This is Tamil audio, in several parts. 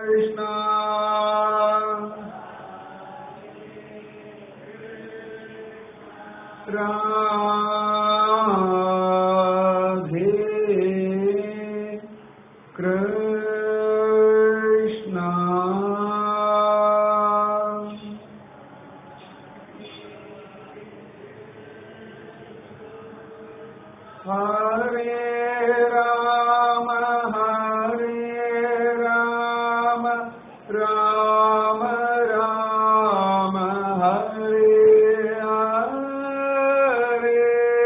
कृष्ण राधे कृष्ण हरे राम हरे राम राम राम हरे हरे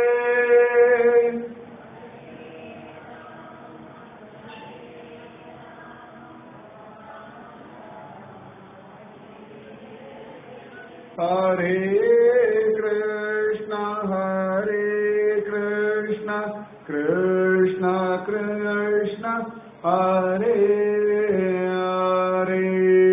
हरे कृष्ण हरे कृष्ण कृष्ण कृष्ण हरे हरे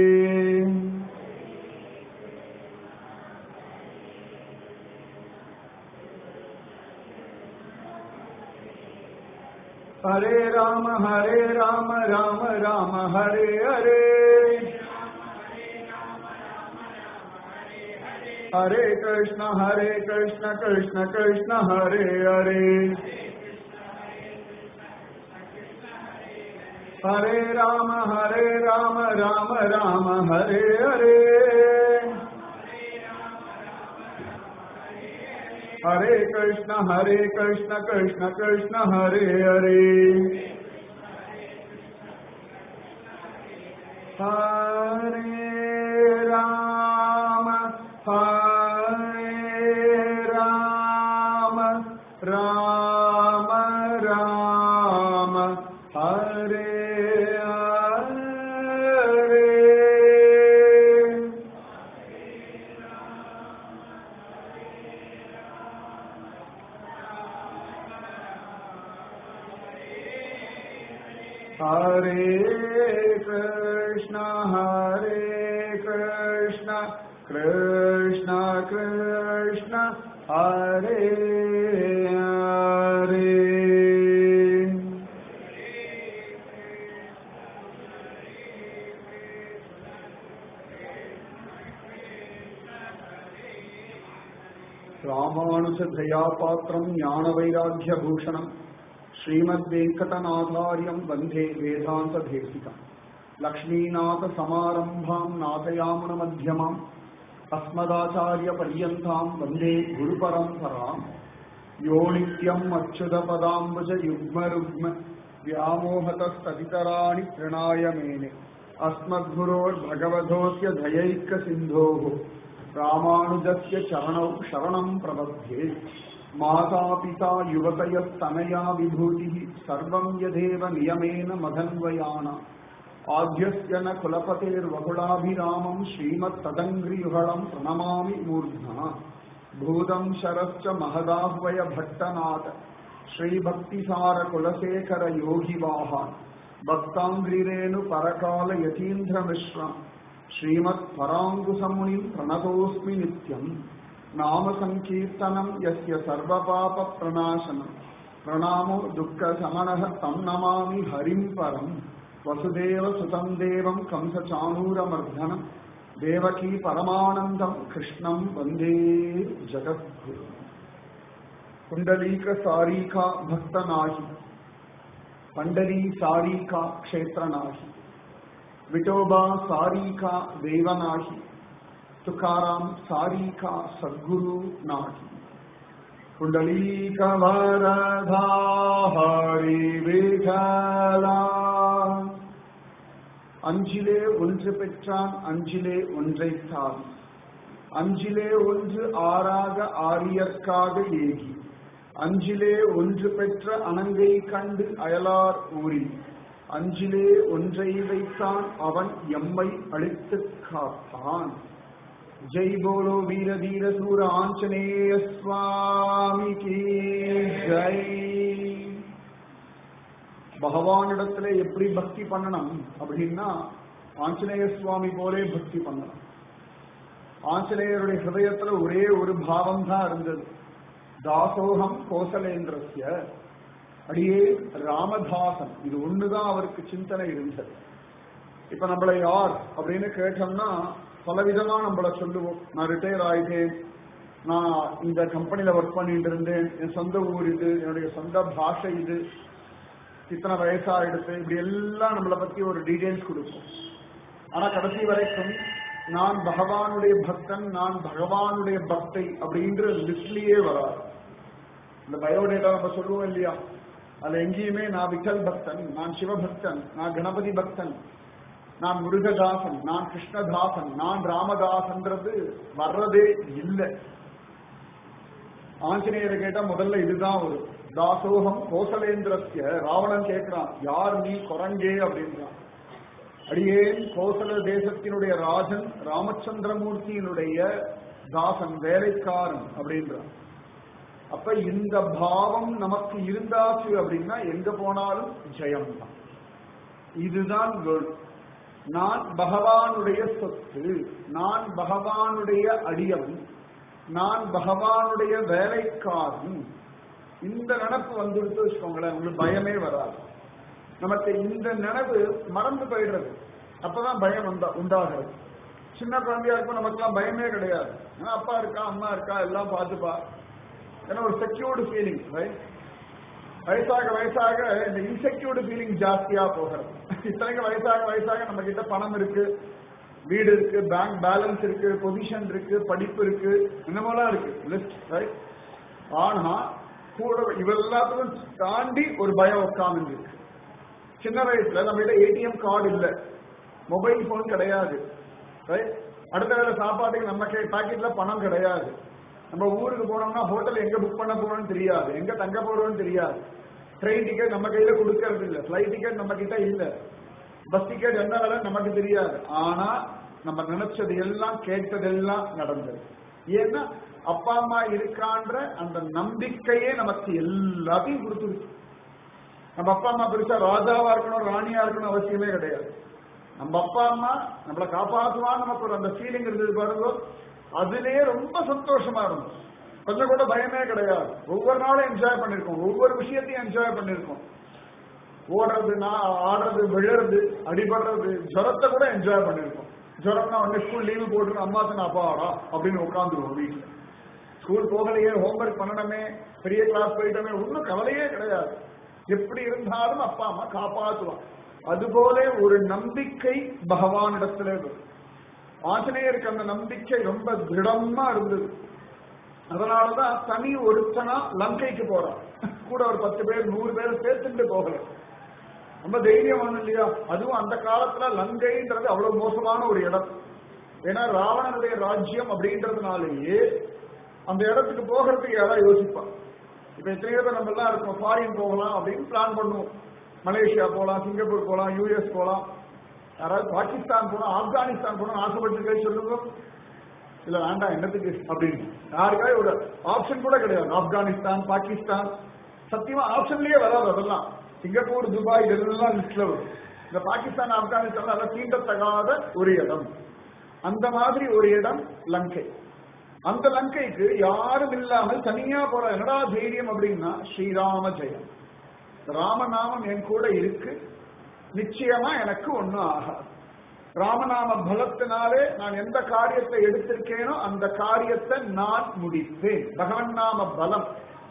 हरे राम हरे राम राम राम हरे हरे हरे कृष्ण हरे कृष्ण कृष्ण कृष्ण हरे हरे हरे राम हरे राम राम राम हरे हरे हरे कृष्ण हरे कृष्ण कृष्ण कृष्ण हरे हरे हरे राम हरे राम राम राम हरे हरे हरे कृष्ण हरे कृष्ण कृष्ण कृष्ण हरे हरे ராமானுஜதயாபாத்திரம் ஞான வைராக்கிய பூஷணம் श्रीमद्वेङ्कटनाथार्यं वन्दे वेदान्तदेशिकम् लक्ष्मीनाथसमारम्भां नाथयामुनमध्यमाम् अस्मदाचार्यपर्यन्तां वन्दे गुरुपरम्पराम् यो नित्यम् अच्युतपदाम्बुजयुग्मरुग्म व्यामोहतस्तदितराणि तृणाय मेने अस्मद्गुरोर्भगवधोऽस्य दयैकसिन्धोः रामानुजस्य चरणौ शरणं प्रपद्ये मातापिता युवतयस्तनया विभूतिः सर्वं यदेव नियमेन मदन्वयान आद्यस्य न कुलपतेर्वकुलाभिरामं श्रीमत्तदङ्घ्रियुगलं प्रणमामि मूर्ध्ना भूतं शरश्च महदाह्वय भट्टनाथ श्रीभक्तिसारकुलशेखरयोगिवाहान् भक्ताङ्घ्रिरेणु परकाल यतीन्द्रमिश्रम् श्रीमत्पराङ्कुशमुनिं प्रणतोऽस्मि नित्यम् नाम सङ्कीर्तनं यस्य सर्वपापप्रणाशनं प्रणामो दुःखशमनः तं नमामि हरिं परं वसुदेवसुतं देवं कंसचाणूरमर्दनं देवकी परमानन्दं कृष्णं वन्दे जगद्गुरु कुण्डलीकसारीका भक्तनाहि पण्डरी सारीका क्षेत्रनाहि विठोबा सारीका देवनाहि तुकाराम सारी का सद्गुरु नाही कुंडलीक वरधा हरि विठला அஞ்சிலே ஒன்று பெற்றான் அஞ்சிலே ஒன்றைத்தான் அஞ்சிலே ஒன்று ஆறாக ஆரியற்காக ஏகி அஞ்சிலே ஒன்று பெற்ற அனங்கை கண்டு அயலார் ஊரில் அஞ்சிலே ஒன்றை வைத்தான் அவன் எம்மை அழித்துக் காப்பான் ஜெய் போலோ வீர தீர சூர ஆஞ்சநேய சுவாமி கி ஜெய் பகவானிடத்துல எப்படி பக்தி பண்ணணும் அப்படின்னா ஆஞ்சநேய சுவாமி போலே பக்தி பண்ணணும் ஆஞ்சநேயருடைய ஹிருதயத்துல ஒரே ஒரு பாவம் தான் இருந்தது தாசோகம் கோசலேந்திரஸ்ய அடியே ராமதாசன் இது ஒண்ணுதான் அவருக்கு சிந்தனை இருந்தது இப்ப நம்மளை யார் அப்படின்னு கேட்டோம்னா பலவிதமா நம்மள சொல்லுவோம் நான் ரிட்டையர் ஆயிட்டேன் நான் இந்த கம்பெனில ஒர்க் பண்ணிட்டு இருந்தேன் என் சொந்த ஊர் இது என்னுடைய சொந்த பாஷை இது இத்தனை வயசாயிடுச்சு இப்படி எல்லாம் நம்மளை பத்தி ஒரு டீடைல்ஸ் கொடுக்கும் ஆனா கடைசி வரைக்கும் நான் பகவானுடைய பக்தன் நான் பகவானுடைய பக்தை அப்படின்ற லிஸ்ட்லயே வராது இந்த பயோடேட்டா நம்ம சொல்லுவோம் இல்லையா அதுல எங்கேயுமே நான் விட்டல் பக்தன் நான் சிவபக்தன் நான் கணபதி பக்தன் நான் முருகதாசன் நான் கிருஷ்ணதாசன் நான் ராமதாசன்றது வர்றதே இல்லை ஆஞ்சநேயரை கேட்டா முதல்ல இதுதான் ஒரு தாசோகம் கோசலேந்திரஸ்ய ராவணன் கேட்கிறான் யார் நீ குரங்கே அப்படின்றான் அடியேன் கோசல தேசத்தினுடைய ராஜன் ராமச்சந்திரமூர்த்தியினுடைய தாசன் வேலைக்காரன் அப்படின்றான் அப்ப இந்த பாவம் நமக்கு இருந்தாச்சு அப்படின்னா எங்க போனாலும் ஜெயம் தான் இதுதான் வேர்ல்ட் நான் பகவானுடைய சொத்து நான் பகவானுடைய அடியவன் நான் பகவானுடைய வேலைக்காரன் இந்த நினப்பு வந்துடுத்து வச்சுக்கோங்களேன் உங்களுக்கு பயமே வராது நமக்கு இந்த நினைவு மறந்து போயிடுறது அப்பதான் பயம் உண்டா உண்டாகிறது சின்ன குழந்தையா இருக்கும் நமக்குலாம் பயமே கிடையாது ஏன்னா அப்பா இருக்கா அம்மா இருக்கா எல்லாம் பார்த்துப்பா ஏன்னா ஒரு செக்யூர்டு ஃபீலிங் ரைட் வயசாக வயசாக இந்த இன்செக்யூர்டு ஃபீலிங் ஜாஸ்தியா போகிறது இத்தனைக்கு வயசாக வயசாக நம்ம கிட்ட பணம் இருக்கு வீடு இருக்கு பேங்க் பேலன்ஸ் இருக்கு பொசிஷன் இருக்கு படிப்பு இருக்கு என்னமோலாம் இருக்கு லிஸ்ட் ரைட் ஆனா கூட இவெல்லாத்தையும் தாண்டி ஒரு பயம் உட்கார்ந்து இருக்கு சின்ன வயசுல நம்ம கிட்ட ஏடிஎம் கார்டு இல்ல மொபைல் போன் கிடையாது ரைட் அடுத்த வேலை சாப்பாட்டுக்கு நம்ம பாக்கெட்ல பணம் கிடையாது நம்ம ஊருக்கு போனோம்னா ஹோட்டல் எங்க புக் பண்ண போறோம்னு தெரியாது எங்க தங்க போறோம்னு தெரியாது ட்ரெயின் டிக்கெட் நம்ம கையில கொடுக்கறது இல்ல பிளைட் டிக்கெட் நம்ம கிட்ட இல்ல பஸ் டிக்கெட் என்ன வேலை நமக்கு தெரியாது ஆனா நம்ம நினைச்சது எல்லாம் கேட்டதெல்லாம் நடந்தது ஏன்னா அப்பா அம்மா இருக்கான்ற அந்த நம்பிக்கையே நமக்கு எல்லாத்தையும் கொடுத்துருச்சு நம்ம அப்பா அம்மா பெருசா ராஜாவா இருக்கணும் ராணியா இருக்கணும் அவசியமே கிடையாது நம்ம அப்பா அம்மா நம்மளை காப்பாற்றுவான்னு நமக்கு ஒரு அந்த ஃபீலிங் இருந்தது பாருங்க அதுலயே ரொம்ப சந்தோஷமா இருந்தோம் கொஞ்சம் கூட பயமே கிடையாது ஒவ்வொரு நாளும் என்ஜாய் பண்ணிருக்கோம் ஒவ்வொரு விஷயத்தையும் என்ஜாய் பண்ணிருக்கோம் ஓடுறது நான் ஆடுறது விழுறது அடிபடுறது ஜுரத்தை கூட என்ஜாய் பண்ணிருக்கோம் ஜுரம்னா உடனே ஸ்கூல் லீவு போட்டு அம்மா தான் அப்பாடா அப்படின்னு உட்காந்துருவோம் வீட்டுல ஸ்கூல் போகலையே ஹோம்ஒர்க் பண்ணணுமே பெரிய கிளாஸ் போயிட்டோமே ஒன்றும் கவலையே கிடையாது எப்படி இருந்தாலும் அப்பா அம்மா காப்பாற்றுவான் அதுபோல ஒரு நம்பிக்கை பகவானிடத்துல வரும் ஆஞ்சநேயருக்கு அந்த நம்பிக்கை ரொம்ப திருடமா இருந்தது அதனாலதான் தனி ஒருத்தனா லங்கைக்கு போறான் கூட ஒரு பத்து பேர் நூறு பேர் சேர்த்துட்டு போகல ரொம்ப தைரியமான இல்லையா அதுவும் அந்த காலத்துல லங்கைன்றது அவ்வளவு மோசமான ஒரு இடம் ஏன்னா ராவணனுடைய ராஜ்யம் அப்படின்றதுனாலேயே அந்த இடத்துக்கு போகிறதுக்கு யாராவது யோசிப்பான் இப்ப எத்தனையோ பேர் நம்ம எல்லாம் இருக்கோம் ஃபாரின் போகலாம் அப்படின்னு பிளான் பண்ணுவோம் மலேசியா போகலாம் சிங்கப்பூர் போகலாம் யூஎஸ் போகலாம் யாராவது பாகிஸ்தான் போனா ஆப்கானிஸ்தான் போனா ஆசைப்பட்டு சொல்லுங்க இல்ல வேண்டாம் என்னத்துக்கு அப்படின்னு யாருக்காவது ஒரு ஆப்ஷன் கூட கிடையாது ஆப்கானிஸ்தான் பாகிஸ்தான் சத்தியமா ஆப்ஷன்லயே வராது அதெல்லாம் சிங்கப்பூர் துபாய் இதெல்லாம் லிஸ்ட்ல வரும் இந்த பாகிஸ்தான் ஆப்கானிஸ்தான் அதெல்லாம் தீண்டத்தகாத ஒரு இடம் அந்த மாதிரி ஒரு இடம் லங்கை அந்த லங்கைக்கு யாரும் இல்லாமல் தனியா போற என்னடா தைரியம் அப்படின்னா ஸ்ரீராம ஜெயம் ராமநாமம் என் கூட இருக்கு நிச்சயமா எனக்கு ஒண்ணும் ஆகாது ராமநாம பலத்தினாலே நான் எந்த காரியத்தை எடுத்திருக்கேனோ அந்த காரியத்தை நான் முடிப்பேன் பகவன் நாம பலம்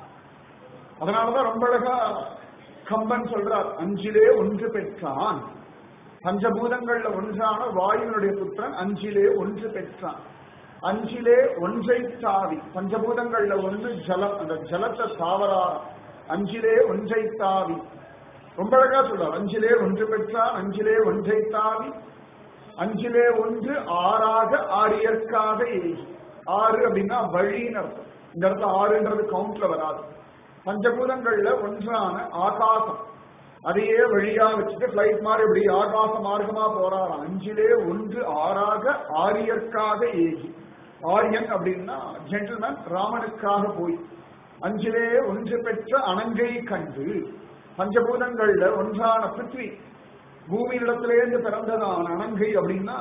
அதனாலதான் ரொம்ப அழகா கம்பன் சொல்றார் அஞ்சிலே ஒன்று பெற்றான் பஞ்சபூதங்கள்ல ஒன்றான வாயுனுடைய புத்திரன் அஞ்சிலே ஒன்று பெற்றான் அஞ்சிலே ஒன்றை தாவி பஞ்சபூதங்கள்ல ஒன்று ஜலம் அந்த ஜலத்தை தாவரா அஞ்சிலே ஒன்றை தாவி ரொம்ப அழகா சொல்றார் அஞ்சிலே ஒன்று பெற்றான் அஞ்சிலே ஒன்றை தாவி அஞ்சிலே ஒன்று ஆறாக ஆரியற்காக ஏகி ஆறு அப்படின்னா வழின்னு அர்த்தம் இந்த இடத்துல ஆறுன்றது கவுண்ட்ல வராது பஞ்சபூதங்கள்ல ஒன்றான ஆகாசம் அதையே வழியா வச்சுட்டு பிளைட் மாதிரி இப்படி ஆகாச மார்க்கமா போறாராம் அஞ்சிலே ஒன்று ஆறாக ஆரியற்காக ஏகி ஆரியன் அப்படின்னா ஜென்டில்மேன் ராமனுக்காக போய் அஞ்சிலே ஒன்று பெற்ற அனங்கை கண்டு பஞ்சபூதங்கள்ல ஒன்றான பிருத்வி பூமியிடத்திலேருந்து பிறந்ததான அனங்கை அப்படின்னா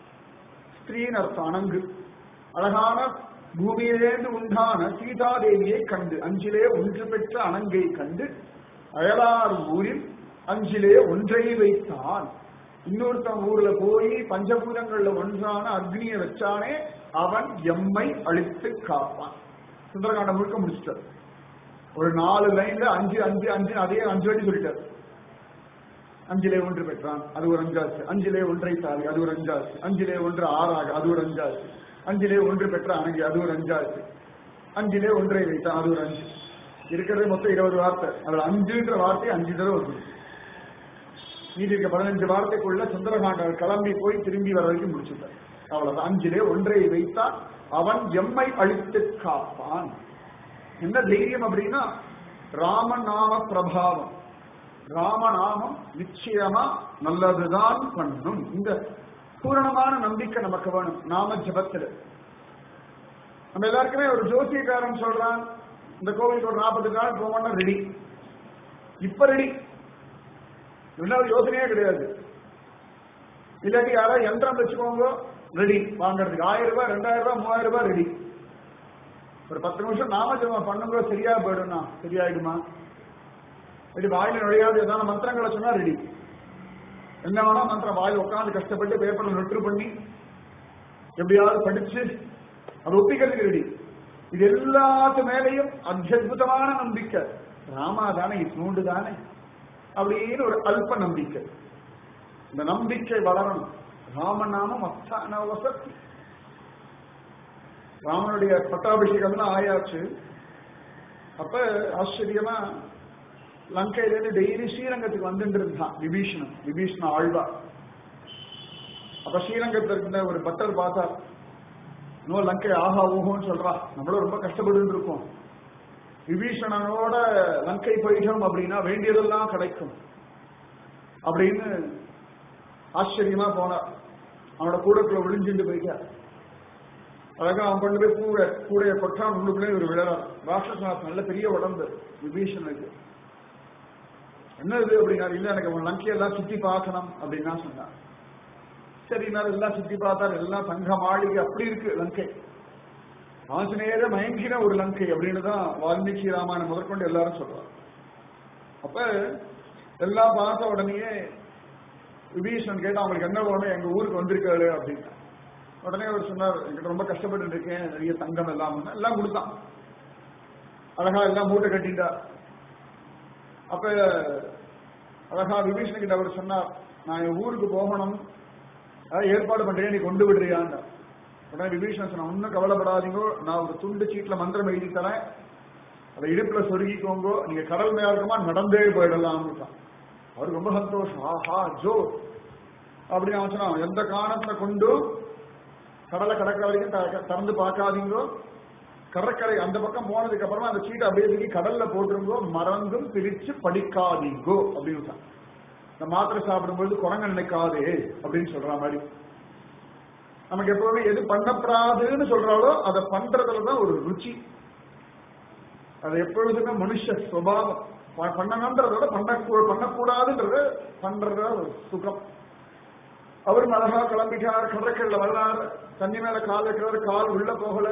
ஸ்திரீன் அர்த்தம் அனங்கு அழகான பூமியிலேந்து உண்டான சீதாதேவியை கண்டு அஞ்சிலே ஒன்று பெற்ற அனங்கை கண்டு அயலார் ஊரில் அஞ்சிலே ஒன்றை வைத்தான் இன்னொருத்தன் ஊர்ல போய் பஞ்சபூதங்கள்ல ஒன்றான அக்னியை வச்சானே அவன் எம்மை அழித்து காப்பான் சுந்தரகாண்டம் முழுக்க முடிச்சிட்டார் ஒரு நாலு லைன்ல அஞ்சு அஞ்சு அஞ்சு அதே அஞ்சு வாட்டி சொல்லிட்டார் அஞ்சிலே ஒன்று பெற்றான் அது ஒரு அஞ்சாச்சு அஞ்சிலே ஒன்றை தாவி அது ஒரு அஞ்சாச்சு அஞ்சிலே ஒன்று ஆறாக அது ஒரு அஞ்சாச்சு அஞ்சிலே ஒன்று பெற்ற அணங்கி அது ஒரு அஞ்சாச்சு அஞ்சிலே ஒன்றை வைத்தான் அது ஒரு அஞ்சு இருக்கிறது மொத்தம் இருபது வார்த்தை அதுல அஞ்சுன்ற வார்த்தை அஞ்சு தடவை வருது மீதி இருக்க பதினஞ்சு வாரத்துக்குள்ள சுந்தரகாண்டர் கிளம்பி போய் திரும்பி வர வரைக்கும் முடிச்சுட்டார் அவ்வளவுதான் அஞ்சிலே ஒன்றை வைத்தான் அவன் எம்மை அழித்து காப்பான் என்ன தைரியம் அப்படின்னா ராமநாம பிரபாவம் ராமநாமம் நிச்சயமா நல்லதுதான் பண்ணும் இந்த பூரணமான நம்பிக்கை நமக்கு வேணும் நாம ஜபத்துல நம்ம எல்லாருக்குமே ஒரு ஜோசியக்காரன் சொல்றான் இந்த கோவிலுக்கு ஒரு நாற்பது நாள் போவோம்னா ரெடி இப்ப ரெடி இன்னொரு யோசனையே கிடையாது இல்லாட்டி யாராவது யந்திரம் வச்சுக்கோங்க ரெடி வாங்குறதுக்கு ஆயிரம் ரூபாய் ரெண்டாயிரம் ரூபாய் மூவாயிரம் ரூபாய் ரெடி ஒரு பத்து நிமிஷம் நாம ஜபம் பண்ணுங்க சரியா போயிடும்னா சரியாயிடுமா ரெடி வாயில நுழையாது ஏதாவது மந்திரங்களை சொன்னா ரெடி என்ன வேணா மந்திரம் வாயில் உட்காந்து கஷ்டப்பட்டு பேப்பர்ல நொட்டு பண்ணி எப்படியாவது படிச்சு அது ஒப்பிக்கிறதுக்கு ரெடி இது எல்லாத்து மேலையும் அத்தியுதமான நம்பிக்கை ராமா தானே இட்னூண்டு தானே அப்படின்னு ஒரு அல்ப நம்பிக்கை இந்த நம்பிக்கை வளரணும் ராமநாமம் அத்தான வசதி ராமனுடைய பட்டாபிஷேகம் ஆயாச்சு அப்ப ஆச்சரியமா லங்கையில இருந்து டெய்லி ஸ்ரீரங்கத்துக்கு வந்துட்டு இருந்தான் விபீஷணன் விபீஷண ஆழ்வா அப்ப ஸ்ரீரங்கத்துல இருந்த ஒரு பட்டர் பார்த்தா இன்னும் லங்கை ஆஹா ஊஹோன்னு சொல்றா நம்மளும் ரொம்ப கஷ்டப்பட்டு இருக்கோம் விபீஷணனோட லங்கை போயிட்டோம் அப்படின்னா வேண்டியதெல்லாம் கிடைக்கும் அப்படின்னு ஆச்சரியமா போனார் அவனோட கூடக்குள்ள விழிஞ்சுட்டு போயிட்டார் அழகா அவன் கொண்டு போய் கூட கூடைய கொட்டான் உள்ளுக்குள்ளே ஒரு விழறான் ராட்சசனாத் நல்ல பெரிய உடம்பு விபீஷனுக்கு என்ன இது அப்படின்னா இல்ல எனக்கு உன் லங்கையெல்லாம் சுத்தி பார்க்கணும் அப்படின்னு தான் சொன்னான் சரி நான் எல்லாம் சுத்தி பார்த்தார் எல்லாம் தங்க மாளிகை அப்படி இருக்கு லங்கை ஆஞ்சநேயர மயங்கின ஒரு லங்கை அப்படின்னு தான் வால்மீகி ராமாயணம் முதற்கொண்டு எல்லாரும் சொல்றாங்க அப்ப எல்லாம் பார்த்த உடனேயே விபீஷன் கேட்டா அவங்களுக்கு என்ன வேணும் எங்க ஊருக்கு வந்திருக்காரு அப்படின்னு உடனே அவர் சொன்னார் என்கிட்ட ரொம்ப கஷ்டப்பட்டு இருக்கேன் நிறைய தங்கம் எல்லாம் எல்லாம் கொடுத்தான் அழகா எல்லாம் மூட்டை கட்டிட்டா அப்ப அழகா விபீஷன் கிட்ட அவர் சொன்னார் நான் என் ஊருக்கு போகணும் அதாவது ஏற்பாடு பண்றேன் நீ கொண்டு விடுறியான்னு உடனே விபீஷன் சொன்ன ஒன்னும் கவலைப்படாதீங்கோ நான் ஒரு துண்டு சீட்ல மந்திரம் எழுதி தரேன் அதை இடுப்புல சொருகிக்கோங்கோ நீங்க கடல் மேலமா நடந்தே போயிடலாம்னு அவருக்கு ரொம்ப சந்தோஷம் ஆஹா ஜோ அப்படின்னு அவன் சொன்னான் எந்த காரணத்தை கொண்டு கடலை கடற்கரை வரைக்கும் த- திறந்து பார்க்காதீங்கோ கடற்கரை அந்த பக்கம் போனதுக்கு அப்புறமா அந்த சீட்டை அப்படியே தூக்கி கடல்ல போட்டுருங்கோ மறந்தும் பிரிச்சு படிக்காதீங்கோ அப்படின்னு சொன்னான். இந்த மாத்திரை சாப்பிடும்போது குரங்க நினைக்காதே அப்படின்னு சொல்ற மாதிரி நமக்கு எப்பவுமே எது பண்ணப்படாதுன்னு சொல்றாலோ அதை பண்றதுல தான் ஒரு ருச்சி அது எப்பொழுதுமே மனுஷ சுபாவம் ப- பண்ணணுன்றதோட பண்ண பண்ணக்கூடாதுன்றது பண்றத ஒரு சுகம் அவரும் அழகா கிளம்பிட்டார் கடற்கரையில வர்றார் தண்ணி மேல கால் வைக்கிறார் கால் உள்ள போகல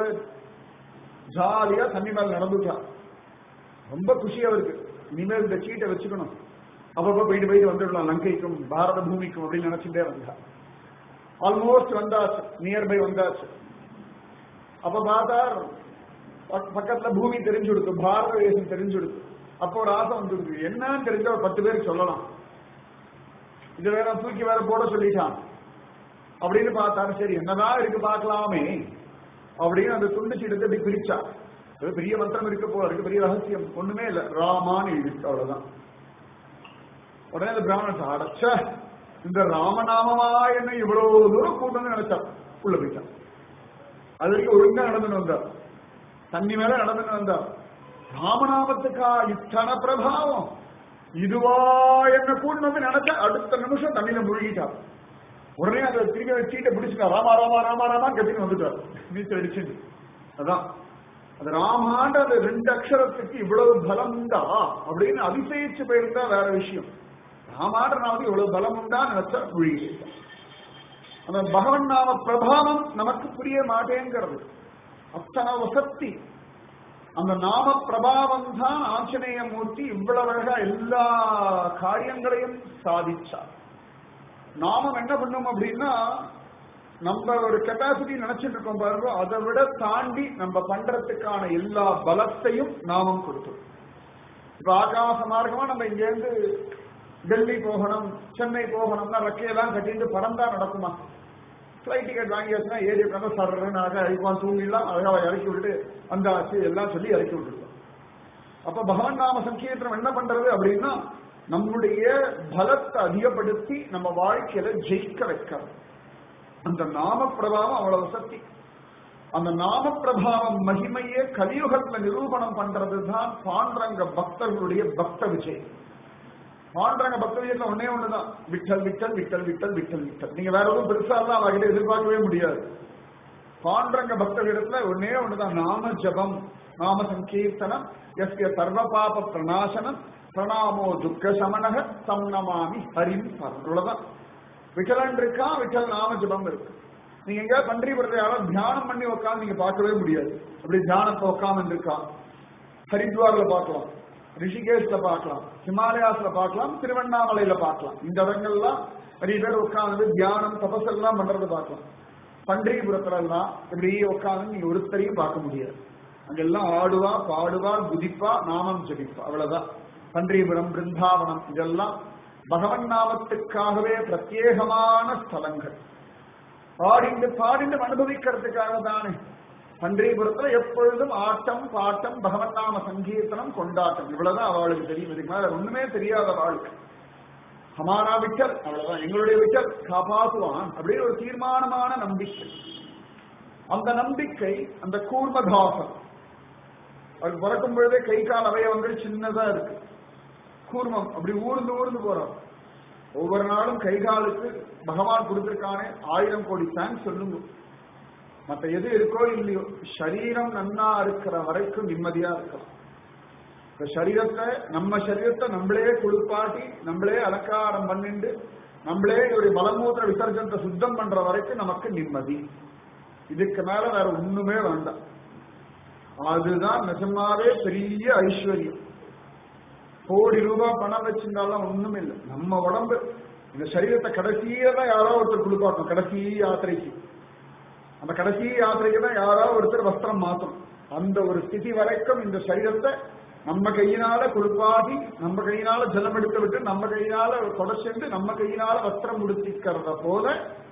ஜாலியா தண்ணி மேல நடந்துட்டார் ரொம்ப குஷி அவருக்கு இனிமேல் இந்த சீட்டை வச்சுக்கணும் அப்பப்போ போயிட்டு போயிட்டு வந்துடலாம் லங்கைக்கும் பாரத பூமிக்கும் அப்படின்னு நினைச்சுட்டே வந்தார் ஆல்மோஸ்ட் வந்தாச்சு நியர்பை வந்தாச்சு அப்ப பார்த்தார் பக்- பக்கத்துல பூமி தெரிஞ்சு கொடுத்து பாரத தேசம் தெரிஞ்சு கொடுத்து அப்போ ஒரு ஆசை வந்துருக்கு என்னன்னு தெரிஞ்ச ஒரு பத்து பேருக்கு சொல்லலாம் இது வேற தூக்கி வேற போட சொல்லிட்டான் அப்படின்னு பார்த்தாரு சரி என்னதான் இருக்கு பார்க்கலாமே அப்படின்னு அந்த துண்டு சீடத்தை இப்படி பிரிச்சா அது பெரிய மந்திரம் இருக்க போல இருக்கு பெரிய ரகசியம் ஒண்ணுமே இல்ல ராமான்னு எழுதிருக்கு அவ்வளவுதான் உடனே அந்த பிராமணன் அடைச்ச இந்த ராமநாமமா என்ன இவ்வளவு தூரம் கூட்டம்னு நினைச்சான் உள்ள போயிட்டான் அது வரைக்கும் ஒழுங்கா நடந்துன்னு வந்தார் தண்ணி மேல நடந்துன்னு வந்தார் ராமநாமத்துக்கா இத்தனை பிரபாவம் இதுவா என்ன கூட்டு வந்து நினைச்ச அடுத்த நிமிஷம் தண்ணியில முழுகிட்டார் உடனே அந்த திரும்பி அந்த சீட்டை பிடிச்சிட்டா ராமா ராமா ராமா ராமா கத்தின்னு வந்துட்டார் நீச்சல் அடிச்சுட்டு அதான் அது ராமான்ற அந்த ரெண்டு அக்ஷரத்துக்கு இவ்வளவு பலம் உண்டா அப்படின்னு அதிசயிச்சு போயிருந்தா வேற விஷயம் ராமான்ற நாமத்துக்கு இவ்வளவு பலம் உண்டா நினைச்சா முழுகி அந்த பகவன் நாம பிரபாவம் நமக்கு புரிய மாட்டேங்கிறது அத்தனை வசத்தி அந்த நாம பிரபாவம் தான் ஆஞ்சநேய மூர்த்தி இவ்வளவு அழகா எல்லா காரியங்களையும் சாதிச்சார் நாமம் என்ன பண்ணும் அப்படின்னா நம்ம ஒரு கெப்பாசிட்டி நினைச்சிட்டு இருக்கோம் பாருங்க அதை விட தாண்டி நம்ம பண்றதுக்கான எல்லா பலத்தையும் நாமம் கொடுத்தோம் இப்ப ஆகாச மார்க்கமா நம்ம இங்க இருந்து டெல்லி போகணும் சென்னை போகணும்னா ரெக்கையெல்லாம் கட்டிட்டு பறந்தா நடக்குமா ஃபிளைட் டிக்கெட் வாங்கியாச்சுன்னா ஏறி உட்காந்து சர்றன்னு அழகா அழிப்பான் தூங்கிடலாம் அழகா இறக்கி விட்டு அந்த ஆச்சு எல்லாம் சொல்லி இறக்கி விட்டுருக்கோம் அப்ப பகவான் நாம சங்கீர்த்தனம் என்ன பண்றது அப்படின்னா நம்முடைய பலத்தை அதிகப்படுத்தி நம்ம வாழ்க்கையில ஜெயிக்க வைக்கிறது அந்த நாம பிரபாவம் அவ்வளவு சக்தி அந்த நாம பிரபாவம் மகிமையே கலியுகத்துல நிரூபணம் பண்றதுதான் பாண்டரங்க பக்தர்களுடைய பக்த விஜயம் பாண்டரங்க பக்த விஜயத்துல ஒன்னே ஒண்ணுதான் விட்டல் விட்டல் விட்டல் விட்டல் விட்டல் விட்டல் நீங்க வேற எதுவும் பெருசா எல்லாம் அவகிட்ட எதிர்பார்க்கவே முடியாது பாண்டரங்க பக்தர்களிடத்துல ஒன்னே ஒண்ணுதான் நாம ஜபம் நாம சங்கீர்த்தனம் எஸ்ய சர்வ பாப பிரணாசனம் பிரணாமோ துக்க சமனக சம்னமாமி ஹரிம் அவ்வளவுதான் விட்டலன் இருக்கா விட்டல் நாம ஜபம் இருக்கு நீங்க எங்க பன்றிபுரத்தை யாராவது தியானம் பண்ணி உட்காந்து நீங்க பார்க்கவே முடியாது அப்படி தியானத்தை உட்காந்து இருக்கா ஹரித்வார்ல பார்க்கலாம் ரிஷிகேஷ்ல பார்க்கலாம் ஹிமாலயாஸ்ல பார்க்கலாம் திருவண்ணாமலையில பார்க்கலாம் இந்த இடங்கள்லாம் நிறைய பேர் உட்காந்து தியானம் தபஸ் எல்லாம் பண்றது பார்க்கலாம் பன்றிபுரத்துல எல்லாம் இப்படி உட்காந்து நீங்க ஒருத்தரையும் பார்க்க முடியாது அங்கெல்லாம் ஆடுவா பாடுவா குதிப்பா நாமம் ஜபிப்பா அவ்வளவுதான் பன்றிபுரம் பிருந்தாவனம் இதெல்லாம் பகவன் நாமத்துக்காகவே பிரத்யேகமான ஸ்தலங்கள் பாடிண்டு பாடிண்டு அனுபவிக்கிறதுக்காக தானே பன்றிபுரத்துல எப்பொழுதும் ஆட்டம் பாட்டம் பகவன் நாம சங்கீர்த்தனம் கொண்டாட்டம் இவ்வளவுதான் அவளுக்கு தெரியும் இதுக்கு மேல ஒண்ணுமே தெரியாத வாழ்க்கை ஹமாரா விட்டல் அவ்வளவுதான் எங்களுடைய விட்டல் காப்பாற்றுவான் அப்படின்னு ஒரு தீர்மானமான நம்பிக்கை அந்த நம்பிக்கை அந்த கூர்மதாசம் அவருக்கு பிறக்கும் பொழுதே கை கால் அவயவங்கள் சின்னதா இருக்கு கூர்மம் அப்படி ஊர்ந்து ஊர்ந்து போறோம் ஒவ்வொரு நாளும் கை காலுக்கு பகவான் கொடுத்திருக்கானே ஆயிரம் கோடி தேங்க்ஸ் சொல்லுங்க மத்த எது இருக்கோ இல்லையோ சரீரம் நன்னா இருக்கிற வரைக்கும் நிம்மதியா இருக்கலாம் இந்த சரீரத்தை நம்ம சரீரத்தை நம்மளே குளிப்பாட்டி நம்மளே அலங்காரம் பண்ணிண்டு நம்மளே ஒரு மலமூத்திர விசர்ஜனத்தை சுத்தம் பண்ற வரைக்கும் நமக்கு நிம்மதி இதுக்கு மேல வேற ஒண்ணுமே வேண்டாம் அதுதான் நிஜமாவே பெரிய ஐஸ்வர்யம் கோடி ரூபாய் பணம் வச்சிருந்தாலும் ஒண்ணும் இல்லை நம்ம உடம்பு இந்த சரீரத்தை கடைசியே தான் யாராவது ஒருத்தர் குளிப்பாட்டணும் கடைசி யாத்திரைக்கு அந்த கடைசி யாத்திரைக்கு தான் யாராவது ஒருத்தர் வஸ்திரம் மாத்தணும் அந்த ஒரு ஸ்திதி வரைக்கும் இந்த சரீரத்தை நம்ம கையினால குளிப்பாடி நம்ம கையினால ஜலம் எடுத்து விட்டு நம்ம கையினால தொடச்சென்று நம்ம கையினால வஸ்திரம் முடிச்சிக்கிறத போல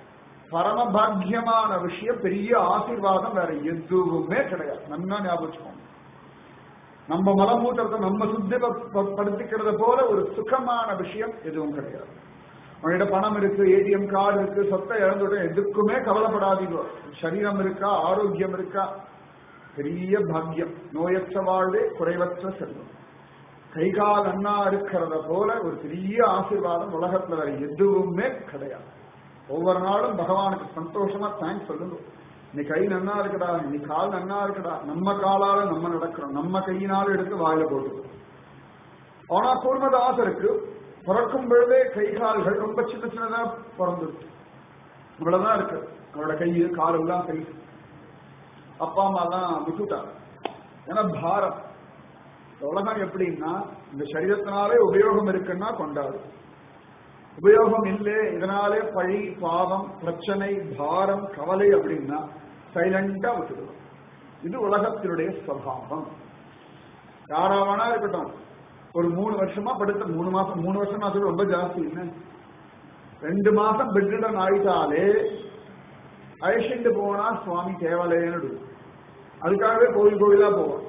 பரமபாகியமான விஷயம் பெரிய ஆசீர்வாதம் வேற எதுவுமே கிடையாது நன்னா ஞாபகம் வச்சுக்கோங்க நம்ம மலமூத்திரத்தை நம்ம சுத்திப்படுத்திக்கிறத போல ஒரு சுகமான விஷயம் எதுவும் கிடையாது உங்ககிட்ட பணம் இருக்கு ஏடிஎம் கார்டு இருக்கு சொத்தை இழந்துவிட எதுக்குமே கவலைப்படாதீங்க சரீரம் இருக்கா ஆரோக்கியம் இருக்கா பெரிய பாக்கியம் நோயற்ற வாழ்வே குறைவற்ற செல்வம் கை கால் அண்ணா இருக்கிறத போல ஒரு பெரிய ஆசீர்வாதம் உலகத்துல வேற எதுவுமே கிடையாது ஒவ்வொரு நாளும் பகவானுக்கு சந்தோஷமா தேங்க்ஸ் சொல்லுங்க நீ கை நன்னா இருக்குடா நீ கால் நன்னா இருக்குடா நம்ம காலால நம்ம நடக்கிறோம் நம்ம கையினால எடுத்து வாயில போட்டு ஆனா கூர்மதாசருக்கு பிறக்கும் பொழுதே கை கால்கள் ரொம்ப சின்ன சின்னதா பிறந்துருக்கு இவ்வளவுதான் இருக்கு அவரோட கை கால் எல்லாம் கை அப்பா அம்மா எல்லாம் விட்டுட்டாங்க ஏன்னா பாரம் உலகம் எப்படின்னா இந்த சரீரத்தினாலே உபயோகம் இருக்குன்னா கொண்டாடு உபயோகம் இல்லை இதனாலே பழி பாவம் பிரச்சனை பாரம் கவலை அப்படின்னா சைலண்டா விட்டுடுவோம் இது உலகத்தினுடைய சுவாவம் யாராவனா இருக்கட்டும் ஒரு மூணு வருஷமா படுத்த மூணு மாசம் மூணு வருஷம் அது ரொம்ப ஜாஸ்தி என்ன ரெண்டு மாசம் பெட்ரிடன் ஆயிட்டாலே அழிச்சுட்டு போனா சுவாமி தேவலைன்னு அதுக்காகவே கோவில் கோவிலா போவான்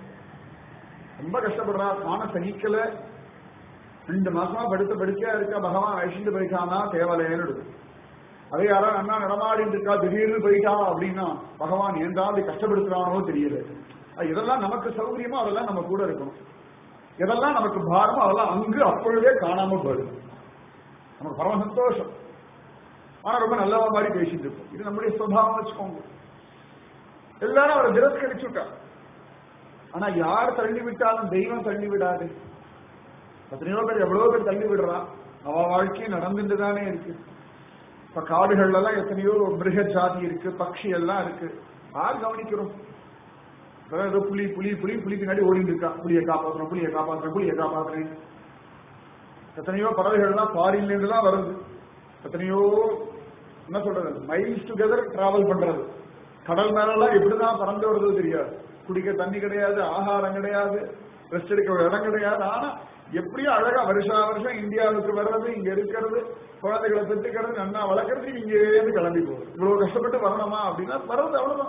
ரொம்ப கஷ்டப்படுறா காண சகிக்கல ரெண்டு மாசமா படுத்த படுக்கையா இருக்கா பகவான் அழிச்சுட்டு போயிட்டானா தேவலைன்னு அதே யாராவது அண்ணா நடமாடிட்டு இருக்கா திடீர்னு போயிட்டா அப்படின்னா பகவான் ஏந்தாவது கஷ்டப்படுத்துறானோ தெரியல இதெல்லாம் நமக்கு சௌகரியமோ அதெல்லாம் நம்ம கூட இருக்கணும் எதெல்லாம் நமக்கு பாரமோ அதெல்லாம் அங்கு அப்பொழுதே காணாம போயிடும் நமக்கு பரம சந்தோஷம் ஆனா ரொம்ப நல்லவா மாதிரி பேசிட்டு இருப்போம் இது நம்முடைய சுவாவம் வச்சுக்கோங்க எல்லாரும் அவரை திரஸ்கரிச்சு விட்டா ஆனா யார் தள்ளி விட்டாலும் தெய்வம் தள்ளி விடாது எத்தனையோ பேர் எவ்வளவு பேர் தள்ளி விடுறான் அவ வாழ்க்கையும் நடந்துட்டு தானே இருக்கு இப்ப காடுகள்ல எல்லாம் எத்தனையோ மிருக ஜாதி இருக்கு பக்ஷி எல்லாம் இருக்கு யார் கவனிக்கிறோம் ஏதோ புலி புலி புலி புலி பின்னாடி ஓடிட்டு இருக்கா புலியை காப்பாத்துறோம் புலியை காப்பாத்துறேன் புலியை காப்பாத்துறேன் எத்தனையோ பறவைகள்லாம் ஃபாரின்ல இருந்து தான் வருது எத்தனையோ என்ன சொல்றது மைல்ஸ் டுகெதர் டிராவல் பண்றது கடல் மேலெல்லாம் எப்படிதான் பறந்து வருதோ தெரியாது குடிக்க தண்ணி கிடையாது ஆகாரம் கிடையாது ரெஸ்ட் எடுக்க ஒரு இடம் கிடையாது ஆனா எப்படியும் அழகா வருஷா வருஷம் இந்தியாவுக்கு வர்றது இங்க இருக்கிறது குழந்தைகளை பெற்றுக்கிறது நன்னா வளர்க்கறது இங்கே இருந்து கிளம்பி போகுது இவ்வளவு கஷ்டப்பட்டு வரணுமா அப்படின்னா வர்றது அவ்வளவுதான்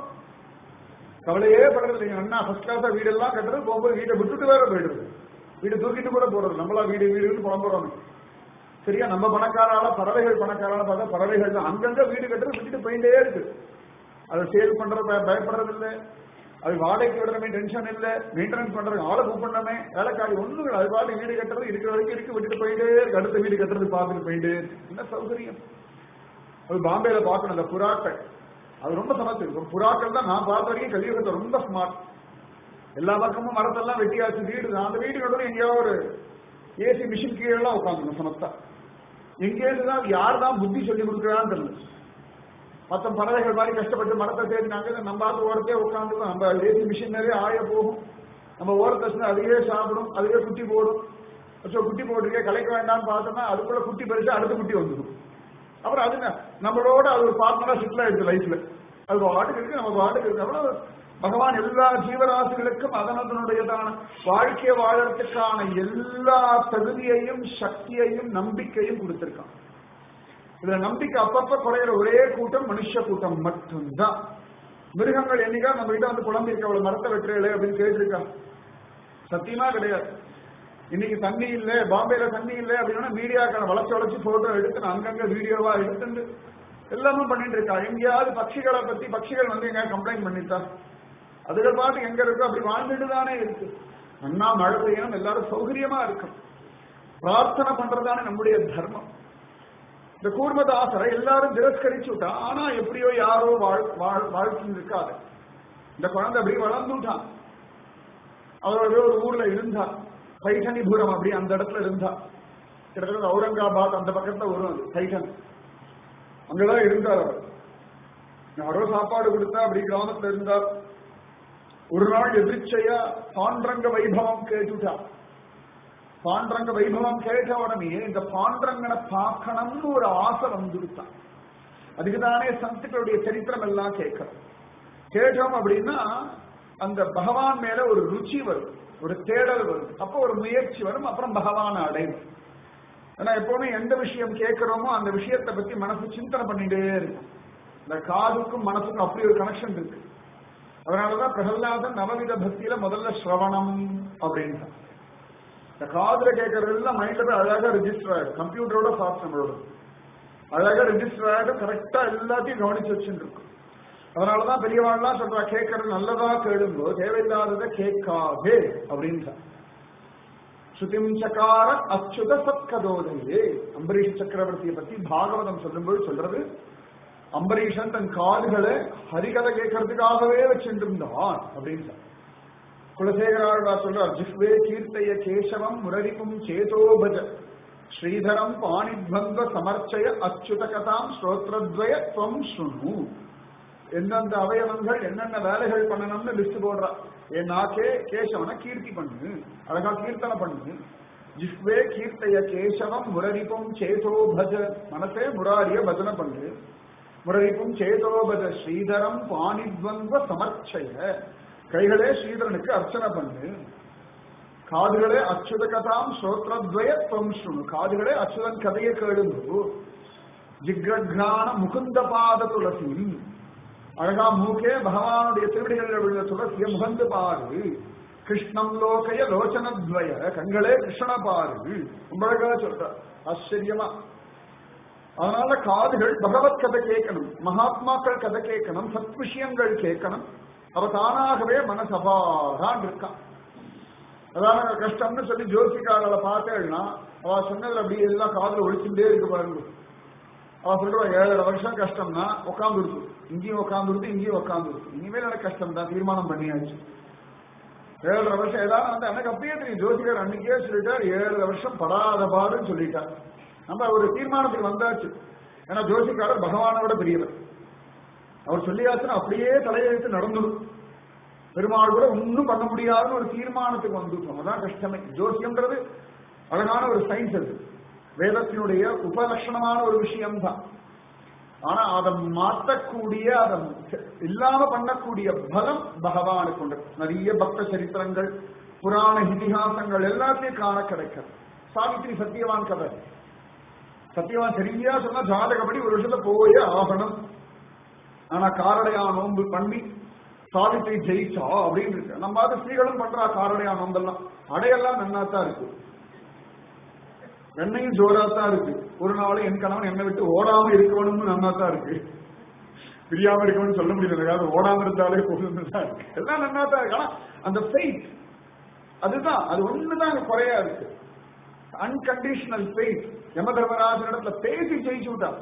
கவலையே படுறது இல்லைங்க அண்ணா ஃபர்ஸ்ட் கிளாஸா வீடெல்லாம் கட்டுறது போகும்போது வீட்டை விட்டுட்டு வேற போயிடுது வீடு தூக்கிட்டு கூட போறது நம்மளா வீடு வீடுன்னு புலம்புறோம் சரியா நம்ம பணக்காரால பறவைகள் பணக்காரால பார்த்தா பறவைகள் தான் அங்கங்க வீடு கட்டுறது விட்டுட்டு போயிட்டே இருக்கு அதை சேல் பண்றது பய- பயப்படுறது இல்லை அது வாடகைக்கு விடுறமே டென்ஷன் இல்லை மெயின்டெனன்ஸ் பண்றது ஆளை புக் பண்ணமே வேலைக்காரி ஒண்ணும் இல்லை அது பாட்டு வீடு கட்டுறது இருக்கிற வரைக்கும் இருக்கு விட்டுட்டு போயிட்டே இருக்கு அடுத்த வீடு கட்டுறது பார்த்துட்டு போயிட்டே இருக்கு என்ன சௌகரியம் அது பாம்பேல பார்க்கணும் அந்த புறாக்கள் அது ரொம்ப சமத்து இப்ப புறாக்கள் தான் நான் பார்த்த வரைக்கும் கலியுகத்தை ரொம்ப ஸ்மார்ட் எல்லா பக்கமும் மரத்தெல்லாம் வெட்டியாச்சு வீடு தான். அந்த வீடு கட்டணும் எங்கேயோ ஒரு ஏசி மிஷின் கீழே எல்லாம் உட்காந்துங்க சமத்தா எங்கேயிருந்து தான் யார் தான் புத்தி சொல்லி கொடுக்குறான்னு தெரியல மற்ற பறவைகள் மாதிரி கஷ்டப்பட்டு மரத்தை தேடி நாங்க நம்ம ஆத்து ஓரத்தே உட்காந்து நம்ம ஏசி மிஷின் நிறைய ஆய போகும் நம்ம ஓரத்தை வச்சுனா அதுவே சாப்பிடும் அதுவே குட்டி போடும் ஸோ குட்டி போட்டுருக்கே கலைக்க வேண்டாம்னு பார்த்தோம்னா அதுக்குள்ள குட்டி பறிச்சு அடுத்த குட்டி வந்துடும் அப்புறம் அது என்ன, நம்மளோட அது ஒரு பார்ட்னரா செட்டில் ஆயிடுச்சு லைஃப்ல அது வாட்டுக்கு இருக்கு நம்ம வாட்டுக்கு இருக்கு அவ்வளவு பகவான் எல்லா ஜீவராசிகளுக்கும் அதனதனுடையதான வாழ்க்கை வாழறதுக்கான எல்லா தகுதியையும் சக்தியையும் நம்பிக்கையும் கொடுத்திருக்கான் இதுல நம்பிக்கை அப்பப்ப குறையிற ஒரே கூட்டம் மனுஷ கூட்டம் மட்டும்தான் மிருகங்கள் என்னைக்கா நம்ம கிட்ட வந்து குழம்பு இருக்க அவ்வளவு மரத்தை வெட்டுறீங்களே அப்படின்னு கேட்டிருக்கா சத்தியமா கிடையாது இன்னைக்கு தண்ணி இல்ல பாம்பேல தண்ணி இல்ல அப்படின்னா மீடியாக்களை வளர்ச்சி வளர்ச்சி போட்டோ எடுத்து அங்கங்க வீடியோவா எடுத்துட்டு எல்லாமே பண்ணிட்டு இருக்கா எங்கேயாவது பட்சிகளை பத்தி பட்சிகள் வந்து எங்க கம்ப்ளைண்ட் பண்ணிட்டா அதுகள் பாட்டு எங்க இருக்கோ அப்படி வாழ்ந்துட்டு தானே இருக்கு அண்ணா மழை பெய்யணும் எல்லாரும் சௌகரியமா இருக்கும் பிரார்த்தனை பண்றதுதானே நம்முடைய தர்மம் இந்த கூர்மதாசரை எல்லாரும் திரஸ்கரிச்சு விட்டா ஆனா எப்படியோ யாரோ வாழ் வாழ் வாழ்க்கை இருக்காது இந்த குழந்தை அப்படி வளர்ந்துட்டான் அவர் ஏதோ ஒரு ஊர்ல இருந்தார் பைட்டனிபுரம் அப்படி அந்த இடத்துல இருந்தா கிட்டத்தட்ட அவுரங்காபாத் அந்த பக்கத்துல வரும் அது பைட்டன் அங்கதான் இருந்தார் அவர் யாரோ சாப்பாடு கொடுத்தா அப்படி கிராமத்துல இருந்தார் ஒரு நாள் எதிர்ச்சையா பாண்டரங்க வைபவம் கேட்டுட்டா பாண்டரங்க வைபவம் கேட்ட உடனே இந்த பாண்டரங்கனை பார்க்கணும்னு ஒரு ஆசை வந்துடுத்தான் அதுக்குதானே சந்துக்களுடைய சரித்திரம் எல்லாம் கேட்கிறோம் கேட்டோம் அப்படின்னா அந்த பகவான் மேல ஒரு ருச்சி வரும் ஒரு தேடல் வரும் அப்போ ஒரு முயற்சி வரும் அப்புறம் பகவான் அடையும் ஏன்னா எப்பவுமே எந்த விஷயம் கேட்கிறோமோ அந்த விஷயத்தை பத்தி மனசு சிந்தனை பண்ணிட்டே இருக்கும் இந்த காதுக்கும் மனசுக்கும் அப்படி ஒரு கனெக்ஷன் இருக்கு அதனாலதான் பிரகலாதன் நவவித பக்தியில முதல்ல ஸ்ரவணம் அப்படின்ட்டான் இந்த காதுல கேட்கறது எல்லாம் மைண்ட்ல போய் அழகா ரெஜிஸ்டர் ஆயிடும் கம்ப்யூட்டரோட ஃபாஸ்ட் நம்மளோட அழகா ரெஜிஸ்டர் ஆயிடும் கரெக்டா எல்லாத்தையும் கவனிச்சு வச்சுட்டு இருக்கும் அதனாலதான் பெரியவாள்லாம் சொல்றா கேட்கறது நல்லதா கேளுங்கோ தேவையில்லாததை கேட்காதே அப்படின்னு ஸ்ருதிம் சக்கார அச்சுத சத்கதோதையே அம்பரீஷ் சக்கரவர்த்தியை பத்தி பாகவதம் சொல்லும்போது சொல்றது அம்பரீஷன் தன் காதுகளை ஹரிகதை கேட்கறதுக்காகவே வச்சுட்டு இருந்தான் அப்படின்னு குலசேகராழ்வா சொல்றார் ஜிஹ்வே கீர்த்தைய கேசவம் முரரிப்பும் சேதோபஜ ஸ்ரீதரம் பாணித்வந்த சமர்ச்சய அச்சுத கதாம் ஸ்ரோத்ரத்வய துவம் ஸ்ருணு எந்தெந்த அவயவங்கள் என்னென்ன வேலைகள் பண்ணணும்னு லிஸ்ட் போடுறா என் நாக்கே கேசவனை கீர்த்தி பண்ணு அழகா கீர்த்தனை பண்ணு ஜிஹ்வே கீர்த்தைய கேசவம் முரரிப்பும் சேதோ பஜ மனசே முராரிய பஜனை பண்ணு முரரிப்பும் சேதோ பஜ ஸ்ரீதரம் பாணித்வந்த சமர்ச்சய கைகளே ஸ்ரீதரனுக்கு அர்ச்சனை பண்ணு காதுகளே அச்சுத கதாம் ஸ்ரோத்ரத்வய துவம் ஸ்ருணு காதுகளே அச்சுதன் கதையை கேளுங்க ஜிக்ரக்ஞான முகுந்த பாத துளசி அழகா மூக்கே பகவானுடைய திருவடிகளில் விழுந்த துளசிய முகந்து பாரு கிருஷ்ணம் லோகைய லோச்சனத்வய கண்களே கிருஷ்ண பாரு ரொம்ப அழகா சொல்ற ஆச்சரியமா அதனால காதுகள் பகவத் கதை கேட்கணும் மகாத்மாக்கள் கதை கேட்கணும் சத் விஷயங்கள் கேட்கணும் அவ தானாகவே மனசபாதான் இருக்கான் அதான் கஷ்டம்னு சொல்லி ஜோசிக்காரர்களை பார்த்தேன்னா அவ சொன்னதுல அப்படி எல்லாம் காதுல ஒழிச்சுட்டே இருக்கு பாருங்க அவ சொல்றா ஏழரை வருஷம் கஷ்டம்னா உட்காந்து இருக்கு இங்கேயும் உட்காந்து இருக்கு இங்கேயும் உட்காந்து இருக்கு இனிமேல் எனக்கு கஷ்டம் தான் தீர்மானம் பண்ணியாச்சு ஏழரை வருஷம் ஏதாவது வந்து எனக்கு அப்படியே தெரியும் ஜோசிகர் அன்னைக்கே சொல்லிட்டார் ஏழரை வருஷம் படாத பாடுன்னு சொல்லிட்டார் நம்ம ஒரு தீர்மானத்துக்கு வந்தாச்சு ஏன்னா ஜோசிக்காரர் பகவானோட பெரியவர் அவர் சொல்லியாச்சுன்னா அப்படியே தலையெழுத்து நடந்துடும் பெருமாள் கூட ஒன்றும் பண்ண முடியாதுன்னு ஒரு தீர்மானத்துக்கு வந்துட்டோம் அதான் கஷ்டமே ஜோசியம்ன்றது அழகான ஒரு சயின்ஸ் அது வேதத்தினுடைய உபலட்சணமான ஒரு விஷயம்தான் ஆனா அதை மாற்றக்கூடிய அதை இல்லாம பண்ணக்கூடிய பலம் பகவானுக்கு உண்டு நிறைய பக்த சரித்திரங்கள் புராண இதிகாசங்கள் எல்லாத்தையும் காண கிடைக்கிறது சாவித்ரி சத்தியவான் கதை சத்தியவான் சரியா சொன்னா ஜாதகப்படி ஒரு வருஷத்துல போயே ஆகணும் ஆனா காரடையா நோன்பு பண்ணி சாவித்திரி ஜெயிச்சா அப்படின்னு இருக்கு நம்ம அது ஸ்ரீகளும் பண்றா காரடையா நோம்பெல்லாம் அடையெல்லாம் நன்னாத்தான் இருக்கு வெண்ணையும் ஜோரா தான் இருக்கு ஒரு நாள் என் கணவன் என்னை விட்டு ஓடாம இருக்கணும்னு நன்னா தான் இருக்கு பிரியாம இருக்கணும்னு சொல்ல முடியல ஏதாவது ஓடாம இருந்தாலே போதும் தான் இருக்கு எல்லாம் நன்னா தான் இருக்கு ஆனா அந்த ஃபெய்த் அதுதான் அது ஒண்ணுதான் அங்க குறையா இருக்கு அன்கண்டிஷனல் ஃபெய்த் யம தர்மராஜன் இடத்துல பேசி ஜெயிச்சு விட்டான்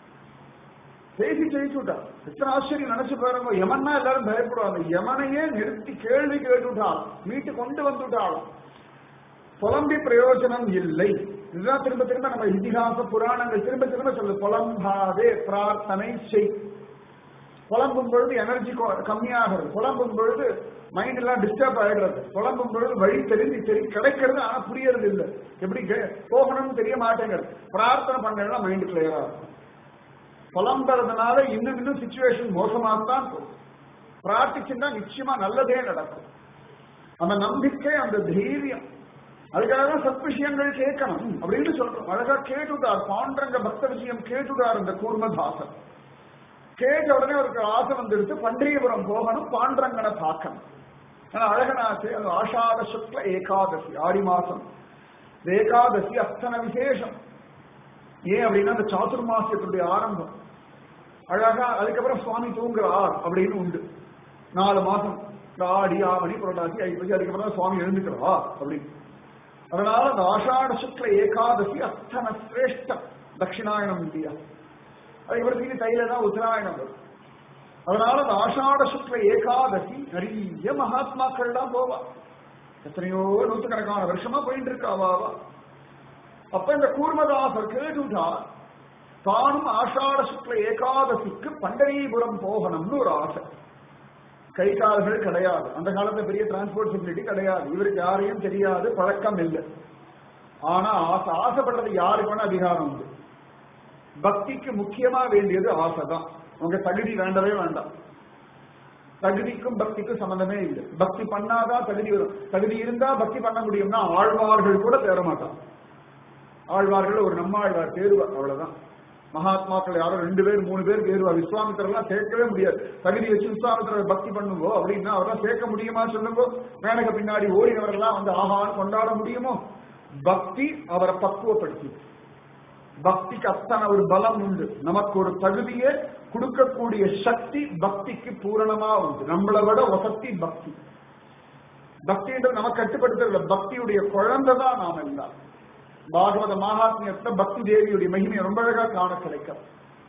பேசி ஜெயிச்சு விட்டான் எத்தனை ஆச்சரியம் நினைச்சு பாருங்க யமன்னா எல்லாரும் பயப்படுவாங்க யமனையே நிறுத்தி கேள்வி கேட்டு விட்டாள் மீட்டு கொண்டு வந்து விட்டாலும் புலம்பி பிரயோஜனம் இல்லை இதுதான் திரும்ப திரும்ப நம்ம இதிகாச புராணங்கள் திரும்ப திரும்ப சொல்லு புலம்பாதே பிரார்த்தனை செய் புலம்பும் பொழுது எனர்ஜி கம்மியாகிறது புலம்பும் பொழுது மைண்ட் எல்லாம் டிஸ்டர்ப் ஆயிடுறது புலம்பும் பொழுது வழி தெரிஞ்சு தெரி கிடைக்கிறது ஆனா புரியறது இல்லை எப்படி கே- போகணும்னு தெரிய மாட்டேங்கிறது பிரார்த்தனை பண்ணா மைண்ட் கிளியரா இருக்கும் புலம்புறதுனால இன்னும் இன்னும் சுச்சுவேஷன் மோசமாகத்தான் போகும் பிரார்த்திச்சுன்னா நிச்சயமா நல்லதே நடக்கும் அந்த நம்பிக்கை அந்த தைரியம் அதுக்காக தான் சத் விஷயங்கள் கேட்கணும் அப்படின்னு சொல்றோம் அழகா கேட்டுட்டார் பாண்டரங்க பக்த விஷயம் கேட்டுட்டார் இந்த கூர்மதாசன் கேட்ட உடனே அவருக்கு ஆசை வந்துடுத்து பண்டரிபுரம் போகணும் பாண்டரங்கனை பார்க்கணும் ஆனா அழகனாச்சு அது ஆஷாட சுக்ல ஏகாதசி ஆடி மாசம் இந்த ஏகாதசி அத்தனை விசேஷம் ஏன் அப்படின்னா அந்த சாதுர்மாசியத்துடைய ஆரம்பம் அழகா அதுக்கப்புறம் சுவாமி தூங்குறார் அப்படின்னு உண்டு நாலு மாசம் இந்த ஆடி ஆவணி புரட்டாசி ஐப்பசி அதுக்கப்புறம் தான் சுவாமி எழுந்துக்கிறார் அப்படின்னு அதனால அந்த ஆஷாட சுக்ல ஏகாதசி அத்தனை சிரேஷ்டம் தட்சிணாயனம் இல்லையா அதுக்கப்புறம் திரும்பி தையில தான் உத்தராயணம் வரும் அதனால அந்த ஆஷாட சுக்ல ஏகாதசி நிறைய மகாத்மாக்கள் தான் போவா எத்தனையோ நூற்றுக்கணக்கான வருஷமா போயிட்டு இருக்கா அவாவா அப்ப இந்த கூர்மதாசர் கேட்டுட்டா தானும் ஆஷாட சுக்ல ஏகாதசிக்கு பண்டரிபுரம் போகணும்னு ஒரு ஆசை கை கால்கள் கிடையாது அந்த காலத்துல பெரிய டிரான்ஸ்போர்ட் ஃபெசிலிட்டி கிடையாது இவருக்கு யாரையும் தெரியாது பழக்கம் இல்லை ஆனா ஆசை ஆசைப்படுறது யாருக்கு வேணா அதிகாரம் உண்டு பக்திக்கு முக்கியமா வேண்டியது ஆசை தான் உங்க தகுதி வேண்டவே வேண்டாம் தகுதிக்கும் பக்திக்கும் சம்பந்தமே இல்லை பக்தி பண்ணாதான் தகுதி வரும் தகுதி இருந்தா பக்தி பண்ண முடியும்னா ஆழ்வார்கள் கூட தேர மாட்டான் ஆழ்வார்கள் ஒரு நம்மாழ்வார் தேர்வார் அவ்வளவுதான் மகாத்மாக்கள் யாரோ ரெண்டு பேர் மூணு பேர் தேர்வா விஸ்வாமித்திரர்லாம் சேர்க்கவே முடியாது தகுதி வச்சு விஸ்வாமித்திரர் பக்தி பண்ணுங்கோ அப்படின்னா அவரெல்லாம் சேர்க்க முடியுமா சொல்லுங்கோ மேனக பின்னாடி ஓடினவரெல்லாம் வந்து ஆஹான்னு கொண்டாட முடியுமோ பக்தி அவரை பக்குவப்படுத்தி பக்திக்கு அத்தனை ஒரு பலம் உண்டு நமக்கு ஒரு தகுதியை கொடுக்கக்கூடிய சக்தி பக்திக்கு பூரணமா உண்டு நம்மளை விட வசத்தி பக்தி பக்தின்றது நமக்கு கட்டுப்படுத்துறதுல பக்தியுடைய குழந்தை தான் நாம் எல்லாம் பாகவத மகாத்மியத்தை பக்தி தேவியுடைய மகிமையை ரொம்ப அழகா காண கிடைக்கும்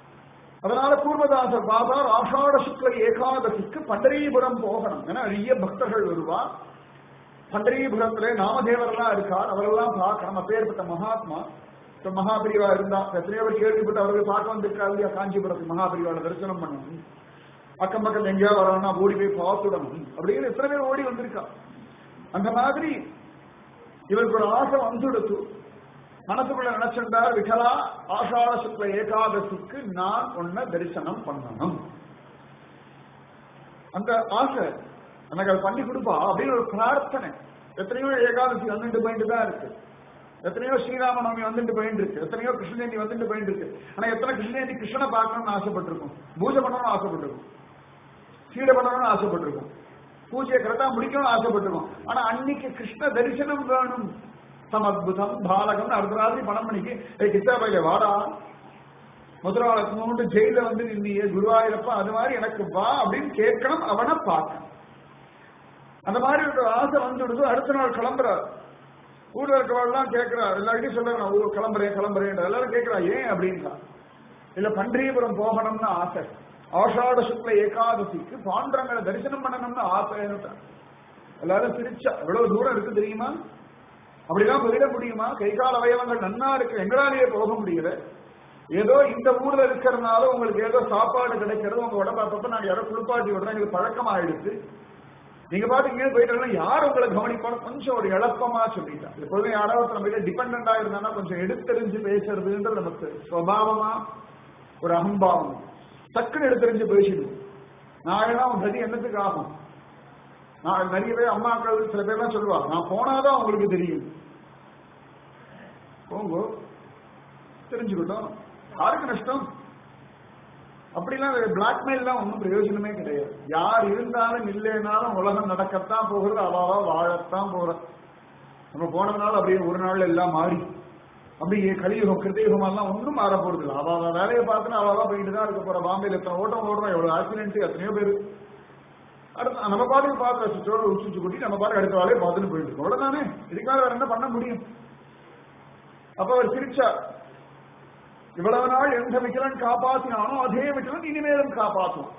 அதனால கூர்மதாசர் பாபார் ஆஷாட சுக்ல ஏகாதசிக்கு பண்டரீபுரம் போகணும் ஏன்னா நிறைய பக்தர்கள் வருவா பண்டரீபுரத்துல நாமதேவரெல்லாம் இருக்கார் அவரெல்லாம் பார்க்கணும் அப்பேற்பட்ட மகாத்மா இப்ப மகாபிரிவா இருந்தா எத்தனையோ பேர் கேள்விப்பட்டு அவர்கள் பார்க்க வந்திருக்கா இல்லையா காஞ்சிபுரத்துக்கு மகாபிரிவால தரிசனம் பண்ணணும் அக்கம் பக்கத்துல எங்கேயாவது வரணும்னா ஓடி போய் பார்த்துடணும் அப்படின்னு எத்தனை பேர் ஓடி வந்திருக்கா அந்த மாதிரி இவருக்கு ஒரு ஆசை வந்துடுத்து மனசுக்குள்ள நினைச்சிருந்தார் விகலா ஆஷாட சுக்ல ஏகாதசிக்கு நான் உன்னை தரிசனம் பண்ணணும் அந்த ஆசை எனக்கு அது பண்ணி கொடுப்பா அப்படின்னு ஒரு பிரார்த்தனை எத்தனையோ ஏகாதசி வந்துட்டு போயிட்டு தான் இருக்கு எத்தனையோ ஸ்ரீராமநவமி வந்துட்டு போயிட்டு இருக்கு எத்தனையோ கிருஷ்ண ஜெயந்தி வந்துட்டு போயிட்டு இருக்கு ஆனா எத்தனை கிருஷ்ண ஜெயந்தி கிருஷ்ணனை பார்க்கணும்னு ஆசைப்பட்டிருக்கும் பூஜை பண்ணணும்னு ஆசைப்பட்டிருக்கும் சீடை பண்ணணும்னு ஆசைப்பட்டிருக்கும் பூஜையை கரெக்டா முடிக்கணும்னு ஆசைப்பட்டிருக்கும் ஆனா அன்னைக்கு கிருஷ்ண தரிசனம் வேணும் சமத்புதம் பாலகம் அடுத்த ராத்திரி பணம் மணிக்கு ஏய் கிருஷ்ணாபையில வாடா முதலாளத்து மூன்று ஜெயில வந்து நின்னியே குருவாயூரப்பா அது மாதிரி எனக்கு வா அப்படின்னு கேட்கணும் அவனை பார்க்கணும் அந்த மாதிரி ஒரு ஆசை வந்துடுது அடுத்த நாள் கிளம்புறார் ஊர்ல இருக்கவெல்லாம் கேட்கிறார் எல்லார்கிட்டையும் சொல்றாரு நான் ஊர் கிளம்புறேன் கிளம்புறேன் எல்லாரும் கேட்கிறா ஏன் அப்படின்னா இல்ல பண்டீபுரம் போகணும்னு ஆசை ஆஷாட சுக்ல ஏகாதசிக்கு பாண்டரங்களை தரிசனம் பண்ணணும்னு ஆசை எல்லாரும் சிரிச்சா எவ்வளவு தூரம் இருக்கு தெரியுமா அப்படிலாம் போயிட முடியுமா கை கால் அவயவங்கள் நன்னா இருக்கு எங்களாலேயே போக முடியல ஏதோ இந்த ஊர்ல இருக்கிறதுனால உங்களுக்கு ஏதோ சாப்பாடு கிடைக்கிறது உங்க உடம்பு அப்பப்ப நாங்க யாரோ குளிப்பாட்டி விடுறோம் எங்களுக்கு பழக்கம் ஆயிடுச்சு நீங்க பாட்டு இங்கே போயிட்டு யார் உங்களை கவனிப்பாலும் கொஞ்சம் ஒரு எளப்பமா சொல்லிட்டா எப்போதுமே யாராவது நம்ம கிட்ட டிபெண்டா இருந்தானா கொஞ்சம் எடுத்தெறிஞ்சு பேசுறதுன்றது நமக்கு சுவாவமா ஒரு அகம்பாவம் டக்குன்னு எடுத்தெறிஞ்சு பேசிடுவோம் நாயெல்லாம் உன் கதி என்னத்துக்கு ஆகும் நான் நிறைய பேர் அம்மாக்கள் சில பேர்லாம் சொல்லுவாங்க நான் போனாதான் அவங்களுக்கு தெரியும் போங்க தெரிஞ்சுக்கிட்டோம் யாருக்கு நஷ்டம் அப்படிலாம் பிளாக்மெயில்லாம் ஒன்றும் பிரயோஜனமே கிடையாது யார் இருந்தாலும் இல்லைனாலும் உலகம் நடக்கத்தான் போகிறது அவாவா வாழத்தான் போற நம்ம போனதுனால அப்படியே ஒரு நாள் எல்லாம் மாறி அப்படியே கலியுகம் கிருதயுகம் எல்லாம் ஒன்றும் மாற போறது இல்லை அவாவா வேலையை பார்த்துனா அவாவா போயிட்டு தான் இருக்க போற பாம்பேல எத்தனை ஓட்டம் ஓடுறோம் எவ்வளவு ஆக்சிடென்ட் எத்தனையோ பேர் அடுத்து நம்ம பாட்டுக்கு பார்த்து ரசிச்சோட உச்சிச்சு கூட்டி நம்ம பாட்டு அடுத்த வேலையை பார்த்துட்டு போயிட்டு அவ்வளவுதானே இதுக்காக வேற என்ன பண்ண முடியும் அப்ப அவர் சிரிச்சார் இவ்வளவு நாள் எந்த விக்கலன் காப்பாத்தினானோ அதே விக்கலன் இனிமேலும் காப்பாற்றுவான்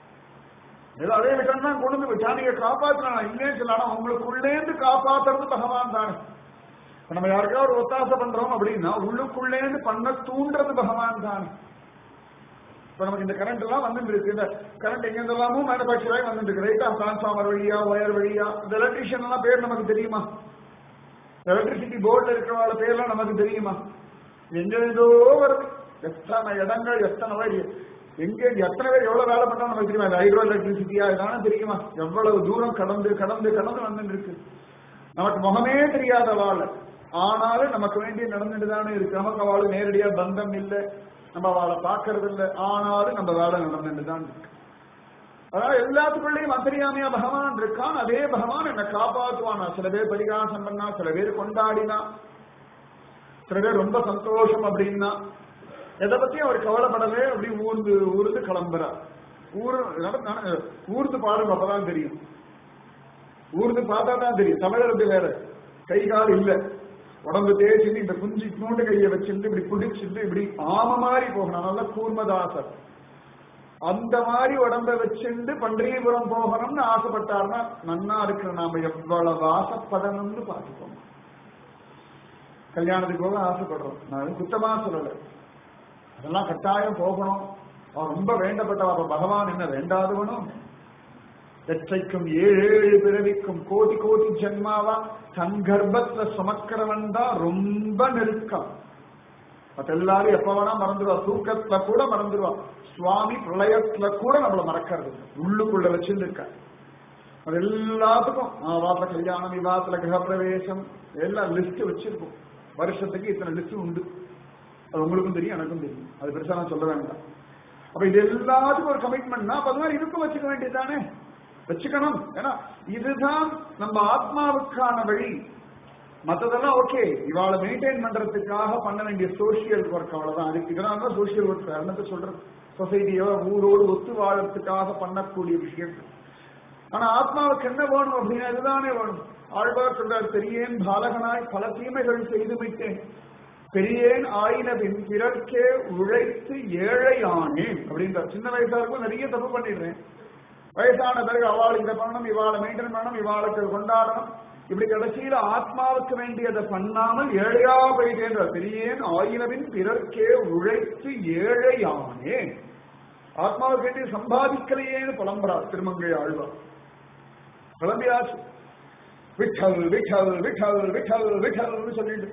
ஏதோ அதே விக்கலன் தான் கொண்டு வந்து விட்டா நீங்க காப்பாத்தினா இல்லைன்னு சொல்லலாம் உங்களுக்குள்ளேந்து காப்பாத்துறது பகவான் தானே இப்ப நம்ம யாருக்கா ஒரு ஒத்தாசை பண்றோம் அப்படின்னா உள்ளுக்குள்ளேந்து பண்ண தூண்டுறது பகவான் தானே இப்ப நமக்கு இந்த கரண்ட் எல்லாம் வந்துட்டு இருக்கு இந்த கரண்ட் எங்க இருந்தாலும் மேனுபேக்சர் ஆகி வந்துட்டு இருக்கு ரைட்டா டிரான்ஸ்பார்மர் வழியா ஒயர் வழியா இந்த எலக்ட்ரிஷியன் எல்லாம் பேர் நமக்கு தெரியுமா எலக்ட்ரிசிட்டி போர்டுல இருக்கிறவங்கள பேர்லாம் நமக்கு தெரியுமா எங்க இருந்தோ வருது எத்தனை இடங்கள் எத்தனை பேர் எங்க எத்தனை பேர் எவ்வளவு வேலை பண்ணா நமக்கு தெரியுமா இந்த ஹைட்ரோ எலக்ட்ரிசிட்டியா இதான தெரியுமா எவ்வளவு தூரம் கடந்து கடந்து கடந்து வந்துட்டு இருக்கு நமக்கு முகமே தெரியாத வாழ் ஆனாலும் நமக்கு வேண்டிய நடந்துட்டு தானே இருக்கு நமக்கு அவளு நேரடியா பந்தம் இல்லை நம்ம அவளை பார்க்கறது இல்லை ஆனாலும் நம்ம வேலை நடந்துட்டு தான் இருக்கு அதாவது எல்லாத்துக்குள்ளேயும் அந்தரியாமையா பகவான் இருக்கான் அதே பகவான் என்னை காப்பாற்றுவானா சில பேர் பரிகாசம் பண்ணா சில பேர் கொண்டாடினா சில பேர் ரொம்ப சந்தோஷம் அப்படின்னா எதை பத்தியும் அவர் கவலைப்படவே அப்படி ஊர்ந்து ஊர்ந்து கிளம்புறார் ஊர் நடந்து ஊர்ந்து பாருங்க அப்பதான் தெரியும் ஊர்ந்து பார்த்தா தான் தெரியும் தமிழருக்கு வேற கை கால் இல்ல உடம்பு தேய்ச்சிட்டு இந்த குஞ்சு நோண்டு கையை வச்சுட்டு இப்படி குடிச்சிட்டு இப்படி ஆம மாதிரி போகணும் நல்ல கூர்மதாசர் அந்த மாதிரி உடம்ப வச்சுட்டு பன்றியபுரம் போகணும்னு ஆசைப்பட்டார்னா நன்னா இருக்கிற நாம எவ்வளவு ஆசைப்படணும்னு பார்த்துக்கோங்க கல்யாணத்துக்கு போக ஆசைப்படுறோம் நான் குத்தமா சொல்லல அதெல்லாம் கட்டாயம் போகணும் அவன் ரொம்ப வேண்டப்பட்டவன் அப்ப பகவான் என்ன வேண்டாதவனும் எச்சைக்கும் ஏழு ஏழு பிறவிக்கும் கோடி கோடி ஜென்மாவா தன் கர்ப்பத்துல சுமக்கிறவன் தான் ரொம்ப நெருக்கம் மத்த எல்லாரும் எப்ப வேணா மறந்துடுவா தூக்கத்துல கூட மறந்துடுவா சுவாமி பிரளயத்துல கூட நம்மள மறக்கிறது உள்ளுக்குள்ள வச்சிருக்க அது எல்லாத்துக்கும் வாரத்துல கல்யாணம் விவாதத்துல கிரகப்பிரவேசம் எல்லாம் லிஸ்ட் வச்சிருக்கும் வருஷத்துக்கு இத்தனை லிஸ்ட் உண்டு அது உங்களுக்கும் தெரியும் எனக்கும் தெரியும் அது பெருசா நான் சொல்ல வேண்டாம் அப்ப இது எல்லாத்துக்கும் ஒரு கமிட்மெண்ட்னா அப்ப அது மாதிரி இதுக்கும் வச்சுக்க வேண்டியதுதானே வச்சுக்கணும் ஏன்னா இதுதான் நம்ம ஆத்மாவுக்கான வழி மத்ததெல்லாம் ஓகே இவாளை மெயின்டைன் பண்றதுக்காக பண்ண வேண்டிய சோசியல் ஒர்க் அவ்வளவுதான் அதுக்கு இதனால தான் சோசியல் ஒர்க் என்னத்தை சொல்றது சொசைட்டியோ ஊரோடு ஒத்து வாழறதுக்காக பண்ணக்கூடிய விஷயம் ஆனா ஆத்மாவுக்கு என்ன வேணும் அப்படின்னா இதுதானே வேணும் ஆழ்வார் சொல்றார் பெரியேன் பாலகனாய் பல தீமைகள் செய்து விட்டேன் பெரியேன் ஆயினபின் பிறர்க்கே உழைத்து ஏழையானேன் அப்படின்றார் சின்ன வயசா இருக்கும் நிறைய தப்பு பண்ணிடுறேன் வயசான பிறகு அவள் இதை பண்ணணும் இவாளை மெயின்டைன் பண்ணணும் இவாளுக்கு கொண்டாடணும் இப்படி கடைசியில ஆத்மாவுக்கு வேண்டியதை பண்ணாமல் ஏழையா போயிட்டேன் பெரியேன் ஆயினவின் பிறர்க்கே உழைத்து ஏழையானேன் ஆத்மாவுக்கு வேண்டிய சம்பாதிக்கலையேன்னு புலம்புறார் திருமங்கை ஆழ்வார் புலம்பியாச்சு விட்டல் விட்டல் விட்டல் விட்டல் விட்டல்னு சொல்லிட்டு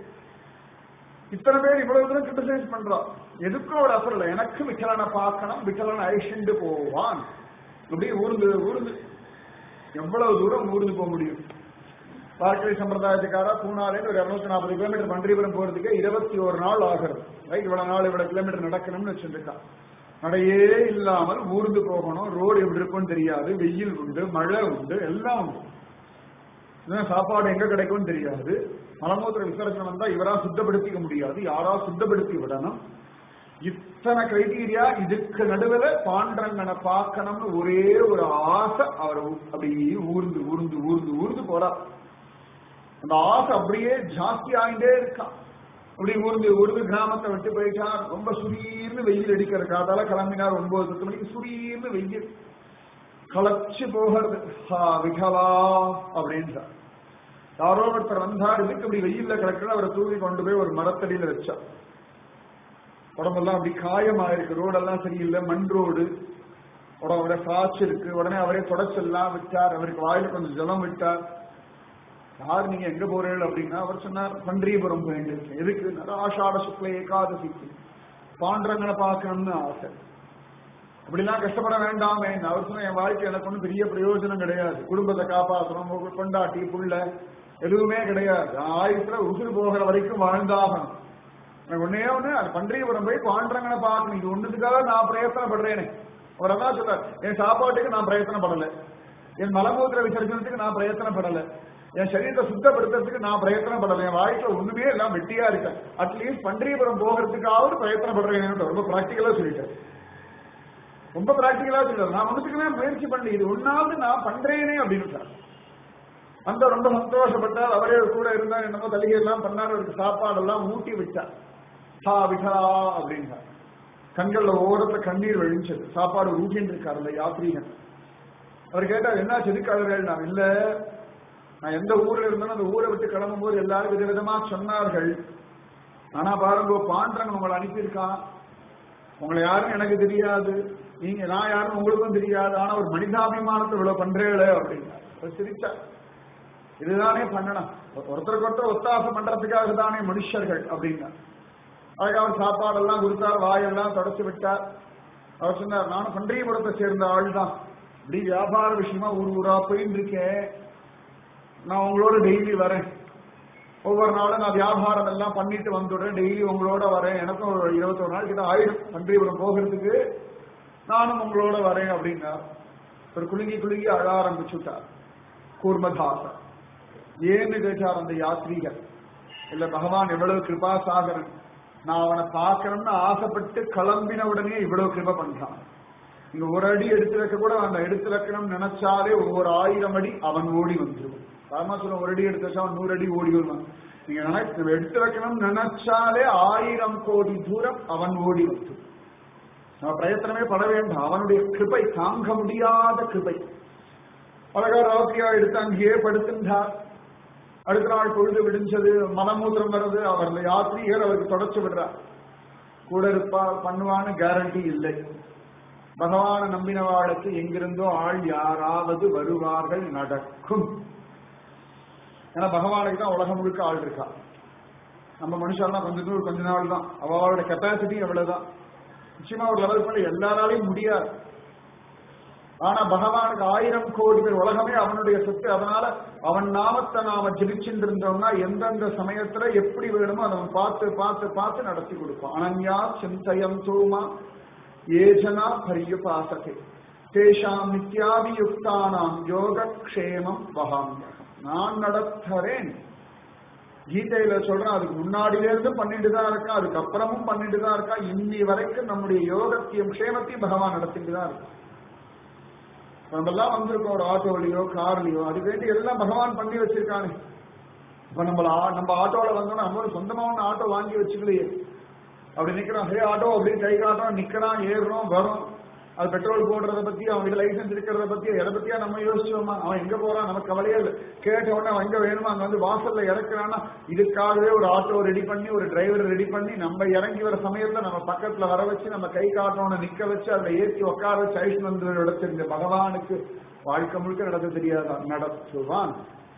இத்தனை பேர் இவ்வளவு தூரம் கிரிட்டிசைஸ் பண்றான் எதுக்கும் அவட அப்புறம் இல்லை எனக்கு விட்டலனை பார்க்கணும் விட்டலனை அழிச்சுண்டு போவான் இப்படி ஊர்ந்து ஊர்ந்து எவ்வளவு தூரம் ஊர்ந்து போக முடியும் பார்க்கவி சம்பிரதாயத்துக்காரா பூனாலேருந்து ஒரு இருநூத்தி நாற்பது கிலோமீட்டர் பன்றிபுரம் போறதுக்கு இருபத்தி ஒரு நாள் ஆகிறது ரைட் இவ்வளவு நாள் இவ்வளவு கிலோமீட்டர் நடக்கணும்னு வச்சுருக்கான் நடையே இல்லாமல் ஊர்ந்து போகணும் ரோடு எப்படி இருக்கும்னு தெரியாது வெயில் உண்டு மழை உண்டு எல்லாம் உண்டு இன்னும் சாப்பாடு எங்க கிடைக்கும்னு தெரியாது மலமூத்திர விசர்ஜனம் வந்தா இவரா சுத்தப்படுத்திக்க முடியாது யாரா சுத்தப்படுத்தி விடணும் இத்தனை கிரைட்டீரியா இதுக்கு நடுவில் பாண்டரங்கனை பார்க்கணும்னு ஒரே ஒரு ஆசை அவர் அப்படியே ஊர்ந்து ஊர்ந்து ஊர்ந்து ஊர்ந்து போறார் அந்த ஆசை அப்படியே ஜாஸ்தி ஆகிட்டே இருக்கான் அப்படி ஊர்ந்து ஊர்ந்து கிராமத்தை விட்டு போயிட்டார் ரொம்ப சுரீர்னு வெயில் அடிக்கிற காதால கிளம்பினார் ஒன்பது பத்து மணிக்கு சுரீர்னு வெயில் களைச்சு போகிறது ஹா விகலா அப்படின்றார் யாரோ ஒருத்தர் வந்தார் இதுக்கு அப்படி வெயில்ல கிடக்குன்னு அவரை தூக்கி கொண்டு போய் ஒரு மரத்தடியில வச்சார் உடம்பெல்லாம் அப்படி காயமா இருக்கு ரோடெல்லாம் சரியில்லை மண் ரோடு உடனே அவரை சாட்சி இருக்கு உடனே அவரே தொடச்செல்லாம் விட்டார் அவருக்கு வாயில கொஞ்சம் ஜலம் விட்டார் யார் நீங்க எங்க போறீர்கள் அப்படின்னா அவர் சொன்னார் பன்றியபுரம் போயிருக்கேன் எதுக்கு ஆஷாட சுக்ல ஏகாதசிக்கு பாண்டரங்கனை பார்க்கணும்னு ஆசை அப்படிலாம் கஷ்டப்பட வேண்டாமே அவர் சொன்ன என் வாழ்க்கை எனக்கு ஒன்றும் பெரிய பிரயோஜனம் கிடையாது குடும்பத்தை காப்பாற்றணும் கொண்டாட்டி புள்ள எதுவுமே கிடையாது ஆயுசுல உசுறு போகிற வரைக்கும் வாழ்ந்தாகணும் எனக்கு ஒன்னே ஒண்ணு அது பன்றியபுரம் போய் பாண்டரங்கனை பார்க்கணும் இது ஒண்ணுத்துக்காக நான் பிரயத்தனப்படுறேனே அவர் அதான் சொல்றார் என் சாப்பாட்டுக்கு நான் பிரயத்தனப்படல என் மலமூத்திர விசர்ஜனத்துக்கு நான் பிரயத்தனப்படல என் சரீரத்தை சுத்தப்படுத்துறதுக்கு நான் பிரயத்தனப்படல என் வாழ்க்கையில ஒண்ணுமே எல்லாம் வெட்டியா இருக்கேன் அட்லீஸ்ட் பன்றியபுரம் போகிறதுக்காவது பிரயத்தனப்படுறேன் ரொம்ப பிராக்டிக்கலா சொல்லிட்டேன் ரொம்ப பிராக்டிக்கலா சொல்றாரு நான் ஒண்ணுத்துக்குமே முயற்சி பண்ணி இது ஒன்னாவது நான் பண்றேனே அப்படின்னு அந்த ரொம்ப சந்தோஷப்பட்டார் அவரே கூட இருந்தா என்னமோ தலிகை எல்லாம் பண்ணார் அவருக்கு சாப்பாடெல்லாம் ஊட்டி விட்டார் சா விட்டா அப்படின்றார் கண்கள்ல ஓரத்துல கண்ணீர் வழிஞ்சது சாப்பாடு ஊட்டின்னு இருக்காரு அந்த யாத்ரீகன் அவர் கேட்டார் என்ன செதுக்காதர்கள் நான் இல்ல நான் எந்த ஊர்ல இருந்தேனோ அந்த ஊரை விட்டு கிளம்பும் போது எல்லாரும் விதவிதமா சொன்னார்கள் ஆனா பாருங்க பாண்டரன் உங்களை அனுப்பியிருக்கான் உங்களை யாரும் எனக்கு தெரியாது நீங்க நான் யாரும் உங்களுக்கும் தெரியாது ஆனா ஒரு மனிதாபிமானத்தை இவ்வளவு பண்றேளே அப்படின்னா சிரிச்சா இதுதானே பண்ணணும் ஒருத்தருக்கு ஒருத்தர் ஒத்தாசம் பண்றதுக்காக தானே மனுஷர்கள் அப்படின்னா அதுக்கு அவர் சாப்பாடெல்லாம் கொடுத்தார் வாயெல்லாம் தொடச்சு விட்டார் அவர் சொன்னார் நானும் பன்றியபுரத்தை சேர்ந்த ஆள் தான் இப்படி வியாபார விஷயமா ஊர் ஊரா போயின்னு இருக்கேன் நான் உங்களோட டெய்லி வரேன் ஒவ்வொரு நாளும் நான் வியாபாரம் எல்லாம் பண்ணிட்டு வந்துடுறேன் டெய்லி உங்களோட வரேன் எனக்கும் ஒரு இருபத்தொரு நாள் கிட்ட ஆயிடும் பன்றியபுரம் போகிறதுக்கு நானும் உங்களோட வரேன் அப்படின்னா ஒரு குலுங்கி குலுங்கி அழ ஆரம்பிச்சுட்டார் கூர்மதாசர் ஏன்னு கேட்டார் அந்த யாத்ரீகர் இல்ல பகவான் எவ்வளவு கிருபா சாகரன் நான் அவனை பார்க்கணும்னு ஆசைப்பட்டு கிளம்பின உடனே இவ்வளவு கிருப பண்றான் நீங்க ஒரு அடி எடுத்து வைக்க கூட அந்த எடுத்து வைக்கணும்னு நினைச்சாலே ஒவ்வொரு ஆயிரம் அடி அவன் ஓடி வந்துடும் சாதாரண சொல்ல ஒரு அடி எடுத்து வச்சா அவன் நூறு அடி ஓடி வருவான் நீங்க நினைச்சு எடுத்து வைக்கணும்னு நினைச்சாலே ஆயிரம் கோடி தூரம் அவன் ஓடி வந்துடும் நம்ம பிரயத்தனமே பட வேண்டாம் அவனுடைய கிருபை தாங்க முடியாத கிருபை அழகா ராத்திரியா எடுத்து அங்கேயே படுத்தின்றார் அடுத்த நாள் பொழுது விடிஞ்சது மனமூத்திரம் வர்றது அவர் அந்த யாத்ரீகர் அவருக்கு தொடச்சு விடுறார் கூட இருப்பா பண்ணுவான்னு கேரண்டி இல்லை பகவான நம்பினவாளுக்கு எங்கிருந்தோ ஆள் யாராவது வருவார்கள் நடக்கும் ஏன்னா பகவானுக்கு தான் உலகம் முழுக்க ஆள் இருக்கா நம்ம மனுஷாலாம் கொஞ்ச தூரம் கொஞ்ச நாள் தான் அவளோட கெப்பாசிட்டி அவ்வளவுதான் நிச்சயமா ஒரு லெவல் பண்ண எல்லாராலையும் முடியாது ஆனா பகவானுக்கு ஆயிரம் கோடி பேர் உலகமே அவனுடைய சொத்து அதனால அவன் நாமத்தை நாம ஜபிச்சுட்டு இருந்தோம்னா எந்தெந்த சமயத்துல எப்படி வேணுமோ அதை அவன் பார்த்து பார்த்து பார்த்து நடத்தி கொடுப்பான் அனன்யா சிந்தயம் தூமா ஏஜனா பரியுபாசகே தேஷாம் நித்யாபியுக்தானாம் யோகக்ஷேமம் வகாமியகம் நான் நடத்துறேன் கீதையில சொல்றேன் அதுக்கு முன்னாடியில இருந்து பண்ணிட்டு தான் இருக்கா அதுக்கப்புறமும் பண்ணிட்டு தான் இருக்கா இன்னி வரைக்கும் நம்முடைய யோகத்தையும் க்ஷேமத்தையும் பகவான் நடத்திட்டு தான் இருக்கு நம்ம எல்லாம் வந்திருக்கோம் ஒரு ஆட்டோலயோ கார்லயோ அது வேண்டி எல்லாம் பகவான் பண்ணி வச்சிருக்கானே இப்ப நம்மள ஆ- நம்ம ஆட்டோல வந்தோம்னா நம்ம ஒரு சொந்தமா ஒண்ணு ஆட்டோ வாங்கி வச்சுக்கலையே அப்படி நிக்கிறோம் ஹே ஆட்டோ அப்படின்னு கை காட்டுறோம் நிக்கிறான் ஏறுறோம் வரும் அது பெட்ரோல் போடுறத பத்தி அவன் லைசன்ஸ் இருக்கிறத பத்தி எதை பத்தியா நம்ம யோசிச்சோமா அவன் எங்க போறான் நமக்கு கவலையே இல்லை கேட்ட உடனே அவன் எங்க வேணுமோ அங்க வந்து வாசல்ல இறக்குறான்னா இதுக்காகவே ஒரு ஆட்டோ ரெடி பண்ணி ஒரு டிரைவர் ரெடி பண்ணி நம்ம இறங்கி வர சமயத்துல நம்ம பக்கத்துல வர வச்சு நம்ம கை காட்டுறவனை நிக்க வச்சு அதுல ஏற்றி உட்கார வச்சு ஐஸ் வந்து இடத்திருந்த பகவானுக்கு வாழ்க்கை முழுக்க நடத்த தெரியாதா நடத்துவான்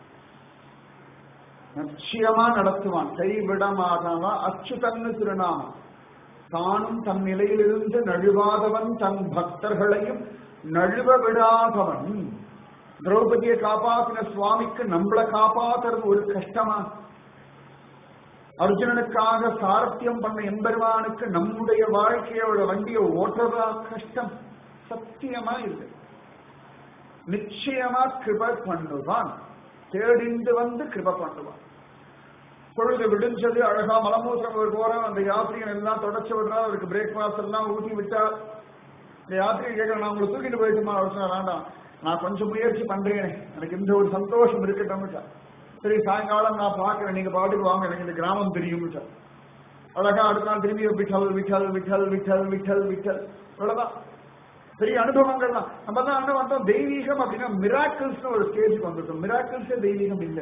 நிச்சயமா நடத்துவான் கைவிடமாகவா அச்சுதன்னு திருநாமம் தானும் தன் நிலையிலிருந்து நழுவாதவன் தன் பக்தர்களையும் நழுவ விடாதவன் திரௌபதியை காப்பாத்தின சுவாமிக்கு நம்மளை காப்பாத்துறது ஒரு கஷ்டமா அர்ஜுனனுக்காக சாரத்தியம் பண்ண எம்பெருமானுக்கு நம்முடைய வாழ்க்கையோட வண்டியை ஓட்டுறதா கஷ்டம் சத்தியமா இல்லை நிச்சயமா கிருப பண்ணுவான் தேடிந்து வந்து கிருப பண்ணுவான் பொழுது விடிஞ்சது அழகா மலமூத்திரம் ஒரு போறோம் அந்த யாத்திரிகன் எல்லாம் தொடச்சு விடுறா அவருக்கு பிரேக்ஃபாஸ்ட் எல்லாம் ஊட்டி விட்டார் இந்த யாத்திரிகை கேட்க நான் உங்களை தூக்கிட்டு போயிட்டுமா அவர் சொன்னா வேண்டாம் நான் கொஞ்சம் முயற்சி பண்றேன் எனக்கு இந்த ஒரு சந்தோஷம் இருக்கட்டும் சரி சாயங்காலம் நான் பாக்குறேன் நீங்க பாட்டுக்கு வாங்க எனக்கு இந்த கிராமம் தெரியும் அழகா அடுத்த நாள் திரும்பி விட்டல் விட்டல் விட்டல் விட்டல் விட்டல் விட்டல் இவ்வளவுதான் பெரிய அனுபவங்கள் தான் நம்ம தான் என்ன வந்தோம் தெய்வீகம் அப்படின்னா மிராக்கிள்ஸ் ஒரு ஸ்டேஜுக்கு வந்துட்டோம் மிராக்கிள்ஸே தெய்வீகம் இல்லை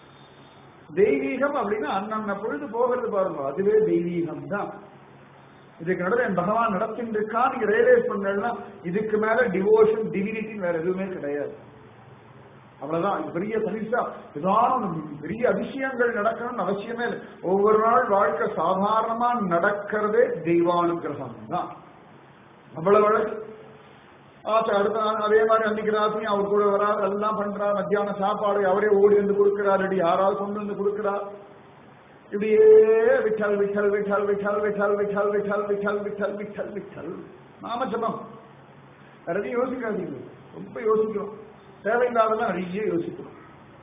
தெய்வீகம் அப்படின்னா அண்ணன்ன பொழுது போகிறது பாருங்க அதுவே தெய்வீகம் தான் இதுக்கு நடுவில் என் பகவான் நடத்தின்னு இருக்கா நீங்க ரியலைஸ் பண்ணலன்னா இதுக்கு மேல டிவோஷன் டிவினிட்டின்னு வேற எதுவுமே கிடையாது அவ்வளவுதான் இது பெரிய பரிசா ஏதாவது பெரிய அதிசயங்கள் நடக்கணும்னு அவசியமே இல்லை ஒவ்வொரு நாள் வாழ்க்கை சாதாரணமா நடக்கிறதே தெய்வானுகிரகம் தான் அவ்வளவு அழகு ஆச்சா அடுத்த நாள் அதே மாதிரி அன்னைக்கு ராத்திரி அவர் கூட வராரு எல்லாம் பண்றார் மத்தியான சாப்பாடு அவரே ஓடி வந்து கொடுக்கிறார் இடி யாராவது கொண்டு வந்து கொடுக்கிறார் இப்படியே விட்டல் விட்டல் விட்டல் விட்டல் விட்டல் விட்டல் விட்டல் விட்டல் விட்டல் விட்டல் விட்டல் நாம ஜபம் வேற எதையும் யோசிக்காதீங்க ரொம்ப யோசிக்கிறோம் தேவையில்லாதெல்லாம் நிறைய யோசிக்கிறோம்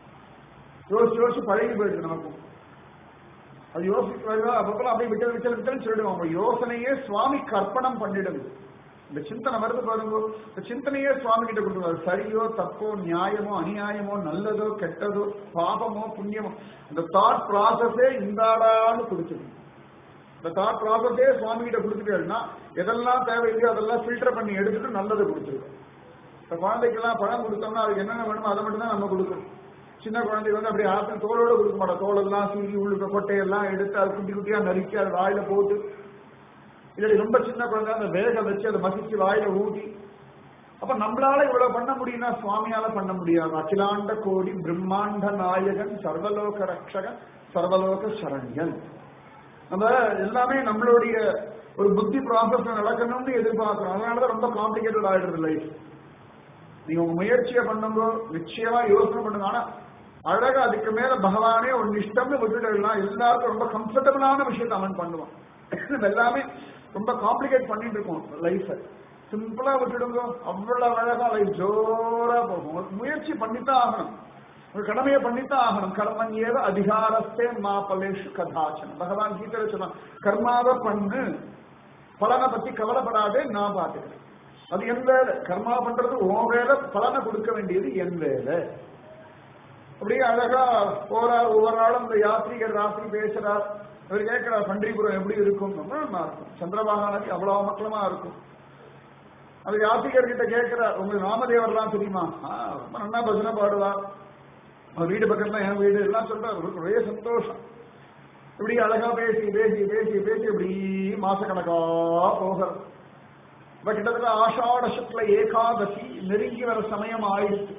யோசிச்சு யோசிச்சு பழகி போயிடுது நமக்கும் அது யோசிக்கிறதா அப்பப்பெல்லாம் அப்படியே விட்டல் விட்டல் விட்டல் சொல்லிடுவோம் உங்க யோசனையே சுவாமிக்கு அர்ப்பணம் பண்ணிடுது இந்த சிந்தனை வருது பாருங்க இந்த சிந்தனையே சுவாமி கிட்ட கொடுக்குறாரு சரியோ தப்போ நியாயமோ அநியாயமோ நல்லதோ கெட்டதோ பாபமோ புண்ணியமோ இந்த தாட் ப்ராசஸே இந்தாடான்னு கொடுத்துருக்கு இந்த தாட் ப்ராசஸே சுவாமி கிட்ட கொடுத்துட்டேன்னா எதெல்லாம் தேவையில்லையோ அதெல்லாம் ஃபில்டர் பண்ணி எடுத்துட்டு நல்லது கொடுத்துருக்கோம் இப்ப குழந்தைக்கெல்லாம் பழம் கொடுத்தோம்னா அதுக்கு என்னென்ன வேணுமோ அதை மட்டும் தான் நம்ம கொடுக்கணும் சின்ன குழந்தைக்கு வந்து அப்படியே ஆப்பிள் தோலோட கொடுக்க மாட்டோம் தோலெல்லாம் சீவி உள்ளுக்க கொட்டையெல்லாம் எடுத்து அது குட்டி குட்டியா நறுக்கி அது வாயில போட்டு இல்லாட்டி ரொம்ப சின்ன குழந்தை அந்த வேக வச்சு அதை மசிச்சு வாயில ஊட்டி அப்ப நம்மளால இவ்வளவு பண்ண முடியும்னா சுவாமியால பண்ண முடியாது அகிலாண்ட கோடி பிரம்மாண்ட நாயகன் சர்வலோக ரக்ஷகன் சர்வலோக சரண்யன் நம்ம எல்லாமே நம்மளுடைய ஒரு புத்தி ப்ராசஸ் நடக்கணும்னு எதிர்பார்க்கிறோம் அதனாலதான் ரொம்ப காம்ப்ளிகேட்டட் ஆயிடுது லைஃப் நீங்க உங்க முயற்சியை பண்ணுங்க நிச்சயமா யோசனை பண்ணுங்க ஆனா அழகா அதுக்கு மேல பகவானே ஒரு நிஷ்டம்னு விட்டுடலாம் எல்லாருக்கும் ரொம்ப கம்ஃபர்டபுளான விஷயத்தை அவன் பண்ணுவான் நம்ம எல்லாமே ரொம்ப காம்ப்ளிகேட் பண்ணிட்டு இருக்கோம் லைஃப சிம்பிளா விட்டுடுங்க அவ்வளவு அழகா லைஃப் ஜோரா போகும் ஒரு முயற்சி பண்ணித்தான் ஆகணும் ஒரு கடமையை பண்ணித்தான் ஆகணும் கர்மன் ஏவ அதிகாரத்தே மாபலேஷு கதாச்சனம் பகவான் கீதையில சொன்னான் கர்மாவை பண்ணு பலனை பத்தி கவலைப்படாதே நான் பாத்துக்கிறேன் அது என் வேலை கர்மா பண்றது உன் வேலை பலனை கொடுக்க வேண்டியது என் வேலை அப்படியே அழகா போறார் ஒவ்வொரு நாளும் இந்த யாத்ரீகர் ராத்திரி பேசுறார் இவர் கேட்கிறார் பண்டிகைபுரம் எப்படி இருக்கும் ரொம்ப நல்லா இருக்கும் சந்திரபாகா நதி அவ்வளவு மக்களமா இருக்கும் அந்த யாத்திரிகர் கிட்ட கேட்கிறார் உங்களுக்கு ராமதேவர்லாம் தெரியுமா ஆ, ரொம்ப நல்லா பஜனை பாடுவார் அவர் வீடு பக்கத்துல என் வீடு எல்லாம் சொல்றாரு அவருக்கு ஒரே சந்தோஷம் இப்படி அழகா பேசி பேசி பேசி பேசி இப்படி மாசக்கணக்கா போகிறது இப்ப கிட்டத்தட்ட ஆஷாட சுக்ல ஏகாதசி நெருங்கி வர சமயம் ஆயிடுச்சு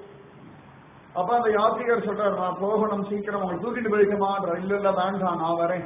அப்ப அந்த யாத்திரிகர் சொல்றாரு நான் போகணும் சீக்கிரம் உங்களை தூக்கிட்டு போயிருக்கமான்ற இல்ல இல்ல வேண்டாம் நான் வரேன்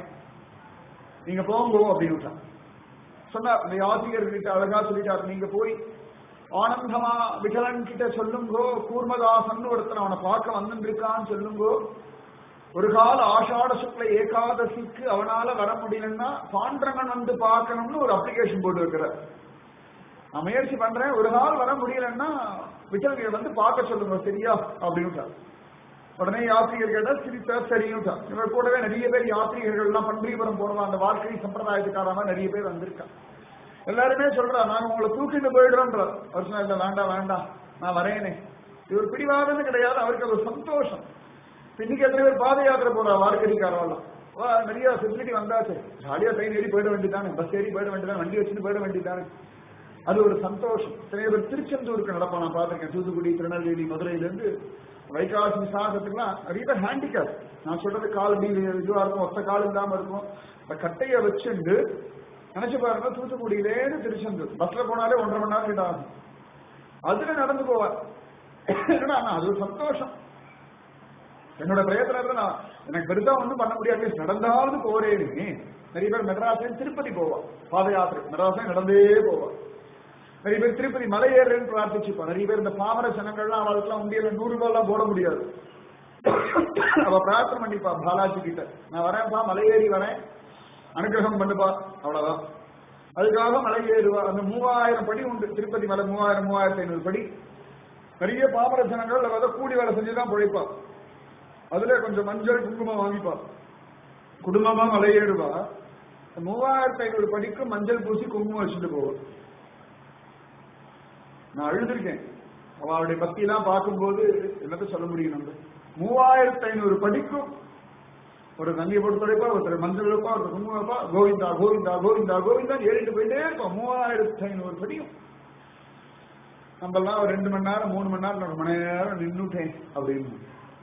நீங்க போங்கோ அப்படின்னு சொன்னார் இந்த யாத்திரிகர் கிட்ட அழகா சொல்லிட்டார் நீங்க போய் ஆனந்தமா விகலன் கிட்ட சொல்லுங்கோ கூர்மதாசன் ஒருத்தன் அவனை பார்க்க வந்துருக்கான்னு சொல்லுங்கோ ஒரு கால ஆஷாட சுக்ல ஏகாதசிக்கு அவனால வர முடியலன்னா பாண்டரங்கன் வந்து பார்க்கணும்னு ஒரு அப்ளிகேஷன் போட்டு வைக்கிறார் நான் முயற்சி பண்றேன் ஒரு நாள் வர முடியலன்னா விட்டல்களை வந்து பார்க்க சொல்லுங்க சரியா அப்படின்னுட்டா உடனே யாத்திரிகர் கேட்டா சிரித்தா சரின்னுட்டா இவர் கூடவே நிறைய பேர் யாத்திரிகர்கள் எல்லாம் பன்றிபுரம் போறவா அந்த வாழ்க்கை சம்பிரதாயத்துக்காரமா நிறைய பேர் வந்திருக்கா எல்லாருமே சொல்றா நாங்க உங்களை தூக்கிட்டு போயிடுறோன்ற அவர் சொன்னா இல்ல வேண்டாம் வேண்டாம் நான் வரேனே இவர் பிடிவாதம்னு கிடையாது அவருக்கு அது ஒரு சந்தோஷம் இன்னைக்கு எத்தனை பேர் பாத யாத்திரை போறா வார்க்கடிக்காரெல்லாம் வா நிறைய ஃபெசிலிட்டி வந்தாச்சு ஜாலியா ட்ரெயின் ஏறி போயிட வேண்டியதானே பஸ் ஏறி போயிட வேண்டியதானே வண்டி வச்சுட்டு போயிட வேண்டியதானே அது ஒரு சந்தோஷம் சில பேர் திருச்செந்தூருக்கு நடப்பா நான் பார்த்திருக்கேன் தூத்துக்குடி திருநெல்வேலி மதுரையில இருந்து வைகாசி விசாகத்துக்குலாம் நிறைய பேர் ஹேண்டிகேப் நான் சொல்றது கால் நீ இதுவா இருக்கும் ஒத்த கால் இல்லாம இருக்கும் அந்த கட்டைய வச்சுண்டு நினைச்சு பாருங்க தூத்துக்குடியிலேருந்து திருச்செந்தூர் பஸ்ல போனாலே ஒன்றரை மணி நேரம் கிட்ட ஆகும் அதுல நடந்து போவார் என்னடா அண்ணா, அது ஒரு சந்தோஷம் என்னோட பிரயத்தனத்துல நான் எனக்கு பெருசா ஒண்ணும் பண்ண முடியாது நடந்தாவது போறேன்னு நிறைய பேர் மெட்ராஸ்ல திருப்பதி போவா பாத யாத்திரை மெட்ராஸ்ல நடந்தே போவா நிறைய பேர் திருப்பதி மலை ஏறுறேன்னு பிரார்த்திச்சுப்பா நிறைய பேர் இந்த பாமர ஜனங்கள்லாம் அவளுக்குலாம் உண்டியல நூறு ரூபாய் எல்லாம் போட முடியாது அவ பிரார்த்தனை பண்ணிப்பா பாலாஜி கிட்ட நான் வரேன்ப்பா மலை ஏறி வரேன் அனுகிரகம் பண்ணுப்பா அவ்வளவுதான் அதுக்காக மலை ஏறுவா அந்த மூவாயிரம் படி உண்டு திருப்பதி மலை மூவாயிரம் மூவாயிரத்தி ஐநூறு படி நிறைய பாமர ஜனங்கள் அதை கூலி வேலை செஞ்சுதான் பிழைப்பா அதுல கொஞ்சம் மஞ்சள் குங்குமம் வாங்கிப்பா குடும்பமா மலையேறுவா மூவாயிரத்தி ஐநூறு படிக்கு மஞ்சள் பூசி குங்குமம் வச்சுட்டு போவா நான் அழுதுருக்கேன் அவளுடைய பக்தியெல்லாம் பார்க்கும்போது என்னத்த சொல்ல முடியும் நம்ம மூவாயிரத்தி ஐநூறு படிக்கும் ஒரு நந்தியை போட்டு துடைப்பா ஒருத்தர் மஞ்சள் வைப்பா ஒருத்தர் குங்குமம் வைப்பா கோவிந்தா கோவிந்தா கோவிந்தா கோவிந்தா ஏறிட்டு போயிட்டே இருப்போம் மூவாயிரத்தி ஐநூறு படியும் நம்மெல்லாம் ஒரு ரெண்டு மணி நேரம் மூணு மணி நேரம் ரெண்டு மணி நேரம் நின்னுட்டேன் அப்படின்னு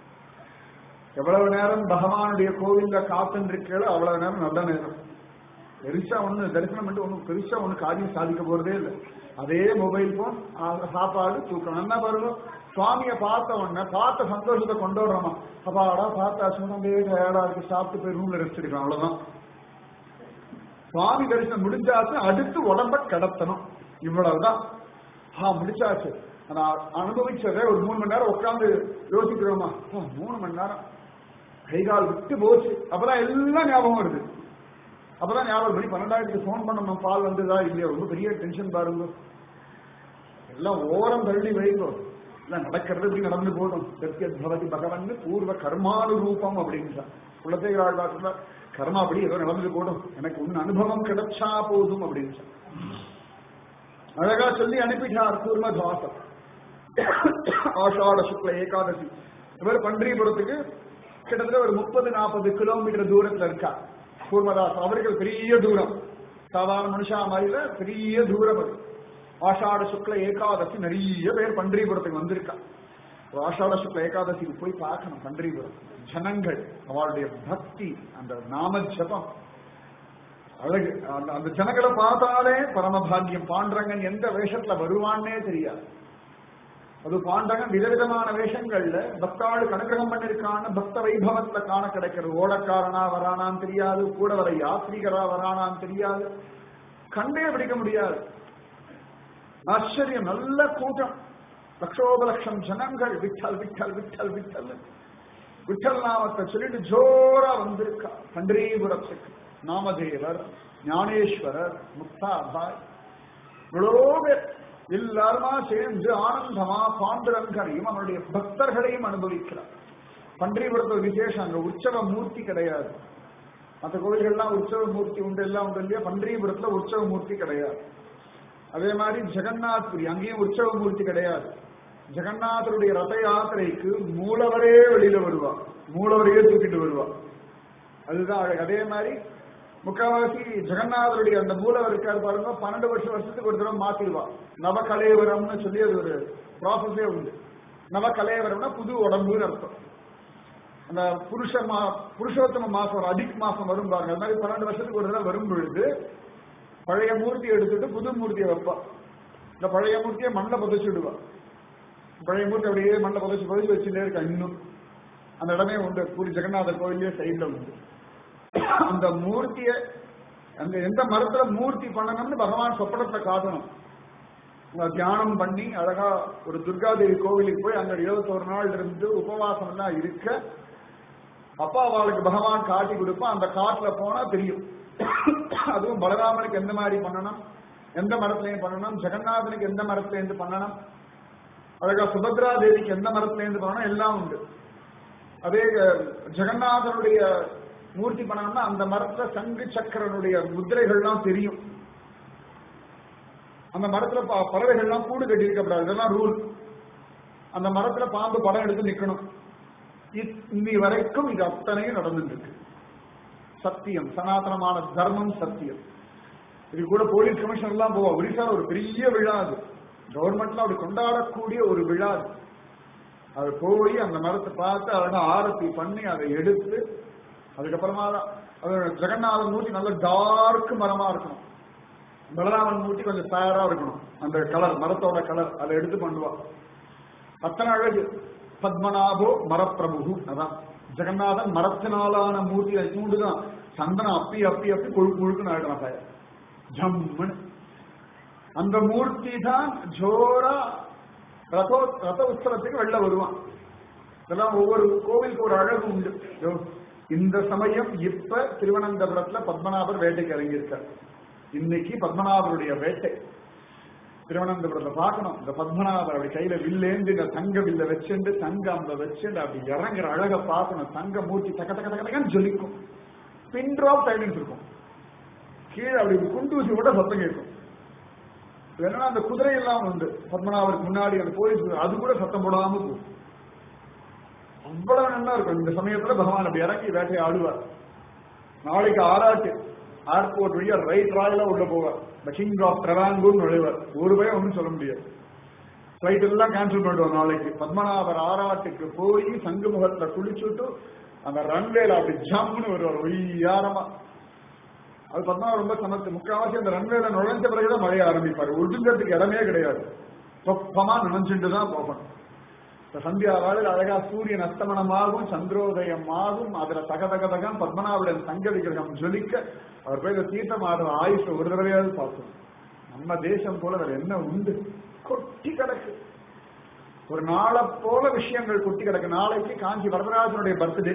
எவ்வளவு நேரம் பகவானுடைய கோவில்ல காத்துருக்கோ அவ்வளவு நேரம் நல்ல நேரம் பெருசா ஒண்ணு தரிசனம் பண்ணிட்டு ஒண்ணு பெருசா ஒண்ணு காரியம் சாதிக்க போறதே இல்லை அதே மொபைல் போன் சாப்பாடு தூக்கம் என்ன பாருங்க சுவாமியை பார்த்த உடனே பார்த்த சந்தோஷத்தை கொண்டு வர்றோமா அப்பாடா பார்த்தா சும்மா டயர்டா இருக்கு சாப்பிட்டு போய் ரூம்ல ரெஸ்ட் எடுக்கலாம் அவ்வளவுதான் சுவாமி தரிசனம் முடிஞ்சாச்சு அடுத்து உடம்ப கடத்தணும் இவ்வளவுதான் ஆ முடிச்சாச்சு நான் அனுபவிச்சதை ஒரு மூணு மணி நேரம் உட்காந்து யோசிக்கிறோமா ஆ, மூணு மணி நேரம் கை கால் விட்டு போச்சு அப்பதான் எல்லாம் ஞாபகம் வருது அப்பதான் ஞாபகம் பண்ணி பன்னெண்டாயிரத்துக்கு ஃபோன் பண்ணணும் பால் வந்ததா இல்லையா ரொம்ப பெரிய டென்ஷன் பாருங்க எல்லாம் ஓரம் தள்ளி வைங்கோ எல்லாம் நடக்கிறது இப்படி நடந்து போதும் சத்தியத் பவதி பகவன் பூர்வ கர்மானு ரூபம் அப்படின்னு குலத்தேகராஜாத்துல கர்மா அப்படி ஏதோ நடந்து போடும் எனக்கு உன் அனுபவம் கிடைச்சா போதும் அப்படின்னு அழகா சொல்லி அனுப்பிட்டார் கூர்மதாசம் ஆஷாட சுக்ல ஏகாதசி இவர் பன்றிபுரத்துக்கு கிட்டத்தட்ட ஒரு முப்பது நாற்பது கிலோமீட்டர் தூரத்துல இருக்கா கூர்மதாஸ் அவர்கள் பெரிய தூரம் சாதாரண மனுஷா மாதிரில பெரிய தூரம் அது ஆஷாட சுக்ல ஏகாதசி நிறைய பேர் பன்றிபுரத்துக்கு வந்திருக்கா ஒரு ஆஷாட சுக்ல ஏகாதசிக்கு போய் பார்க்கணும் பன்றிபுரம் ஜனங்கள் அவளுடைய பக்தி அந்த நாம ஜபம் அழகு அந்த அந்த ஜனங்களை பார்த்தாலே பரமபாகியம் பாண்டரங்கன் எந்த வேஷத்துல வருவான்னே தெரியாது அது பாண்டரங்கன் விதவிதமான வேஷங்கள்ல பக்தாளு கனுகிரகம் பண்ணிருக்கான்னு பக்த வைபவத்துல காண கிடைக்கிறது ஓடக்காரனா வரானான்னு தெரியாது கூட வர யாத்ரீகரா வரானான்னு தெரியாது கண்டே பிடிக்க முடியாது ஆச்சரியம் நல்ல கூட்டம் லட்சோப லட்சம் ஜனங்கள் விட்டல் விட்டல் விட்டல் விட்டல் விட்டல் நாமத்தை சொல்லிட்டு ஜோரா வந்திருக்கா பண்டரீபுரத்துக்கு நாமதேவர் ஞானேஸ்வரர் முக்தாபாய் இவ்வளோ பேர் எல்லாருமா சேர்ந்து ஆனந்தமா பாண்டுரங்கரையும் அவனுடைய பக்தர்களையும் அனுபவிக்கிறார் பன்றிபுரத்தில் விசேஷம் அங்க உற்சவ மூர்த்தி கிடையாது மற்ற கோயில்கள்லாம் உற்சவ மூர்த்தி உண்டு எல்லாம் உண்டு இல்லையா பன்றிபுரத்துல உற்சவ மூர்த்தி கிடையாது அதே மாதிரி ஜெகநாத்புரி அங்கேயும் உற்சவ மூர்த்தி கிடையாது ஜெகநாதருடைய ரத யாத்திரைக்கு மூலவரே வெளியில வருவா மூலவரையே தூக்கிட்டு வருவா அதுதான் அழகு அதே மாதிரி முக்காவாசி ஜெகநாதருடைய அந்த மூலவர் இருக்காரு பாருங்க பன்னெண்டு வருஷம் வருஷத்துக்கு ஒரு தடவை மாத்திடுவா நவகலேவரம்னு சொல்லி அது ஒரு ப்ராசஸே உண்டு நவகலேவரம்னா புது உடம்புன்னு அர்த்தம் அந்த புருஷ மா புருஷோத்தம மாசம் வரும் அதிக் மாசம் வரும் பாருங்க அது மாதிரி பன்னெண்டு வருஷத்துக்கு ஒரு தடவை வரும் பொழுது பழைய மூர்த்தி எடுத்துட்டு புது மூர்த்தியை வைப்பா இந்த பழைய மூர்த்தியை மண்ணில் புதைச்சிடுவா பழைய மூர்த்தி அப்படியே மண்ணில் புதைச்சு புதைச்சு வச்சுட்டே இருக்கா இன்னும் அந்த இடமே உண்டு பூரி ஜெகநாதர் கோயிலே சைட்ல உண்டு அந்த மூர்த்திய அந்த எந்த மரத்துல மூர்த்தி பண்ணணும்னு பகவான் சொப்பனத்தை காட்டணும் உங்க தியானம் பண்ணி அழகா ஒரு துர்காதேவி கோவிலுக்கு போய் அங்க இருபத்தோரு நாள் இருந்து உபவாசம் எல்லாம் இருக்க அப்பா அவளுக்கு பகவான் காட்டி கொடுப்பான் அந்த காட்டுல போனா தெரியும் அதுவும் பலராமனுக்கு எந்த மாதிரி பண்ணணும் எந்த மரத்துலயும் பண்ணணும் ஜெகநாதனுக்கு எந்த மரத்துல இருந்து பண்ணணும் அழகா சுபத்ரா தேவிக்கு எந்த மரத்துல இருந்து பண்ணணும் எல்லாம் உண்டு அதே அஹ், ஜெகநாதனுடைய மூர்த்தி பண்ணணும்னா அந்த மரத்துல சங்கு சக்கரனுடைய முத்திரைகள்லாம் தெரியும் அந்த மரத்துல ப- பறவைகள்லாம் கூடு கட்டி இருக்கப்படாது இதெல்லாம் ரூல் அந்த மரத்துல பாம்பு படம் எடுத்து நிக்கணும் இ- இன்னி வரைக்கும் இது அத்தனையும் நடந்துட்டு இருக்கு சத்தியம் சனாதனமான தர்மம் சத்தியம் இது கூட போலீஸ் கமிஷனர் எல்லாம் போவா ஒரிசால ஒரு பெரிய விழா அது கவர்மெண்ட்ல அப்படி கொண்டாடக்கூடிய ஒரு விழா அது அது போய் அந்த மரத்தை பார்த்து அழகா ஆரத்தி பண்ணி அதை எடுத்து அதுக்கப்புறமா தான் அது ஜெகநாதன் மூர்த்தி நல்ல டார்க் மரமா இருக்கணும் பலராமன் மூர்த்தி கொஞ்சம் ஃபேரா இருக்கணும் அந்த கலர் மரத்தோட கலர் அதை எடுத்து பண்ணுவா அத்தனை அழகு பத்மநாபோ மரப்பிரபு அதான் ஜெகநாதன் மரத்தினாலான மூர்த்தி அது தூண்டுதான் சந்தனம் அப்பி அப்பி அப்பி கொழுக்கு கொழுக்குன்னு ஆயிடுறான் சார் ஜம்முன்னு அந்த மூர்த்தி தான் ஜோரா ரதோ ரத உற்சவத்துக்கு வெளில வருவான் இதெல்லாம் ஒவ்வொரு கோவிலுக்கு ஒரு அழகு உண்டு இதோ இந்த சமயம் இப்ப திருவனந்தபுரத்துல பத்மநாபர் வேட்டைக்கு இறங்கியிருக்கார் இன்னைக்கு பத்மநாபருடைய வேட்டை திருவனந்தபுரத்துல பார்க்கணும் இந்த பத்மநாபர் அப்படி கையில வில்லேந்து இந்த தங்க வில்ல வச்சுண்டு தங்க அந்த வச்சுண்டு அப்படி இறங்குற அழக பார்க்கணும் தங்க மூர்த்தி தக்க தக்க தக்க தக்கன்னு ஜொலிக்கும் பின் ட்ராப் சைலன்ஸ் இருக்கும் கீழே அப்படி குண்டூசி கூட சத்தம் கேட்கும் என்னன்னா அந்த குதிரை எல்லாம் உண்டு பத்மநாபருக்கு முன்னாடி அந்த போலீஸ் குதிரை, அது கூட சத்தம் போடாம போகும் அவ்வளவு நல்லா இருக்கும் இந்த சமயத்துல பகவான் அப்படி இறங்கி வேட்டையை ஆடுவார் நாளைக்கு ஆராட்டு ஏர்போர்ட் வழியா ரைட் ராயலா உள்ள போவார் த கிங் ஆஃப் ட்ரவாங்கூர் நுழைவார் ஒரு பயம் ஒன்றும் சொல்ல முடியாது ஃபிளைட் எல்லாம் கேன்சல் பண்ணிடுவோம் நாளைக்கு பத்மநாபர் ஆராட்டுக்கு போய் சங்கு முகத்துல குளிச்சுட்டு அந்த ரன்வேல அப்படி ஜம்னு வருவார் ஒய்யாரமா அது பத்மாவ ரொம்ப சமர்த்து முக்காவாசி அந்த ரன்வேல நுழைஞ்ச பிறகுதான் மழைய ஆரம்பிப்பாரு ஒழுங்கிறதுக்கு இடமே கிடையாது சொப்பமா நினைச்சுட்டு தான் போகணும் இப்ப சந்தியா வேளையில் அழகா சூரியன் அஸ்தமனமாகும் சந்திரோதயமாகும் அதுல தக தக தகம் பத்மநாபுடன் தங்க விக்கிரகம் ஜொலிக்க அவர் போய் இந்த தீர்த்தம் ஆடுற ஆயுஷ ஒரு தடவையாவது பார்த்தோம் நம்ம தேசம் போல வேற என்ன உண்டு கொட்டி கிடக்கு ஒரு நாளை போல விஷயங்கள் கொட்டி கிடக்கு நாளைக்கு காஞ்சி வரதராஜனுடைய பர்த்டே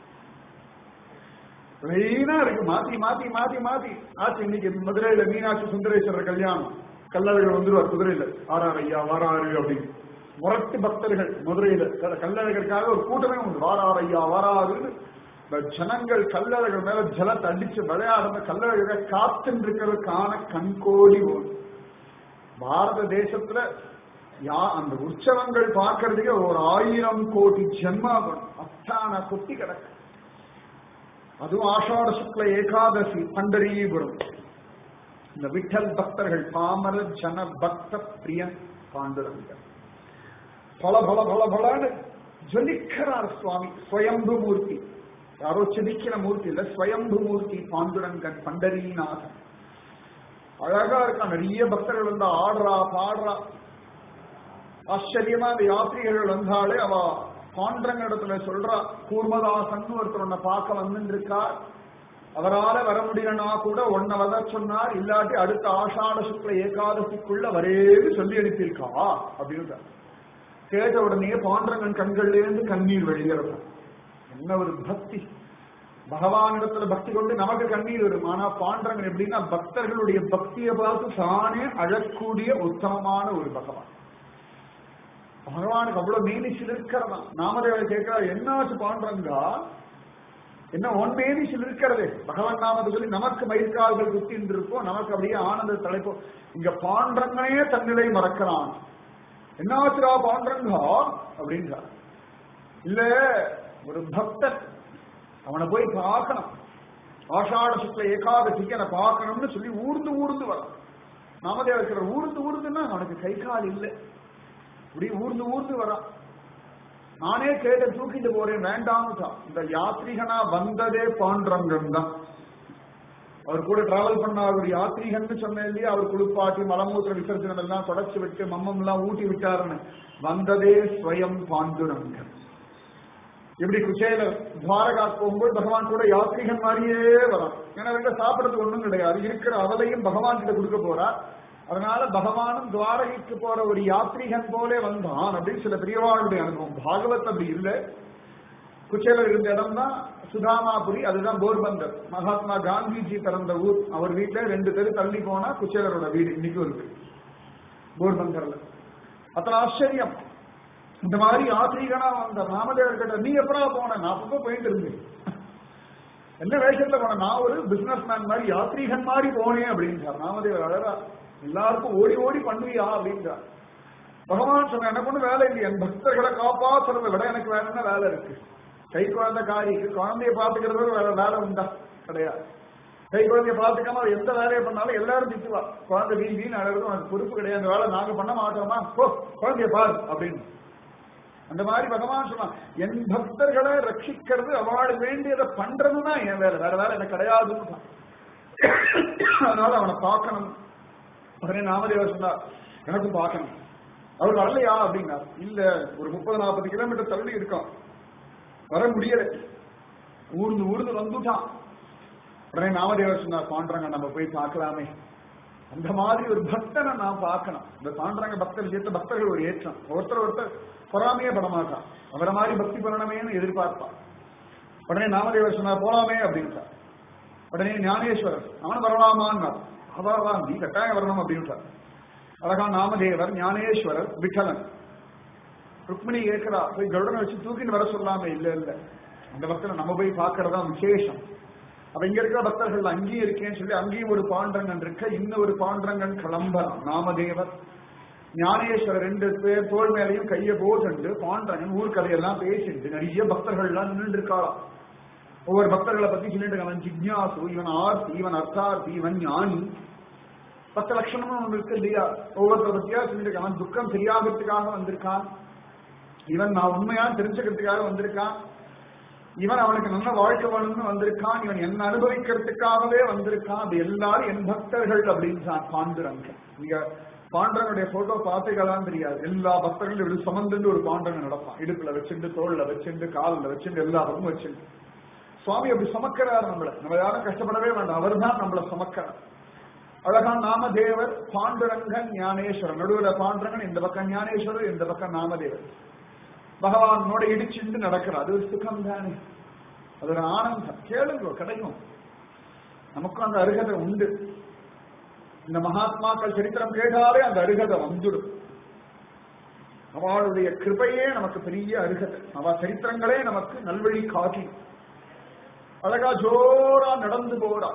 மெயினா இருக்கு மாத்தி மாத்தி மாத்தி மாத்தி ஆச்சு இன்னைக்கு மதுரையில மீனாட்சி சுந்தரேஸ்வரர் கல்யாணம் கல்லழகர் வந்துருவார் குதிரையில ஆறார் ஐயா வாராரு அப்படின்னு முரட்டு பக்தர்கள் மதுரையில க- கல்லழகருக்காக ஒரு கூட்டமே உண்டு வாரார் ஐயா வாராருன்னு இந்த ஜனங்கள் கல்லழகர் மேல ஜலத்தை அடிச்சு விளையாடுற கல்லழகரை காத்துன்னு இருக்கிறதுக்கான கண்கோடி போகுது பாரத தேசத்துல யா அந்த உற்சவங்கள் பார்க்கறதுக்கே ஒரு ஆயிரம் கோடி ஜென்மா வேணும் அத்தான கொட்டி கிடக்கு அதுவும் ஆஷாட சுக்ல ஏகாதசி பண்டரீபுரம் இந்த விட்டல் பக்தர்கள் பாமர ஜன பக்த பிரிய பாண்டுரங்கர் பல பல பல பலன்னு ஜொலிக்கிறார் சுவாமி ஸ்வயம்பு மூர்த்தி யாரோ செதுக்கிற மூர்த்தி இல்ல ஸ்வயம்பு மூர்த்தி பாண்டுரங்கன் பண்டரீநாதன் அழகா இருக்கா நிறைய பக்தர்கள் வந்து ஆடுறா பாடுறா ஆச்சரியமா அந்த யாத்திரிகர்கள் வந்தாலே அவ பாண்டரங்க இடத்துல சொல்றா கூர்மதாசன் ஒருத்தர் உன்னை பார்க்க வந்து இருக்கா அவரால வர முடியலனா கூட உன்னை வத சொன்னார் இல்லாட்டி அடுத்த ஆஷாட சுக்ல ஏகாதசிக்குள்ள வரேன்னு சொல்லி அனுப்பியிருக்கா அப்படின்னு கேட்ட உடனே பாண்டரங்கன் கண்கள்ல இருந்து கண்ணீர் வெளியேறும் என்ன ஒரு பக்தி பகவானிடத்துல பக்தி கொண்டு நமக்கு கண்ணீர் வரும் ஆனா பாண்டரங்கன் எப்படின்னா பக்தர்களுடைய பக்தியை பார்த்து தானே அழக்கூடிய உத்தமமான ஒரு பகவான் பகவானுக்கு அவ்வளவு மேனி சிலிருக்கிறதா நாமதேவர் கேட்கிறார் என்னாச்சு பாண்டரங்கா என்ன ஒன் மேனி சிலிருக்கிறது பகவான் நாமத்தை சொல்லி நமக்கு மயிர்கால்கள் குத்தின்னு இருக்கோம் நமக்கு அப்படியே ஆனந்த தலைப்போம் இங்க பாண்டரங்கனே தன்னிலை மறக்கிறான் என்னாச்சுரா பாண்டரங்கா அப்படின்றார் இல்ல ஒரு பக்தன் அவனை போய் பார்க்கணும் ஆஷாட சுக்ல ஏகாதசிக்கு அதை பார்க்கணும்னு சொல்லி ஊர்ந்து ஊர்ந்து வரான் நாமதேவர் இருக்கிற ஊர்ந்து ஊர்ந்துன்னா அவனுக்கு கை கால் இல்லை இப்படி ஊர்ந்து ஊர்ந்து வரான் நானே கேட்ட தூக்கிட்டு போறேன் வேண்டாம்னுட்டான் இந்த யாத்ரீகனா வந்ததே பாண்டரங்கன் தான் அவர் கூட டிராவல் பண்ண ஒரு யாத்ரீகன்னு சொன்னேன் இல்லையா அவர் குளிப்பாட்டி மலமூத்திர விசர்ஜனம் எல்லாம் தொடச்சு விட்டு மம்மம் எல்லாம் ஊட்டி விட்டாருன்னு வந்ததே ஸ்வயம் பாண்டுரங்கன் இப்படி குச்சேலர் துவாரகா போகும்போது பகவான் கூட யாத்ரீகன் மாதிரியே வரான் ஏன்னா ரெண்டு சாப்பிடறதுக்கு ஒண்ணும் கிடையாது இருக்கிற அவளையும் பகவான் கிட்ட கொடுக்க போறார் அதனால பகவானும் துவாரகைக்கு போற ஒரு யாத்ரீகன் போலே வந்தான் அப்படின்னு சில பிரியவாளுடைய அனுபவம் பாகவத் அப்படி இல்லை குச்சேலர் இருந்த இடம் தான் சுதாமாபுரி அதுதான் போர்பந்தர் மகாத்மா காந்திஜி பிறந்த ஊர் அவர் வீட்டுல ரெண்டு தெரு தள்ளி போனா குச்சேலரோட வீடு இன்னைக்கும் இருக்கு போர்பந்தர்ல அத்தனை ஆச்சரியம் இந்த மாதிரி யாத்ரீகனா வந்த ராமதேவர் கிட்ட நீ எப்படா போன நான் அப்பப்போ போயிட்டு இருந்தேன் என்ன வேஷத்துல போன நான் ஒரு பிசினஸ் மேன் மாதிரி யாத்ரீகன் மாதிரி போனேன் அப்படின்றார் ராமதேவர் அழகா எல்லாருக்கும் ஓடி ஓடி பண்ணுவியா அப்படின்றார் பகவான் சொன்ன எனக்கு ஒண்ணு வேலை இல்லை என் பக்தர்களை காப்பாத்துறதை விட எனக்கு வேற என்ன வேலை இருக்கு கை குழந்தை காரிக்கு குழந்தைய பாத்துக்கிறது வேற வேலை உண்டா கிடையாது கை குழந்தைய பாத்துக்காம அவ எந்த வேலையை பண்ணாலும் எல்லாரும் திட்டுவா குழந்தை வீண் வீண் அழகு உனக்கு பொறுப்பு கிடையாது அந்த வேலை நாங்க பண்ண மாட்டோமா போ குழந்தைய பாரு அப்படின்னு அந்த மாதிரி பகவான் சொன்னான் என் பக்தர்களை ரட்சிக்கிறது அவள் வேண்டியதை பண்றதுன்னா என் வேலை வேற வேலை எனக்கு கிடையாதுன்னு சொன்னான். அதனால அவனை பார்க்கணும் உடனே நாமதேவர் சொன்னார் எனக்கும் பார்க்கணும் அவர் வரலையா அப்படின்னார் இல்ல ஒரு முப்பது நாற்பது கிலோமீட்டர் தள்ளி இருக்கான் வர முடியல ஊர்ந்து ஊர்ந்து வந்துட்டான் உடனே நாமதேவர் சொன்னார் பாண்டரங்க நம்ம போய் பார்க்கலாமே அந்த மாதிரி ஒரு பக்தனை நான் பார்க்கணும் இந்த பாண்டரங்க பக்தர் விஷயத்த பக்தர்கள் ஒரு ஏற்றம் ஒருத்தர் ஒருத்தர் பொறாமையே பட மாட்டான் அவரை மாதிரி பக்தி பண்ணணுமேன்னு எதிர்பார்ப்பான் உடனே நாமதேவர் சொன்னார் போலாமே அப்படின்ட்டார் உடனே ஞானேஸ்வரர் அவன் வரலாமான்னார் அவா நீ கட்டாயம் வரணும் அப்படின்ட்டார் அழகா நாமதேவர் ஞானேஸ்வரர் விட்டலன் ருக்மிணி கேட்கிறா போய் கருடனை வச்சு தூக்கிட்டு வர சொல்லாமே இல்ல இல்ல அந்த பக்தரை நம்ம போய் பார்க்கறதா விசேஷம் அப்ப இங்க இருக்கிற பக்தர்கள் அங்கேயும் இருக்கேன்னு சொல்லி அங்கேயும் ஒரு பாண்டரங்கன் இருக்க இன்னும் ஒரு பாண்டரங்கன் கிளம்பலாம் நாமதேவர் ஞானேஸ்வரர் ரெண்டு பேர் தோல் மேலையும் கைய போட்டு பாண்டரங்கன் ஊர் கதையெல்லாம் பேசிட்டு நிறைய பக்தர்கள் எல்லாம் நின்று இருக்காளாம் ஒவ்வொரு பக்தர்களை பத்தி சொல்லிட்டு இருக்காங்க. அவன் ஜிக்யாசு இவன் ஆர்த்தி இவன் அர்த்தார்த்தி இவன் ஞானி பத்து லட்சணமும் ஒன்று இருக்கு இல்லையா ஒவ்வொருத்தர் பத்தியா சொல்லிட்டு இருக்காங்க. அவன் துக்கம் சரியாகிறதுக்காக வந்திருக்கான் இவன் நான் உண்மையா தெரிஞ்சுக்கிறதுக்காக வந்திருக்கான் இவன் அவனுக்கு நல்ல வாழ்க்கை வேணும்னு வந்திருக்கான் இவன் என்ன அனுபவிக்கிறதுக்காகவே வந்திருக்கான் அது எல்லாரும் என் பக்தர்கள் அப்படின்னு சொன்னான் பாண்டுரங்க நீங்க பாண்டவனுடைய போட்டோ பார்த்துக்கலாம் தெரியாது எல்லா பக்தர்களும் இப்படி சுமந்துட்டு ஒரு பாண்டவன் நடப்பான் இடுப்புல வச்சுட்டு தோல்ல வச்சுட்டு காலில் வச்சுட்டு எல்லா பக்கமும் வச்சுட்டு சுவாமி அப்படி சுமக்கிறார் நம்மள நம்ம யாரும் கஷ்டப்படவே வேண்டாம் அவர் தான் நம்மள சுமக்கிறார் அழகான் நாமதேவர் பாண்டுரங்கன் ஞானேஸ்வரன் நடுவில் பாண்டுரங்கன் இந்த பக்கம் ஞானேஸ்வரர் இந்த பக்கம் நாமதேவர் பகவானோட இடிச்சுண்டு நடக்கிறார் அது ஒரு சுகம் தானே அது ஒரு ஆனந்தம் கேளுங்க கிடைக்கும் நமக்கும் அந்த அருகதை உண்டு இந்த மகாத்மாக்கள் சரித்திரம் கேட்டாலே அந்த அருகதை வந்துடும் அவளுடைய கிருபையே நமக்கு பெரிய அருகதை அவ சரித்திரங்களே நமக்கு நல்வழி காட்டி அழகா ஜோரா நடந்து போறா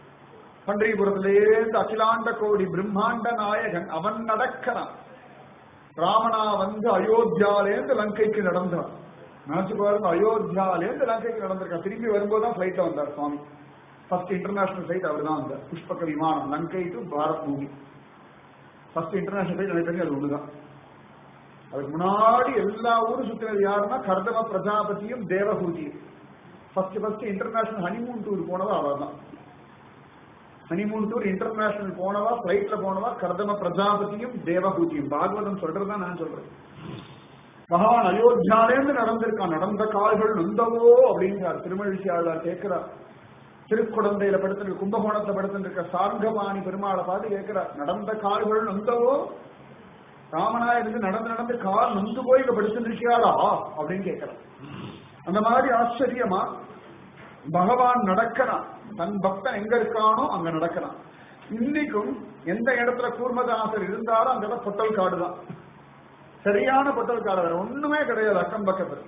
பன்றிபுரத்திலேருந்து அகிலாண்ட கோடி பிரம்மாண்ட நாயகன் அவன் நடக்கிறான் ராமனா வந்து அயோத்தியாலேருந்து லங்கைக்கு நடந்தான் நினைச்சு பாருங்க அயோத்தியாலேருந்து லங்கைக்கு நடந்திருக்கான் திரும்பி வரும்போது தான் ஃபிளைட்ல வந்தார் சுவாமி ஃபர்ஸ்ட் இன்டர்நேஷனல் ஃபிளைட் அவர் தான் வந்தார் புஷ்பக விமானம் லங்கை டு பாரத் பூமி ஃபர்ஸ்ட் இன்டர்நேஷனல் ஃபிளைட் எனக்கு தெரிஞ்சு அது ஒண்ணுதான் அதுக்கு முன்னாடி எல்லா ஊரும் சுத்தினது யாருன்னா கர்தம பிரஜாபதியும் தேவஹூதியும் first first international honeymoon tour போனவா அவர் தான் ஹனிமூன் டூர் இன்டர்நேஷனல் போனவா பிளைட்ல போனவா கர்தம பிரஜாபதியும் தேவஹூதியும் பாகவதம் சொல்றதுதான் நான் சொல்றேன் பகவான் அயோத்தியாலேருந்து நடந்திருக்கான் நடந்த கால்கள் நொந்தவோ அப்படிங்கிறார் திருமழிச்சியாளர் கேட்கிறார் திருக்குடந்தையில படுத்திருக்க கும்பகோணத்துல படுத்திருக்க சார்கபாணி பெருமாளை பார்த்து கேட்கிறார் நடந்த கால்கள் நொந்தவோ ராமனா இருந்து நடந்து நடந்து கால் நொந்து போய் இங்க படுத்திருக்கியாளா அப்படின்னு கேட்கிறார் அந்த மாதிரி ஆச்சரியமா பகவான் நடக்கிறான் தன் பக்தன் எங்க இருக்கானோ அங்க நடக்கிறான் இன்னைக்கும் எந்த இடத்துல கூர்மதாசர் இருந்தாரோ அந்த இடம் பொட்டல் காடு தான் சரியான பொட்டல் காடு வேற ஒண்ணுமே கிடையாது அக்கம் பக்கத்துல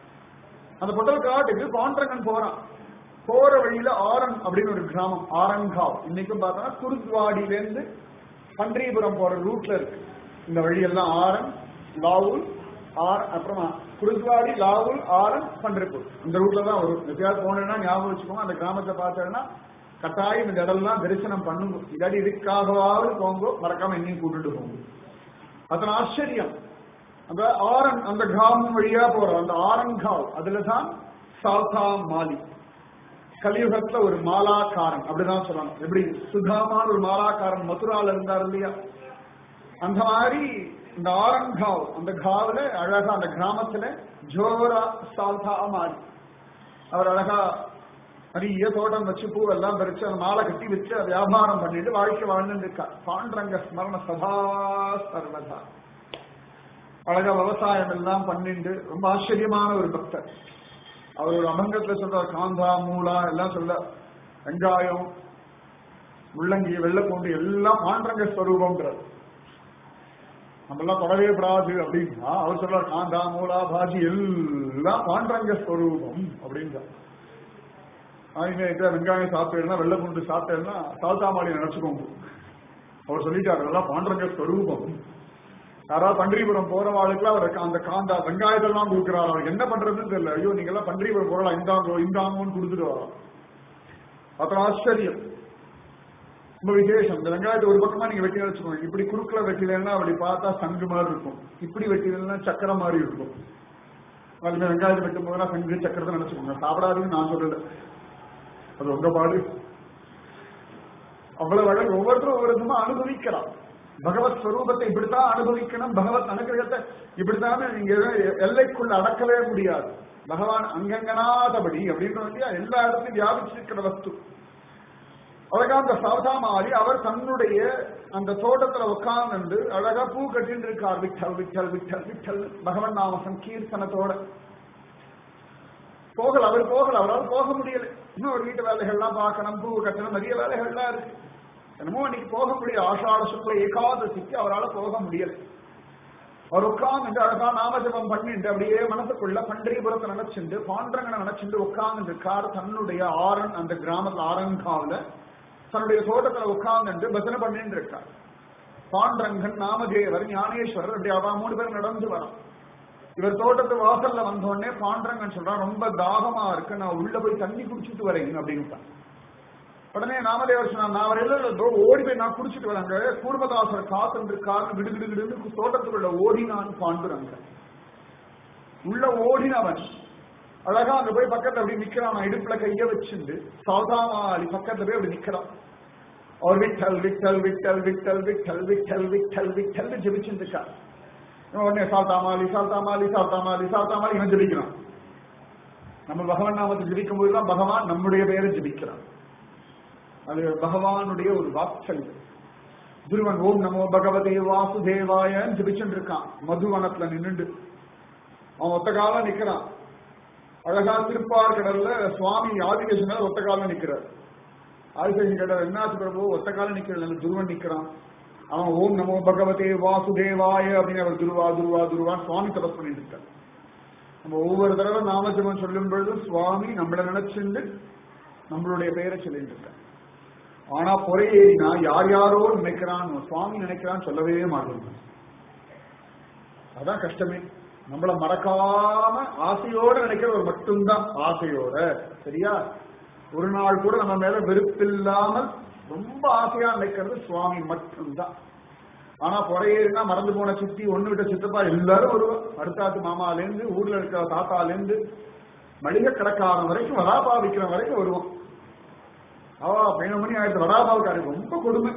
அந்த பொட்டல் காட்டுக்கு பாண்டரங்கன் போறான் போற வழியில ஆரன் அப்படின்னு ஒரு கிராமம் ஆரங்காவ் இன்னைக்கும் பார்த்தோம்னா குருத்வாடியிலேருந்து பன்றிபுரம் போற ரூட்ல இருக்கு இந்த வழியெல்லாம் ஆரன் லாவூல் ஆர் அப்புறமா குருத்வாடி லாவூல் ஆரன் பன்றிப்பூர் இந்த ரூட்ல தான் வரும் எப்பயாவது போனேன்னா ஞாபகம் வச்சுக்கோங்க அந்த கிராமத்தை பார்த்தேன்னா கட்டாயம் இந்த இடம்லாம் தரிசனம் பண்ணுங்க இல்லாட்டி இதுக்காகவாவது போங்க மறக்காம எங்கேயும் கூட்டிட்டு போங்க அத்தனை ஆச்சரியம் அந்த ஆரன் அந்த கிராமம் வழியா போறோம் அந்த ஆரங்காவ் அதுல தான் சால்தா மாலி கலியுகத்துல ஒரு மாலாக்காரன் அப்படிதான் சொல்லணும் எப்படி சுதாமான ஒரு மாலாக்காரன் மதுரால இருந்தார் இல்லையா அந்த மாதிரி இந்த ஆரங்காவ் அந்த காவுல அழகா அந்த கிராமத்துல ஜோரா சால்தா மாறி அவர் அழகா நிறைய தோட்டம் வச்சு பூவெல்லாம் பறிச்சு அந்த மாலை கட்டி வச்சு அதை வியாபாரம் பண்ணிட்டு வாழ்க்கை வாழ்ந்துட்டு இருக்கார் பாண்டரங்க ஸ்மரண சதா சர்வதா அழகா விவசாயம் எல்லாம் பண்ணிட்டு ரொம்ப ஆச்சரியமான ஒரு பக்தர் அவர் ஒரு அபங்கத்துல சொல்றார் காந்தா மூலா எல்லாம் சொல்ல வெங்காயம் முள்ளங்கி வெள்ளப்பூண்டு எல்லாம் பாண்டரங்க ஸ்வரூபம்ன்றார் நம்மெல்லாம் தொடவே கூடாது அப்படின்னா அவர் சொல்றார் காந்தா மூலா பாஜி எல்லாம் பாண்டரங்க ஸ்வரூபம் அப்படின்றார் ஆகிய வெங்காயம் சாப்பிட்டேன்னா வெள்ளப்பூண்டு சாப்பிட்டேன்னா சால்தாமாடி நினைச்சுக்கோங்க அவர் சொல்லிட்டாரு அதெல்லாம் பாண்டரங்க ஸ்வரூபம் யாராவது பன்றிபுரம் போறவாளுக்குலாம் அவர் அந்த காந்தா வெங்காயத்தெல்லாம் கொடுக்குறாரு அவர் என்ன பண்றதுன்னு தெரியல ஐயோ நீங்க எல்லாம் பன்றிபுரம் போறலாம் இந்தாங்கோ இந்தாங்கோன்னு கொடுத்துட்டு வரோம் அப்புறம் ஆச்சரியம் ரொம்ப விசேஷம் இந்த வெங்காயத்தை ஒரு பக்கமா நீங்க வெட்டி வச்சுக்கோங்க இப்படி குறுக்கல வெட்டிலன்னா அப்படி பார்த்தா சங்கு மாதிரி இருக்கும் இப்படி வெட்டிலன்னா சக்கரம் மாதிரி இருக்கும் அதுல வெங்காயத்தை வெட்டும் போதெல்லாம் சங்கு சக்கரத்தை நினைச்சுக்கோங்க சாப்பிடாதுன்னு நான் சொல்லல அது உங்க பாடு அவ்வளவு அழகு ஒவ்வொருத்தரும் ஒவ்வொரு விதமா அனுபவிக்கலாம் பகவத் ஸ்வரூபத்தை இப்படித்தான் அனுபவிக்கணும் பகவத் அனுகிரகத்தை இப்படித்தான் நீங்க எல்லைக்குள்ள அடக்கவே முடியாது பகவான் அங்கங்கனாதபடி அப்படின்னு இல்லையா எல்லா இடத்துலயும் வியாபிச்சிருக்கிற வஸ்து அழகா அந்த சாவதாமாரி அவர் தன்னுடைய அந்த தோட்டத்துல உட்கார்ந்து அழகா பூ கட்டின்னு இருக்கார் விட்டல் விட்டல் விட்டல் விட்டல் பகவன் நாம சங்கீர்த்தனத்தோட போகல அவர் போகல அவரால் போக முடியல இன்னும் ஒரு வீட்டு வேலைகள்லாம் பார்க்கணும் பூ கட்டணும் நிறைய வேலைகள்லாம் இருக்கு என்னமோ அன்னைக்கு போக முடியல ஆஷாட சுக்ல ஏகாதசிக்கு அவரால் போக முடியல அவர் உட்கார்ந்து அழகா நாமஜபம் பண்ணிட்டு அப்படியே மனசுக்குள்ள பண்டரிபுரத்தை நினைச்சுண்டு பாண்டரங்கனை நினைச்சுண்டு உட்கார்ந்து இருக்கார் தன்னுடைய ஆரன் அந்த கிராமத்துல ஆரங்காவில தன்னுடைய தோட்டத்துல உட்கார்ந்து பஜனை பண்ணிட்டு இருக்கார் பாண்டரங்கன் நாமதேவர் ஞானேஸ்வரர் அப்படி அவ மூணு பேர் நடந்து வரோம் இவர் தோட்டத்து வாசல்ல வந்தோடனே பாண்டரங்கன் சொல்றான் ரொம்ப தாகமா இருக்கு நான் உள்ள போய் தண்ணி குடிச்சிட்டு வரேன் அப்படின்னு உடனே நாமதேவர் சொன்னார் நான் வரையில ஓடி போய் நான் குடிச்சிட்டு வராங்க கூர்மதாசர் காத்து காத்து விடுகிடுகிடுன்னு தோட்டத்துக்குள்ள ஓடினான் பாண்டுறாங்க உள்ள ஓடினவன் அழகா அங்க போய் பக்கத்துல அப்படி நிக்கிறான் நான் இடுப்புல கைய வச்சுண்டு சாதாமாலி பக்கத்துல போய் அப்படி நிக்கிறான் அவர் விட்டல் விட்டல் விட்டல் விட்டல் விட்டல் விட்டல் விட்டல் விட்டல் ஜெபிச்சுட்டு இருக்கா இவன் உடனே சால்தாமாலி சால்தாமாலி சால்தாமாலி சால்தாமாலி இவன் ஜெபிக்கிறான் நம்ம பகவான் நாமத்தை ஜெபிக்கும் போதுதான் பகவான் நம்முடைய பெயரை ஜெபிக்கிறான் அது பகவானுடைய ஒரு வாத்சல்யம் துருவன் ஓம் நமோ பகவதே வாசுதேவாயன்னு ஜெபிச்சுட்டு இருக்கான் மதுவனத்துல நின்னுண்டு அவன் ஒத்த காலம் நிக்கிறான் அழகா திருப்பார் கடல்ல சுவாமி ஆதிகேசன் ஒத்த காலம் நிக்கிறார் ஆதிசேஷன் கேட்டார் என்னாச்சு பிரபு ஒத்த காலம் நிக்கிறது துருவன் நிக்கிறான் அவன் ஓம் நமோ பகவதே வாசுதேவாய அப்படின்னு அவர் துருவா துருவா துருவான் சுவாமி தபஸ் பண்ணிட்டு இருக்கார் நம்ம ஒவ்வொரு தடவை நாமஜபம் சொல்லும் பொழுது சுவாமி நம்மள நினைச்சுண்டு நம்மளுடைய பெயரை சொல்லிட்டு இருக்கார் ஆனா பொறையேறினா யார் யாரோ நினைக்கிறான் சுவாமி நினைக்கிறான்னு சொல்லவே மாட்டேங்க அதான் கஷ்டமே நம்மள மறக்காம ஆசையோட நினைக்கிறவர் மட்டும்தான் ஆசையோட சரியா ஒரு நாள் கூட நம்ம மேல வெறுப்பில்லாமல் ரொம்ப ஆசையா நினைக்கிறது சுவாமி மட்டும்தான் ஆனா பொறையேறினா மறந்து போன சித்தி ஒண்ணு விட்ட சித்தப்பா எல்லாரும் வருவோம் அடுத்தாத்து மாமாலேருந்து ஊர்ல இருக்கிற தாத்தாலேருந்து மளிகை கடைக்காரன் வரைக்கும் வராபா விற்கிற வரைக்கும் வருவோம் அவா பதினொரு மணி ஆயிரத்து வராபாவுக்காரி ரொம்ப கொடுமை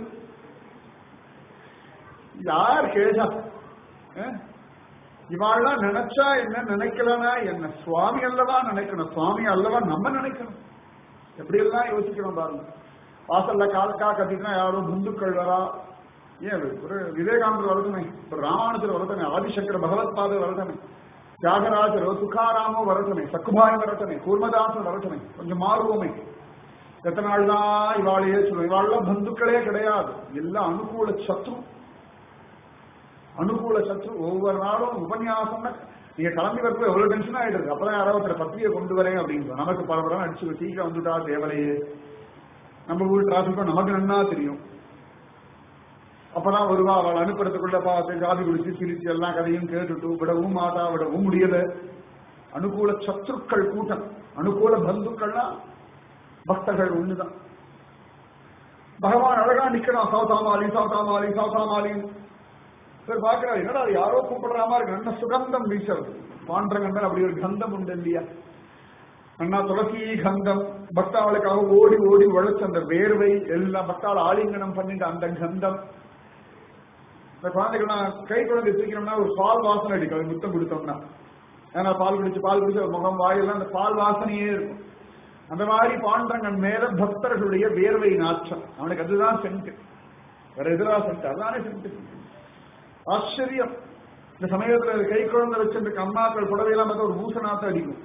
யார் கேட்டா இவாள்லாம் நினைச்சா என்ன நினைக்கலனா என்ன சுவாமி அல்லவா நினைக்கணும் சுவாமி அல்லவா நம்ம நினைக்கணும் எப்படி எல்லாம் யோசிக்கணும் பாருங்க வாசல்ல கால்கா கத்தினா யாரோ புந்துக்கள் வரா ஏன் ஒரு விவேகானந்தர் வரட்டுமே ஒரு ராமானுஜர் வரட்டுமே ஆதிசங்கர பகவத் பாதர் வரட்டுமே தியாகராஜரோ துக்காராமோ வரட்டுமே சக்குபாயம் வரட்டுமே கூர்மதாசன் வரட்டுமே கொஞ்சம் மாறுவோமே எத்தனை நாள் தான் இவாளையே சொல்லுவோம் இவாளெல்லாம் பந்துக்களே கிடையாது எல்லாம் அனுகூல சத்ரு அனுகூல சத்ரு ஒவ்வொரு நாளும் உபன்யாசம்னா நீங்க கிளம்பி வரப்போ எவ்வளவு டென்ஷன் ஆயிடுது அப்பதான் யாராவது ஒருத்தர் பத்திரிகை கொண்டு வரேன் அப்படின்னு நமக்கு பரபரம் அடிச்சு சீக்கிரம் வந்துட்டா தேவலையே நம்ம ஊர் டிராபிக்கும் நமக்கு நன்னா தெரியும் அப்பதான் வருவா அவள் அனுப்புறதுக்குள்ள பார்த்து காதி குடிச்சு சிரிச்சு எல்லாம் கதையும் கேட்டுட்டு விடவும் மாதா விடவும் முடியல அனுகூல சத்ருக்கள் கூட்டம் அனுகூல பந்துக்கள்லாம் பக்தர்கள் ஒண்ணுதான் பகவான் அழகா நிக்கிறான் சௌதாமாலி சௌதாமாலி சௌதாமாலி சார் பாக்குறாரு என்னடா அது யாரோ கூப்பிடுற மாதிரி இருக்கு நல்ல சுகந்தம் வீசுறது பாண்டங்கண்டல் அப்படி ஒரு கந்தம் உண்டு இல்லையா அண்ணா துளசி கந்தம் பக்தாவளுக்காக ஓடி ஓடி உழைச்ச அந்த வேர்வை எல்லாம் பக்தாள் ஆலிங்கனம் பண்ணிட்டு அந்த கந்தம் இந்த குழந்தைகள்லாம் கை குழந்தை தூக்கணும்னா ஒரு பால் வாசனை அடிக்கும் அது முத்தம் கொடுத்தோம்னா ஏன்னா பால் குடிச்சு பால் குடிச்சு முகம் வாயெல்லாம் அந்த பால் வாசனையே இருக்கும் அந்த மாதிரி பாண்டங்கன் மேல பக்தர்களுடைய வேர்வை நாச்சம் அவனுக்கு அதுதான் சென்ட் வேற எதிரா சென்ட் அதுதானே சென்ட் ஆச்சரியம் இந்த சமயத்துல கை குழந்தை வச்சிருக்க அம்மாக்கள் புடவையெல்லாம் பார்த்தா ஒரு பூசணாத்த அடிக்கும்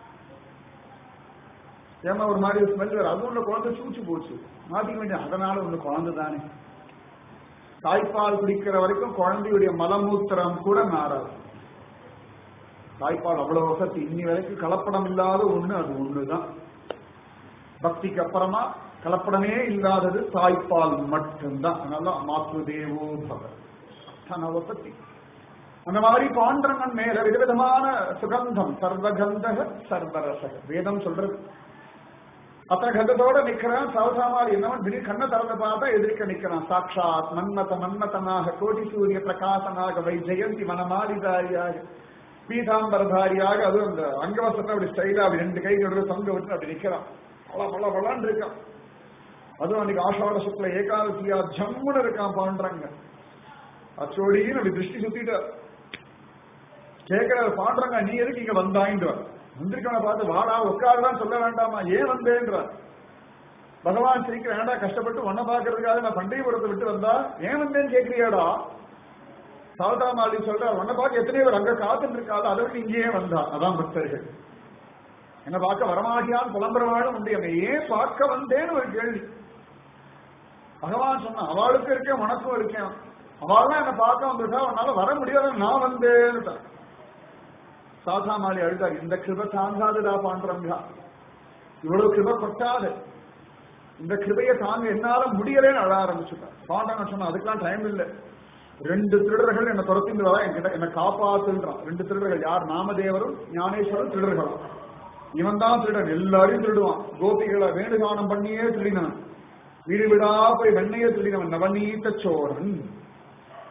ஏமா ஒரு மாதிரி ஸ்மெல் வேற அது உள்ள குழந்தை சூச்சு போச்சு மாத்திக்க வேண்டிய அதனால ஒண்ணு குழந்தை தானே தாய்ப்பால் குடிக்கிற வரைக்கும் குழந்தையுடைய மலமூத்திரம் கூட மாறாது தாய்ப்பால் அவ்வளவு வசதி இன்னி வரைக்கும் கலப்படம் இல்லாத ஒண்ணு அது ஒண்ணுதான் பக்திக்கு அப்புறமா கலப்படமே இல்லாதது தாய்ப்பால் மட்டும்தான் அதனால மாத்து தேவோ பவ தன வசதி அந்த மாதிரி பாண்டரங்கன் மேல விதவிதமான சுகந்தம் சர்வகந்தக சர்வரசக வேதம் சொல்றது அத்தனை கந்தத்தோட நிக்கிறான் சவசாமால் என்னவன் திடீர் கண்ணை திறந்து பார்த்தா எதிர்க்க நிக்கிறான் சாட்சாத் மன்மத மன்மதனாக கோடி சூரிய பிரகாசனாக வை ஜெயந்தி மனமாலிதாரியாக பீதாம்பரதாரியாக அதுவும் அந்த அங்கவசத்தை அப்படி ஸ்டைலா அப்படி ரெண்டு கை நடுவில் தொங்க விட்டு அப்படி நிக்கிறான் பல பல பலான்னு இருக்கான் அதுவும் அன்னைக்கு ஆஷாட சுக்ல ஏகாதசியா ஜம்முன்னு இருக்கான் பாண்டுறாங்க அச்சோடின்னு அப்படி திருஷ்டி சுத்திட்டார் கேட்கிறார் பாண்டுறாங்க நீ எதுக்கு இங்க வந்தாயின்றார் வந்திருக்கவனை பார்த்து வாடா உட்காருதான் சொல்ல வேண்டாமா ஏன் வந்தேன்றார் பகவான் சிரிக்கிற ஏன்டா கஷ்டப்பட்டு ஒன்ன பாக்குறதுக்காக நான் பண்டையபுரத்தை விட்டு வந்தா ஏன் வந்தேன்னு கேட்கிறியாடா சாவதாமாலி சொல்ற உன்னை பார்க்க எத்தனையோ பேர் அங்க காத்துட்டு இருக்காது அதை விட்டு இங்கேயே வந்தா அதான் பக்தர்கள் என்ன பார்க்க வரமாட்டியான் புலம்புறவாடும் உண்டு என்னை ஏன் பார்க்க வந்தேன்னு ஒரு கேள்வி பகவான் சொன்ன அவளுக்கு இருக்கேன் உனக்கும் இருக்கேன் அவள்லாம் என்ன பார்க்க வந்துட்டா உன்னால வர முடியாத நான் வந்தேன்னு சாதாமாலி அழுதார் இந்த கிருப தாங்காதுடா பாண்டரங்கா இவ்வளவு கிருப கொட்டாது இந்த கிருபையை தாங்க என்னால முடியலேன்னு அழ ஆரம்பிச்சுட்டார் பாண்டங்க சொன்னா அதுக்கெல்லாம் டைம் இல்லை ரெண்டு திருடர்கள் என்ன துரத்திட்டு வர என்கிட்ட என்ன காப்பாத்துன்றான் ரெண்டு திருடர்கள் யார் நாமதேவரும் ஞானேஸ்வரரும் திருடர்களும் இவன் தான் திருடன் எல்லாரையும் திருடுவான் கோபிகளை வேணுகானம் பண்ணியே திருடினவன் வீடு வீடா போய் வெண்ணையே திருடினவன் நவநீத சோரன்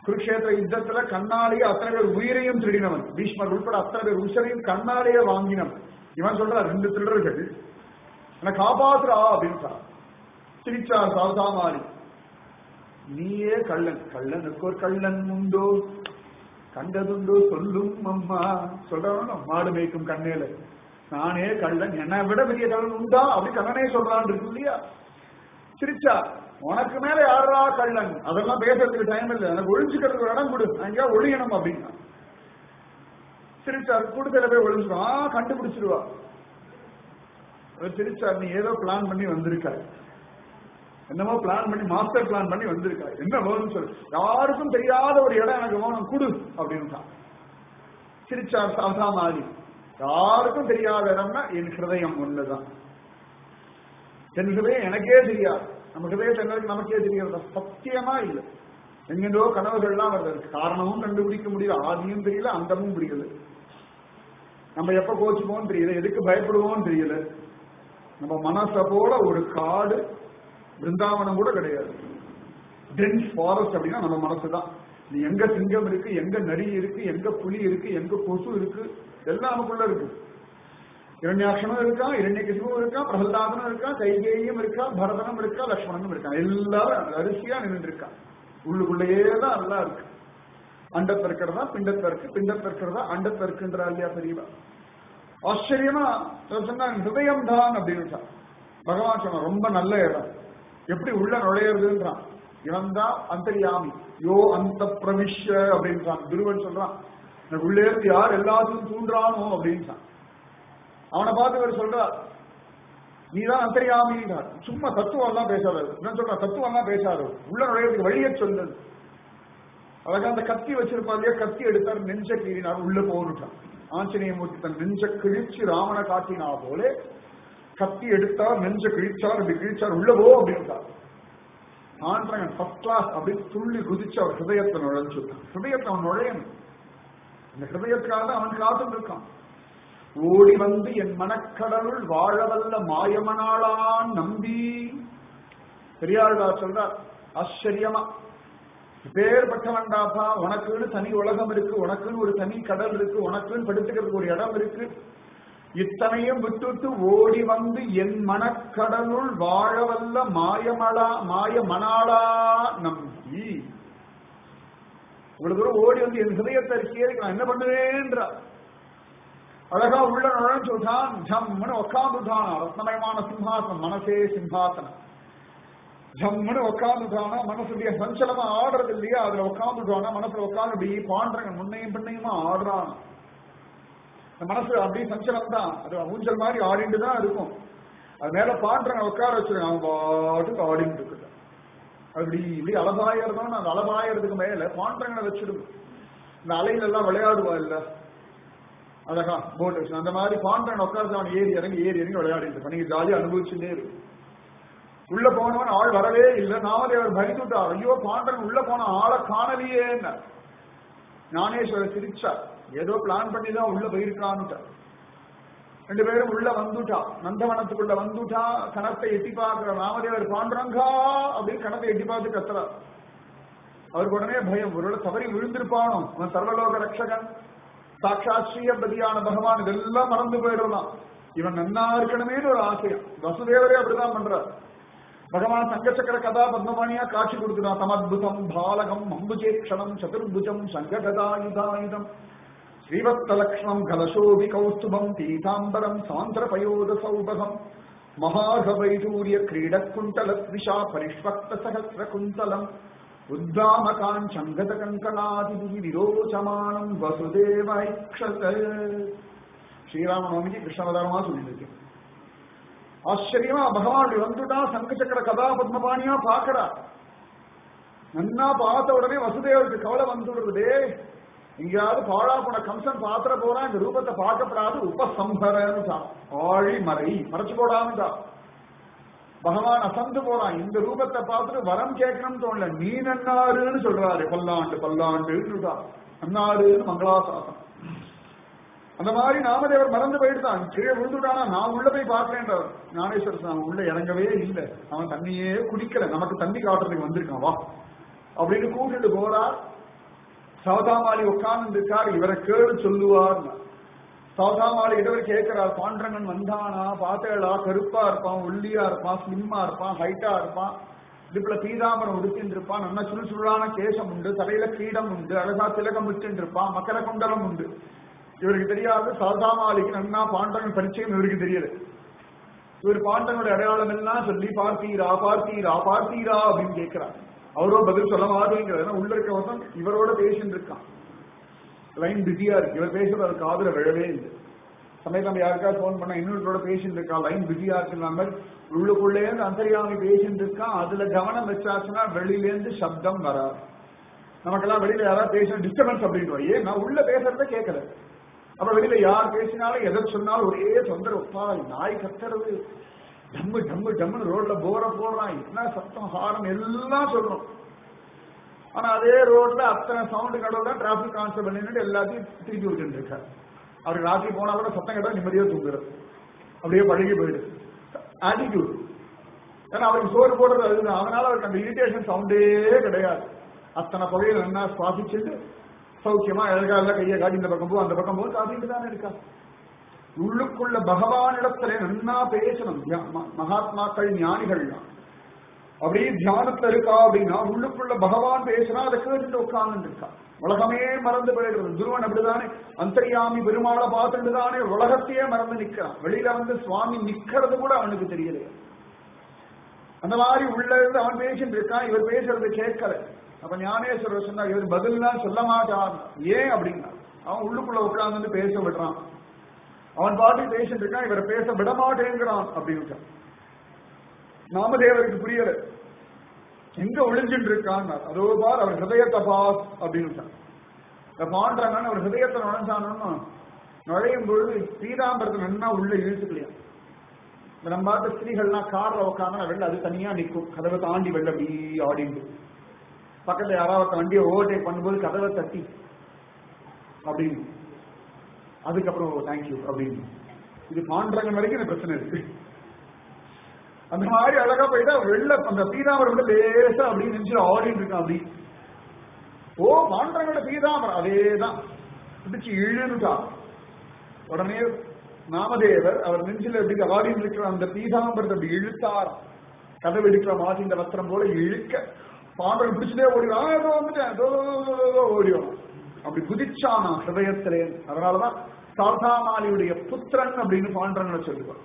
குருக்ஷேத்திர யுத்தத்துல கண்ணாலேயே அத்தனை பேர் உயிரையும் திருடினவன் பீஷ்மர் உட்பட அத்தனை பேர் உசரையும் கண்ணாலேயே வாங்கினவன் இவன் சொல்ற ரெண்டு திருடர்கள் என்னை காப்பாத்துறா அப்படின்னு சொன்னான். சிரிச்சார் சாவதாமாரி நீயே கள்ளன் கள்ளனுக்கு ஒரு கள்ளன் உண்டோ கண்டதுண்டோ சொல்லும் அம்மா சொல்றவனும் மாடு மேய்க்கும் கண்ணேல நானே கள்ளன் என்னை விட பெரிய கள்ளன் உண்டா அப்படி கண்ணனே சொல்றான் இருக்கு இல்லையா சிரிச்சா உனக்கு மேல யாரா கள்ளன் அதெல்லாம் பேசுறதுக்கு டைம் இல்லை எனக்கு ஒழிஞ்சுக்கிறதுக்கு ஒரு இடம் கொடு நான் எங்கேயா ஒழியணும் அப்படின்னா சிரிச்சார் கூட்டத்துல போய் ஒழிஞ்சுடும் ஆ கண்டுபிடிச்சிருவா அவர் சிரிச்சார் நீ ஏதோ பிளான் பண்ணி வந்திருக்காரு என்னமோ பிளான் பண்ணி மாஸ்டர் பிளான் பண்ணி வந்திருக்காரு என்ன வேணும்னு சொல்லு யாருக்கும் தெரியாத ஒரு இடம் எனக்கு வேணும் குடு அப்படின்னு சிரிச்சார் சாதா மாதிரி யாருக்கும் தெரியாத இடம்னா என் ஹிருதயம் ஒண்ணுதான் என் ஹிருதயம் எனக்கே தெரியாது நம்ம ஹிருதயத்தை என்னது நமக்கே தெரியாது சத்தியமா இல்லை எங்கெண்டோ கனவுகள்லாம் வருது அதுக்கு காரணமும் கண்டுபிடிக்க முடியல ஆதியும் தெரியல அந்தமும் புரியல நம்ம எப்ப கோச்சுப்போம் தெரியல எதுக்கு பயப்படுவோம் தெரியல நம்ம மனசை போல ஒரு காடு பிருந்தாவனம் கூட கிடையாது டென்ஸ் ஃபாரஸ்ட் அப்படின்னா நம்ம மனசு தான் இது எங்க சிங்கம் இருக்கு எங்க நரி இருக்கு எங்க புலி இருக்கு எங்க கொசு இருக்கு எல்லாம் நமக்குள்ள இருக்கு இரண்யாட்சனும் இருக்கா இரண்யகிசுவும் இருக்கா பிரகலாதனும் இருக்கா கைகேயும் இருக்கா பரதனும் இருக்கா லக்ஷ்மணனும் இருக்கா எல்லாரும் அரிசியா நின்று இருக்கா உள்ளுக்குள்ளேயே தான் நல்லா இருக்கு அண்டத்தை இருக்கிறதா பிண்டத்தை இருக்கு பிண்டத்தை இருக்கிறதா அண்டத்தை இருக்குன்றா இல்லையா பெரியவா ஆச்சரியமா சொன்னா ஹிருதயம் தான் அப்படின்னு பகவான் சொன்ன ரொம்ப நல்ல இடம் எப்படி உள்ள நுழையிறதுன்றான் இவன் தான் அந்தரியாமி யோ அந்த பிரவிஷ்ய அப்படின்றான் துருவன் சொல்றான் எனக்கு உள்ளே இருந்து யார் எல்லாத்தையும் தூண்டுறானோ அப்படின்றான் அவனை பார்த்து இவர் சொல்றார் நீதான் அந்தரியாமின்றார் சும்மா தத்துவம் எல்லாம் பேசாத என்ன சொல்ற தத்துவம் எல்லாம் பேசாது உள்ள நுழையிறதுக்கு வழியை சொல்லுது அழகா அந்த கத்தி வச்சிருப்பா இல்லையா கத்தி எடுத்தார் நெஞ்ச கீறினார் உள்ள போனுட்டான் ஆஞ்சநேயமூர்த்தி தன் நெஞ்ச கிழிச்சு ராமனை காட்டினா போலே கத்தி எடுத்தார் நெஞ்ச கிழிச்சார் இப்படி கிழிச்சார் உள்ள போ அப்படின்ட்டார் ஆண்றவன் ஃபர்ஸ்ட் கிளாஸ் அப்படின்னு துள்ளி குதிச்சு அவர் ஹிருதயத்தை நுழைஞ்சு ஹிருதயத்தை அவன் நுழையணும் இந்த ஹிருதயத்துக்காக தான் அவன் காத்துட்டு இருக்கான் ஓடி வந்து என் மனக்கடலுள் வாழவல்ல மாயமனாளான் நம்பி பெரியாருடா சொல்றார் ஆச்சரியமா பேர்பட்டவன்டாப்பா உனக்குன்னு தனி உலகம் இருக்கு உனக்குன்னு ஒரு தனி கடல் இருக்கு உனக்குன்னு படுத்துக்கிறதுக்கு ஒரு இடம் இருக்கு இத்தனையும் விட்டுட்டு ஓடி வந்து என் மனக்கடலுள் வாழவல்ல மாயமலா மாய மணாளா நம்பி இவ்வளவு தூரம் ஓடி வந்து என் ஹிருதயத்தை இருக்கே நான் என்ன பண்ணுவேன்ற அழகா உள்ள நுழைஞ்சு விட்டான் ஜம்முன்னு உட்காந்துட்டான் ரத்னமயமான சிம்ஹாசனம் மனசே சிம்ஹாசனம் ஜம்முன்னு உட்காந்துட்டானா மனசுடைய சஞ்சலமா ஆடுறது இல்லையா அதுல உட்காந்துட்டானா மனசுல உட்காந்து அப்படி பாண்டுறங்க முன்னையும் பின்னையுமா ஆடுறான் இந்த மனசு அப்படியே சஞ்சலம் தான் அது ஊஞ்சல் மாதிரி ஆடிட்டு தான் இருக்கும் அது மேல பாண்டுறங்க உட்கார வச்சிருக்கான் அவன் பாட்டுக்கு ஆடிட்டு இருக்குது அப்படி இப்படி அலபாயிரதான் அந்த அலபாயிரத்துக்கு மேல பாண்டங்களை வச்சிடும் இந்த அலையில எல்லாம் விளையாடுவா இல்ல அழகா போட் வச்சு அந்த மாதிரி பாண்டவன் உட்காந்து அவன் ஏறி இறங்கி ஏறி இறங்கி விளையாடிட்டு இருப்பான் நீங்க ஜாலியா அனுபவிச்சுட்டே இருக்கும் உள்ள போனவன் ஆள் வரவே இல்லை நாமதேவர் பயந்துட்டார் ஐயோ பாண்டவன் உள்ள போன ஆளை காணலையே ஞானேஸ்வரர் சிரிச்சா ஏதோ பிளான் பண்ணி தான் உள்ள போயிருக்கான்னு ரெண்டு பேரும் உள்ள வந்துட்டா நந்தவனத்துக்குள்ள வந்துட்டா கணத்தை எட்டி பார்க்கிற ராமதேவர் பாண்டரங்கா அப்படின்னு கணத்தை எட்டி பார்த்து கத்துறார் அவருக்கு உடனே பயம் ஒருவேளை தவறி விழுந்திருப்பானோ அவன் சர்வலோக ரட்சகன் சாட்சாத் ஸ்ரீயபதியான பகவான் இதெல்லாம் மறந்து போயிடலாம் இவன் நன்னா இருக்கணுமேனு ஒரு ஆசையம் வசுதேவரே அப்படிதான் பண்றார் பகவான் சங்கச்சக்கர கதா பத்மபாணியா காட்சி கொடுக்கிறான் சமத்புதம் பாலகம் அம்புஜேக்ஷணம் சதுர்புஜம் சங்ககதாயுதாயுதம் ஸ்ரீவத்தலக்ஷ்மம் கலசோபி கௌஸ்துபம் பீதாம்பரம் சாந்திரபயோத சௌபகம் மகாகவைதூரிய கிரீடக்குண்டல ஸ்விஷா பரிஷ்வக்த சகசிர குந்தலம் உத்தாமகாஞ்சங்கத கங்கணாதிபி விரோச்சமானம் வசுதேவைக்ஷத ஸ்ரீராமநவமிக்கு கிருஷ்ணவதாரமா சொல்லியிருக்கேன் ஆச்சரியமா பகவான் வந்துட்டா சங்க சக்கர கதா பத்மபாணியா பாக்குறா நன்னா பார்த்த உடனே வசுதேவருக்கு கவலை வந்துடுறது எங்கேயாவது பாழா போன கம்சன் பாத்திர போறான் இந்த ரூபத்தை பார்க்கப்படாது உபசம்பரன்னு ஆழி மறை மறைச்சு போடாம பகவான் அசந்து போறான் இந்த ரூபத்தை பார்த்துட்டு வரம் கேட்கணும்னு தோணல நீ நன்னாருன்னு சொல்றாரு பல்லாண்டு பல்லாண்டு நன்னாருன்னு மங்களாசாசனம் அந்த மாதிரி நாமதேவர் மறந்து போயிட்டுதான் கீழே விழுந்துட்டானா நான் உள்ள போய் பார்க்கிறேன்றவர் ஞானேஸ்வரர் அவன் உள்ள இறங்கவே இல்லை அவன் தண்ணியே குடிக்கல நமக்கு தண்ணி காட்டுறதுக்கு வந்திருக்கான் வா அப்படின்னு கூட்டிட்டு போறார் சௌதாமாலி உட்கார்ந்து இருக்கார் இவரை கேடு சொல்லுவார் சௌதாமாலி இடவர் கேட்கிறார் பாண்டரங்கன் வந்தானா பாத்தேளா கருப்பா இருப்பான் ஒல்லியா இருப்பான் ஸ்லிம்மா இருப்பான் ஹைட்டா இருப்பான் இடுப்புல பீதாம்பரம் உடுத்தின்னு இருப்பான் நல்ல சுழு சுழான கேசம் உண்டு தலையில கீடம் உண்டு அழகா திலகம் வச்சுட்டு இருப்பான் மக்கர குண்டலம் உண்டு இவருக்கு தெரியாது சௌதாமாலிக்கு நன்னா பாண்டரங்கன் பரிச்சயம் இவருக்கு தெரியல இவர் பாண்டனுடைய அடையாளம் எல்லாம் சொல்லி பார்த்தீரா பார்த்தீரா பார்த்தீரா அப்படின்னு கேட்கிறார் அவரோ பதில் சொல்ல மாட்டேங்கிறது உள்ள இருக்கவன் இவரோட பேசிட்டு இருக்கான் லைன் பிஸியா இருக்கு இவர் பேசுறது அவர் காதுல விழவே இல்லை சமயத்துல நம்ம யாருக்காவது ஃபோன் பண்ணா இன்னொருத்தரோட பேசிட்டு இருக்கா லைன் பிஸியா இருக்கு உள்ளுக்குள்ளே இருந்து அந்தரியாமி பேசிட்டு இருக்கான் அதுல கவனம் வச்சாச்சுன்னா வெளியில இருந்து சப்தம் வராது நமக்கெல்லாம் வெளியில யாராவது பேச டிஸ்டர்பன்ஸ் அப்படின்னு ஏன் நான் உள்ள பேசுறத கேட்கல அப்ப வெளியில யார் பேசினாலும் எதை சொன்னாலும் ஒரே தொந்தரவுப்பா நாய் கத்துறது டம்மு டம்மு டம்முன்னு ரோட்ல போர போடுறான் என்ன சத்தம் ஹாரம் எல்லாம் சொல்லணும் ஆனா அதே ரோட்ல அத்தனை சவுண்டு கடவுள் தான் டிராபிக் கான்ஸ்டபிள் நின்னுட்டு எல்லாத்தையும் திருப்பி விட்டுட்டு இருக்காரு அவருக்கு ராத்திரி போனா கூட சத்தம் கேட்டா நிம்மதியா தூங்குறது அப்படியே பழகி போயிடுது ஆட்டிடியூட் ஏன்னா அவருக்கு சோறு போடுறது அதுதான் அதனால அவருக்கு அந்த இரிட்டேஷன் சவுண்டே கிடையாது அத்தனை புகையில நல்லா சுவாசிச்சுட்டு சௌக்கியமா அழகா எல்லாம் கையை காட்டி இந்த பக்கம் போ அந்த பக்கம் போ காட்டிட்டு தானே இருக்கா உள்ளுக்குள்ள பகவானிடத்துல நன்னா பேசணும் தியா- ம- மகாத்மாக்கள் ஞானிகள்லாம் அப்படியே தியானத்துல இருக்கா அப்படின்னா உள்ளுக்குள்ள பகவான் பேசினா அதை கேட்டுட்டு உட்கார்ந்து இருக்கா உலகமே மறந்து போயிடுறது துருவன் அப்படிதானே அந்தரியாமி பெருமாளை பார்த்துட்டு தானே உலகத்தையே மறந்து நிக்கிறான் வெளியில வந்து சுவாமி நிக்கிறது கூட அவனுக்கு தெரியலையே அந்த மாதிரி உள்ள இருந்து அவன் பேசிட்டு இருக்கான் இவர் பேசுறது கேட்கல அப்ப ஞானேஸ்வரர் சொன்னா இவர் பதில்லாம் சொல்ல மாட்டான் ஏன் அப்படின்னா அவன் உள்ளுக்குள்ள உட்கார்ந்து பேச விடுறான் அவன் பாட்டு பேசிட்டு இருக்கான் இவரை பேச விட மாட்டேங்கிறான் அப்படின்னு நாமதேவருக்கு புரியல எங்க ஒளிஞ்சுட்டு இருக்கான் அதோ பார் அவர் ஹிருதயத்தை பாஸ் அப்படின்னு இந்த பாண்டவன் அவர் ஹிருதயத்தை நுழைஞ்சானு நுழையும் பொழுது பீதாம்பரத்தை நன்னா உள்ள இழுத்துக்கலையா இந்த நம்ம பார்த்த ஸ்திரீகள்லாம் கார்ல உட்காந்து வெளில அது தனியா நிற்கும் கதவை தாண்டி வெளில அப்படி ஆடிண்டு பக்கத்துல யாராவது வண்டியை ஓவர்டேக் பண்ணும்போது கதவை தட்டி அப்படின்னு அதுக்கப்புறம் தேங்க்யூ அப்படின்னு இது பாண்டரங்கன் வரைக்கும் இந்த பிரச்சனை இருக்கு அந்த மாதிரி அழகா போயிட்டா வெளில அந்த பீதாமரம் வந்து லேசா அப்படின்னு நினைச்சு ஆடிட்டு இருக்கான் அப்படி ஓ பாண்டரங்கோட பீதாமரம் அதேதான் பிடிச்சு இழுனுட்டா உடனே நாமதேவர் அவர் நெஞ்சில எப்படி ஆடிட்டு இருக்கிற அந்த பீதாம்பரத்தை அப்படி இழுத்தார் கதவு எடுக்கிற மாதிரி இந்த வஸ்திரம் போல இழுக்க பாண்டவன் பிடிச்சதே ஓடிவான் ஏதோ வந்துட்டேன் ஏதோ, ஏதோ, ஏதோ, ஏதோ ஓடிவான் அப்படி குதிச்சானா ஹிருதயத்திலே அதனாலதான் சாதாமாலியுடைய புத்திரன் அப்படின்னு பாண்டவங்களை சொல்லுவார்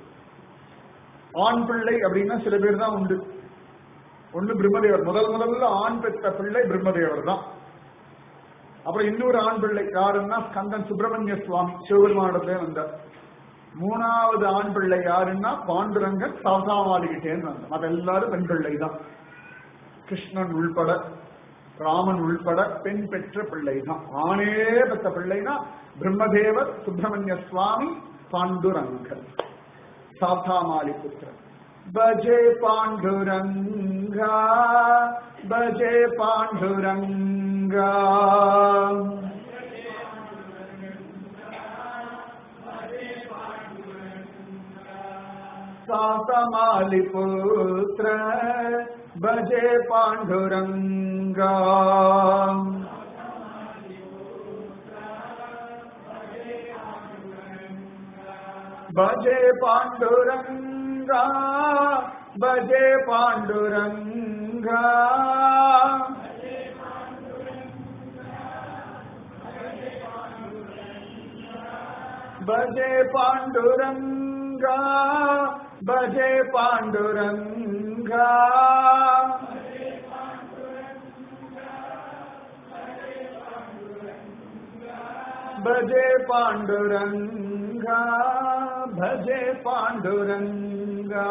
ஆண் பிள்ளை அப்படின்னா சில பேர் தான் உண்டு ஒண்ணு பிரம்மதேவர் முதல் முதல்ல ஆண் பெற்ற பிள்ளை பிரம்மதேவர் தான் அப்புறம் இன்னொரு ஆண் பிள்ளை யாருன்னா ஸ்கந்தன் சுப்பிரமணிய சுவாமி சிவபெருமானிடத்திலே வந்தார் மூணாவது ஆண் பிள்ளை யாருன்னா பாண்டுரங்கன் சாசாமாலிகிட்டேன்னு வந்தார் அது எல்லாரும் பெண் பிள்ளை தான் கிருஷ்ணன் உள்பட ராமன் உள்பட பெண் பெற்ற பிள்ளை தான் ஆணே பெற்ற பிள்ளைனா பிரம்மதேவர் சுப்பிரமணிய சுவாமி பாண்டுரங்கன் சாத்தாமாலி புத்திரன் பஜே பாண்டுரங்கா பஜே பாண்டுரங்கா சாத்தமாலி புத்திர பஜே பாண்டுரங்கா भजे पाण्डुरङ्गा भजे पाण्डुरङ्गा भजे पाण्डुरङ्गा भजे पाण्डुरङ्गा भजे पाण्डुरङ्गा भजे पाण्डुरङ्गा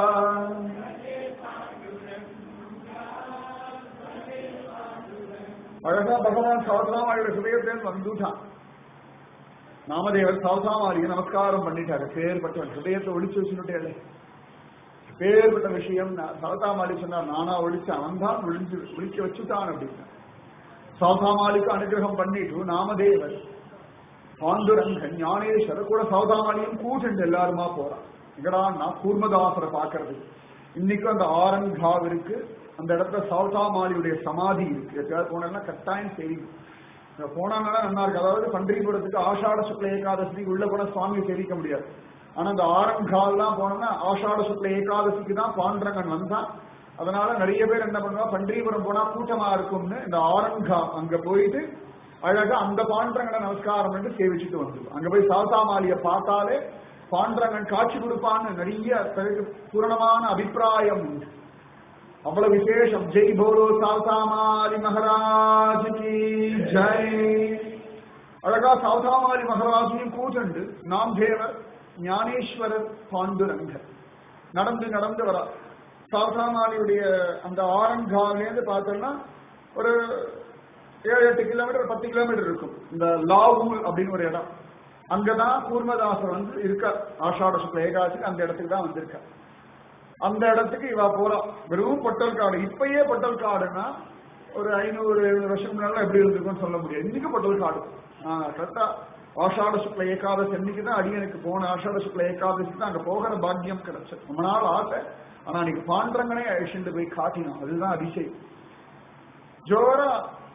அழகா பகவான் சௌதாமாரியோட ஹிருதயத்திலேருந்து வந்துட்டான் நாமதேவர் சௌதாமாரியை நமஸ்காரம் பண்ணிட்டாரு பேர்பட்டவன் ஹிருதயத்தை ஒளிச்சு வச்சுட்டே பேர்பட்ட விஷயம் சௌதாமாரி சொன்னார் நானா ஒழிச்சேன் அவன் தான் ஒளிஞ்சு ஒழிக்க வச்சுட்டான் அப்படின்னு சௌதாமாலிக்கு அனுகிரகம் பண்ணிட்டு நாமதேவர் பாண்டுரங்கன் ஞானேஸ்வரர் கூட சௌதாமாலியும் கூட்டு எல்லாருமா போறான் எங்கடான்னா கூர்மதாசரை பாக்குறது இன்னைக்கும் அந்த ஆரங்காவிற்கு அந்த இடத்துல சௌதாமாலியுடைய சமாதி இருக்கு எப்பயாவது போனா கட்டாயம் தெரியும் இங்க போனாங்கன்னா நல்லா இருக்கு அதாவது பண்டிகைபுரத்துக்கு ஆஷாட சுக்ல ஏகாதசிக்கு உள்ள போன சுவாமியை சேவிக்க முடியாது ஆனா இந்த ஆரங்கால்லாம் போனோம்னா ஆஷாட சுக்ல ஏகாதசிக்கு தான் பாண்டரங்கன் வந்தான் அதனால நிறைய பேர் என்ன பண்ணுவா பண்டிகைபுரம் போனா கூட்டமா இருக்கும்னு இந்த ஆரங்கா அங்க போயிட்டு அழகா அந்த பாண்டரங்கனை நமஸ்காரம் பண்ணி சேவிச்சுட்டு வந்துடும் அங்க போய் சாசாமாலிய பார்த்தாலே பாண்டரங்கன் காட்சி கொடுப்பான்னு நிறைய பிறகு பூரணமான அபிப்பிராயம் உண்டு அவ்வளவு விசேஷம் ஜெய் போலோ சாசாமாலி மகாராஜ் கி ஜெய் அழகா சாசாமாலி மகாராஜையும் கூட்டண்டு நாம் தேவர் ஞானேஸ்வரர் பாண்டுரங்கர் நடந்து நடந்து வரா சாசாமாலியுடைய அந்த ஆரங்காலேருந்து பார்த்தோம்னா ஒரு ஏழு எட்டு கிலோமீட்டர் பத்து கிலோமீட்டர் இருக்கும் இந்த லாவூல் அப்படின்னு ஒரு இடம் அங்கதான் கூர்மதாசர் வந்து இருக்கார் ஆஷாட சுக்ல ஏகாதசிக்கு அந்த இடத்துக்கு தான் வந்திருக்கார் அந்த இடத்துக்கு இவ போறா வெறும் பொட்டல் காடு இப்பயே பொட்டல் காடுன்னா ஒரு ஐநூறு எழுநூறு வருஷம் முன்னால எப்படி இருந்திருக்கும்னு சொல்ல முடியாது இன்னைக்கு பொட்டல் காடு கரெக்டா ஆஷாட சுக்ல ஏகாதசி அன்னைக்கு தான் அடியனுக்கு போன ஆஷாட சுக்ல ஏகாதசி தான் அங்க போகிற பாக்கியம் கிடைச்சது ரொம்ப நாள் ஆசை ஆனா அன்னைக்கு பாண்டரங்கனே அழிச்சுட்டு போய் காட்டினோம் அதுதான் அதிசயம் ஜோரா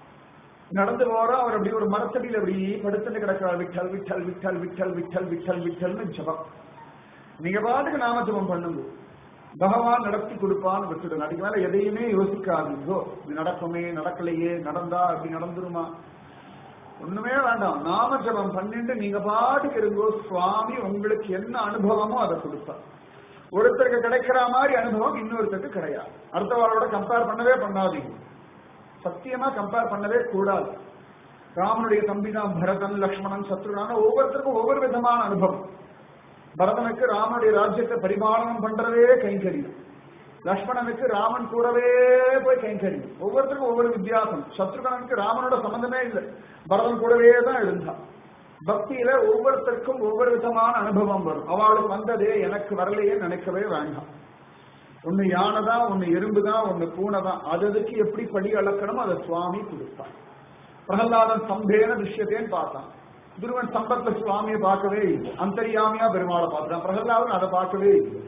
நடந்து போறா அவர் அப்படி ஒரு மரத்தடியில் அப்படி படுத்துட்டு கிடக்கிறார் விட்டல் விட்டல் விட்டல் விட்டல் விட்டல் விட்டல் விட்டல்னு ஜபம் நீங்க பாட்டுக்கு நாம ஜபம் பண்ணுங்க பகவான் நடத்தி கொடுப்பான்னு விட்டுடுங்க அதுக்கு மேல எதையுமே யோசிக்காதீங்கோ இது நடக்குமே நடக்கலையே நடந்தா அப்படி நடந்துருமா ஒண்ணுமே வேண்டாம் நாம ஜபம் பண்ணிட்டு நீங்க பாட்டுக்கு இருங்கோ சுவாமி உங்களுக்கு என்ன அனுபவமோ அதை கொடுப்பார் ஒருத்தருக்கு கிடைக்கிற மாதிரி அனுபவம் இன்னொருத்தருக்கு கிடையாது அடுத்தவாளோட கம்பேர் பண்ணவே பண்ணாதீங்க சத்தியமா கம்பேர் பண்ணவே கூடாது ராமனுடைய தம்பி தான் பரதன் லக்ஷ்மணன் சத்ருகான ஒவ்வொருத்தருக்கும் ஒவ்வொரு விதமான அனுபவம் பரதனுக்கு ராமனுடைய ராஜ்யத்தை பரிபாலனம் பண்றதே கைங்கரியம் லக்ஷ்மணனுக்கு ராமன் கூடவே போய் கைங்கரியம் ஒவ்வொருத்தருக்கும் ஒவ்வொரு வித்தியாசம் சத்ருகனுக்கு ராமனோட சம்பந்தமே இல்லை பரதன் கூடவே தான் இருந்தான் பக்தியில ஒவ்வொருத்தருக்கும் ஒவ்வொரு விதமான அனுபவம் வரும் அவளுக்கு வந்ததே எனக்கு வரலையே நினைக்கவே வேண்டாம் ஒன்னு யானை தான் ஒன்னு எறும்பு தான் ஒன்னு பூனை தான் அது அதுக்கு எப்படி படி அளக்கணும் அதை சுவாமி கொடுத்தான் பிரகலாதன் சம்பேன விஷயத்தேன்னு பார்த்தான் துருவன் சம்பத்துல சுவாமியை பார்க்கவே இல்லை அந்தரியாமியா பெருமாளை பார்த்தான் பிரகலாதன் அதை பார்க்கவே இல்லை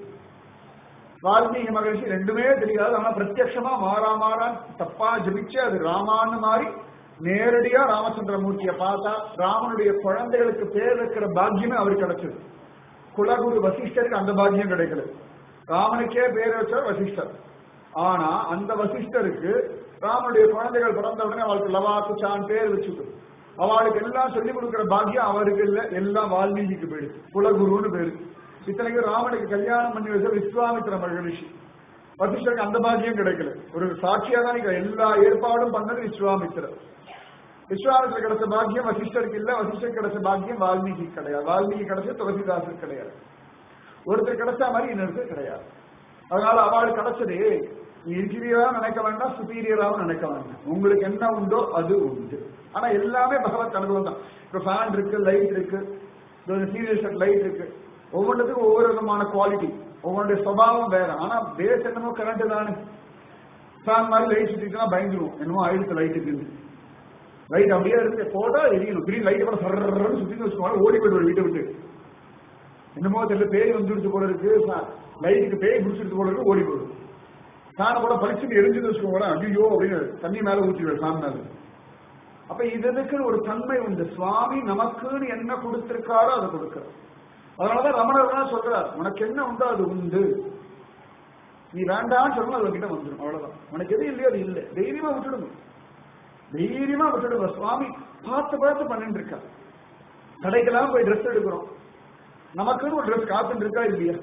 வால்மீகி மகர்ஷி ரெண்டுமே தெரியாது ஆனா பிரத்யட்சமா மாறா மாறான் தப்பா ஜபிச்சு அது ராமான்னு மாறி நேரடியா ராமச்சந்திரமூர்த்தியை பார்த்தா ராமனுடைய குழந்தைகளுக்கு பேர் வைக்கிற பாக்கியமே அவருக்கு கிடைச்சது குலகுரு வசிஷ்டருக்கு அந்த பாக்கியம் கிடைக்கல ராமனுக்கே பேர் வச்சவர் வசிஷ்டர் ஆனா அந்த வசிஷ்டருக்கு ராமனுடைய குழந்தைகள் பிறந்த உடனே அவளுக்கு லவா குச்சான் பேர் வச்சுட்டு அவளுக்கு எல்லாம் சொல்லிக் கொடுக்கிற பாக்கியம் அவருக்கு இல்ல எல்லாம் வால்மீகிக்கு போயிடுது குலகுருன்னு பேரு இத்தனைக்கு ராமனுக்கு கல்யாணம் பண்ணி வச்ச விஸ்வாமித்திர மகரிஷி வசிஷ்டருக்கு அந்த பாக்கியம் கிடைக்கல ஒரு சாட்சியா தான் நிக்கிற. எல்லா ஏற்பாடும் பண்ணது விஸ்வாமித்திரர் விஸ்வாமித்திர கிடைச்ச பாக்கியம் வசிஷ்டருக்கு இல்ல வசிஷ்டர் கிடைச்ச பாக்கியம் வால்மீகி கிடையாது வால்மீகி கிடைச்ச துளசிதாசர் கிடையாது ஒருத்தர் கிடைச்ச மாதிரி இன்னொருத்தர் கிடையாது அதனால அவள் கிடைச்சது நீ இன்டீரியரா நினைக்க வேண்டாம் சுப்பீரியராவும் நினைக்க வேண்டாம் உங்களுக்கு என்ன உண்டோ அது உண்டு ஆனா எல்லாமே பகவத் அனுபவம் தான் இப்ப ஃபேன் இருக்கு லைட் இருக்கு சீரியல் செட் லைட் இருக்கு ஒவ்வொன்றுத்துக்கும் ஒவ்வொரு விதமான குவாலிட்டி ஒவ்வொன்றுடைய சுபாவம் வேற ஆனா பேஸ் என்னமோ கரண்ட் தானே ஃபேன் மாதிரி லைட் சுத்திட்டுனா பயந்துரும் என்னமோ ஆயிடுச்சு லைட்டுக்கு லைட் அப்படியே இருக்கு போட்டா எரியணும் திடீர்னு லைட் கூட சர்றன்னு சுத்திட்டு வச்சுக்கோங்க ஓடி போயிடுவோம் வீட்டை விட்டு என்னமோ தெரியல பேய் வந்துடுச்சு போல இருக்கு லைட்டுக்கு பேய் பிடிச்சிருச்சு போல இருக்கு ஓடி போயிடும் ஃபேனை கூட பளிச்சுட்டு எரிஞ்சுன்னு வச்சுக்கோங்க ஐயோ அப்படின்னு தண்ணி மேல ஊற்றிடுவேன் ஃபேன் மேல அப்ப இதுக்கு ஒரு தன்மை உண்டு சுவாமி நமக்குன்னு என்ன கொடுத்திருக்காரோ அதை கொடுக்கிறார் அதனாலதான் ரமணர் தான் சொல்றார் உனக்கு என்ன உண்டோ அது உண்டு நீ வேண்டாம்னு சொன்னா அது கிட்ட வந்துடும் அவ்வளவுதான் உனக்கு எது இல்லையோ அது இல்லை தைரியமா விட்டுடுங்க தைரியமா விட்டுடுங்க சுவாமி பார்த்து பார்த்து பண்ணிட்டு இருக்கா கடைக்கெல்லாம் போய் ட்ரெஸ் எடுக்கிறோம் நமக்குன்னு ஒரு ட்ரெஸ் காத்துட்டு இருக்கா இல்லையா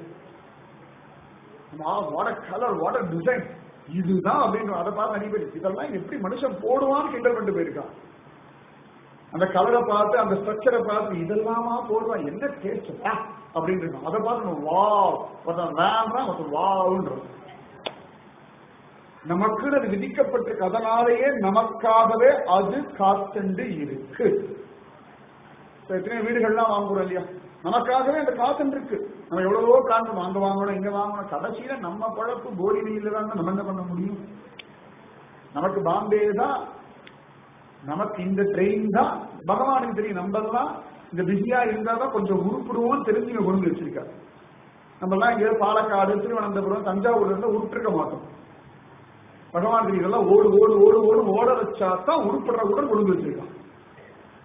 வாட் கலர் வாட் டிசைன் இதுதான் அப்படின்னு அதை பார்த்து நிறைய பேர் இதெல்லாம் எப்படி மனுஷன் போடுவான்னு கிண்டல் பண்ணிட்டு போயிருக்கான் அந்த கலரை பார்த்து அந்த ஸ்ட்ரக்சரை பார்த்து இதெல்லாமா போடுவான் என்ன டேஸ்ட் அப்படின்னு இருக்கும் அதை பார்த்து நம்ம வா ஒருத்தன் வேம்னா ஒருத்தன் வாவுன்றோம் நமக்கு அது விதிக்கப்பட்டிருக்கு அதனாலேயே நமக்காகவே அது காத்துண்டு இருக்கு இப்ப எத்தனை வீடுகள்லாம் வாங்குறோம் இல்லையா நமக்காகவே அந்த காத்துண்டு இருக்கு நம்ம எவ்வளவோ காரணம் அங்க வாங்கணும் இங்க வாங்கணும் கடைசியில நம்ம பழப்பு போடி வெயில தான் நம்ம என்ன பண்ண முடியும் நமக்கு பாம்பே தான் நமக்கு இந்த ட்ரெயின் தான் பகவானுக்கு தெரியும் நம்மெல்லாம் இந்த பிஸியா இருந்தா தான் கொஞ்சம் உருப்பிடுவோம் தெரிஞ்சு இங்க கொண்டு வச்சிருக்காரு நம்ம எல்லாம் இங்க பாலக்காடு திருவனந்தபுரம் தஞ்சாவூர்ல இருந்தா உருப்பிருக்க மாட்டோம் பகவான் இதெல்லாம் ஓடு ஓடு ஓடு ஓடு ஓட வச்சா தான் உருப்படுற கூட கொண்டு வச்சிருக்கான்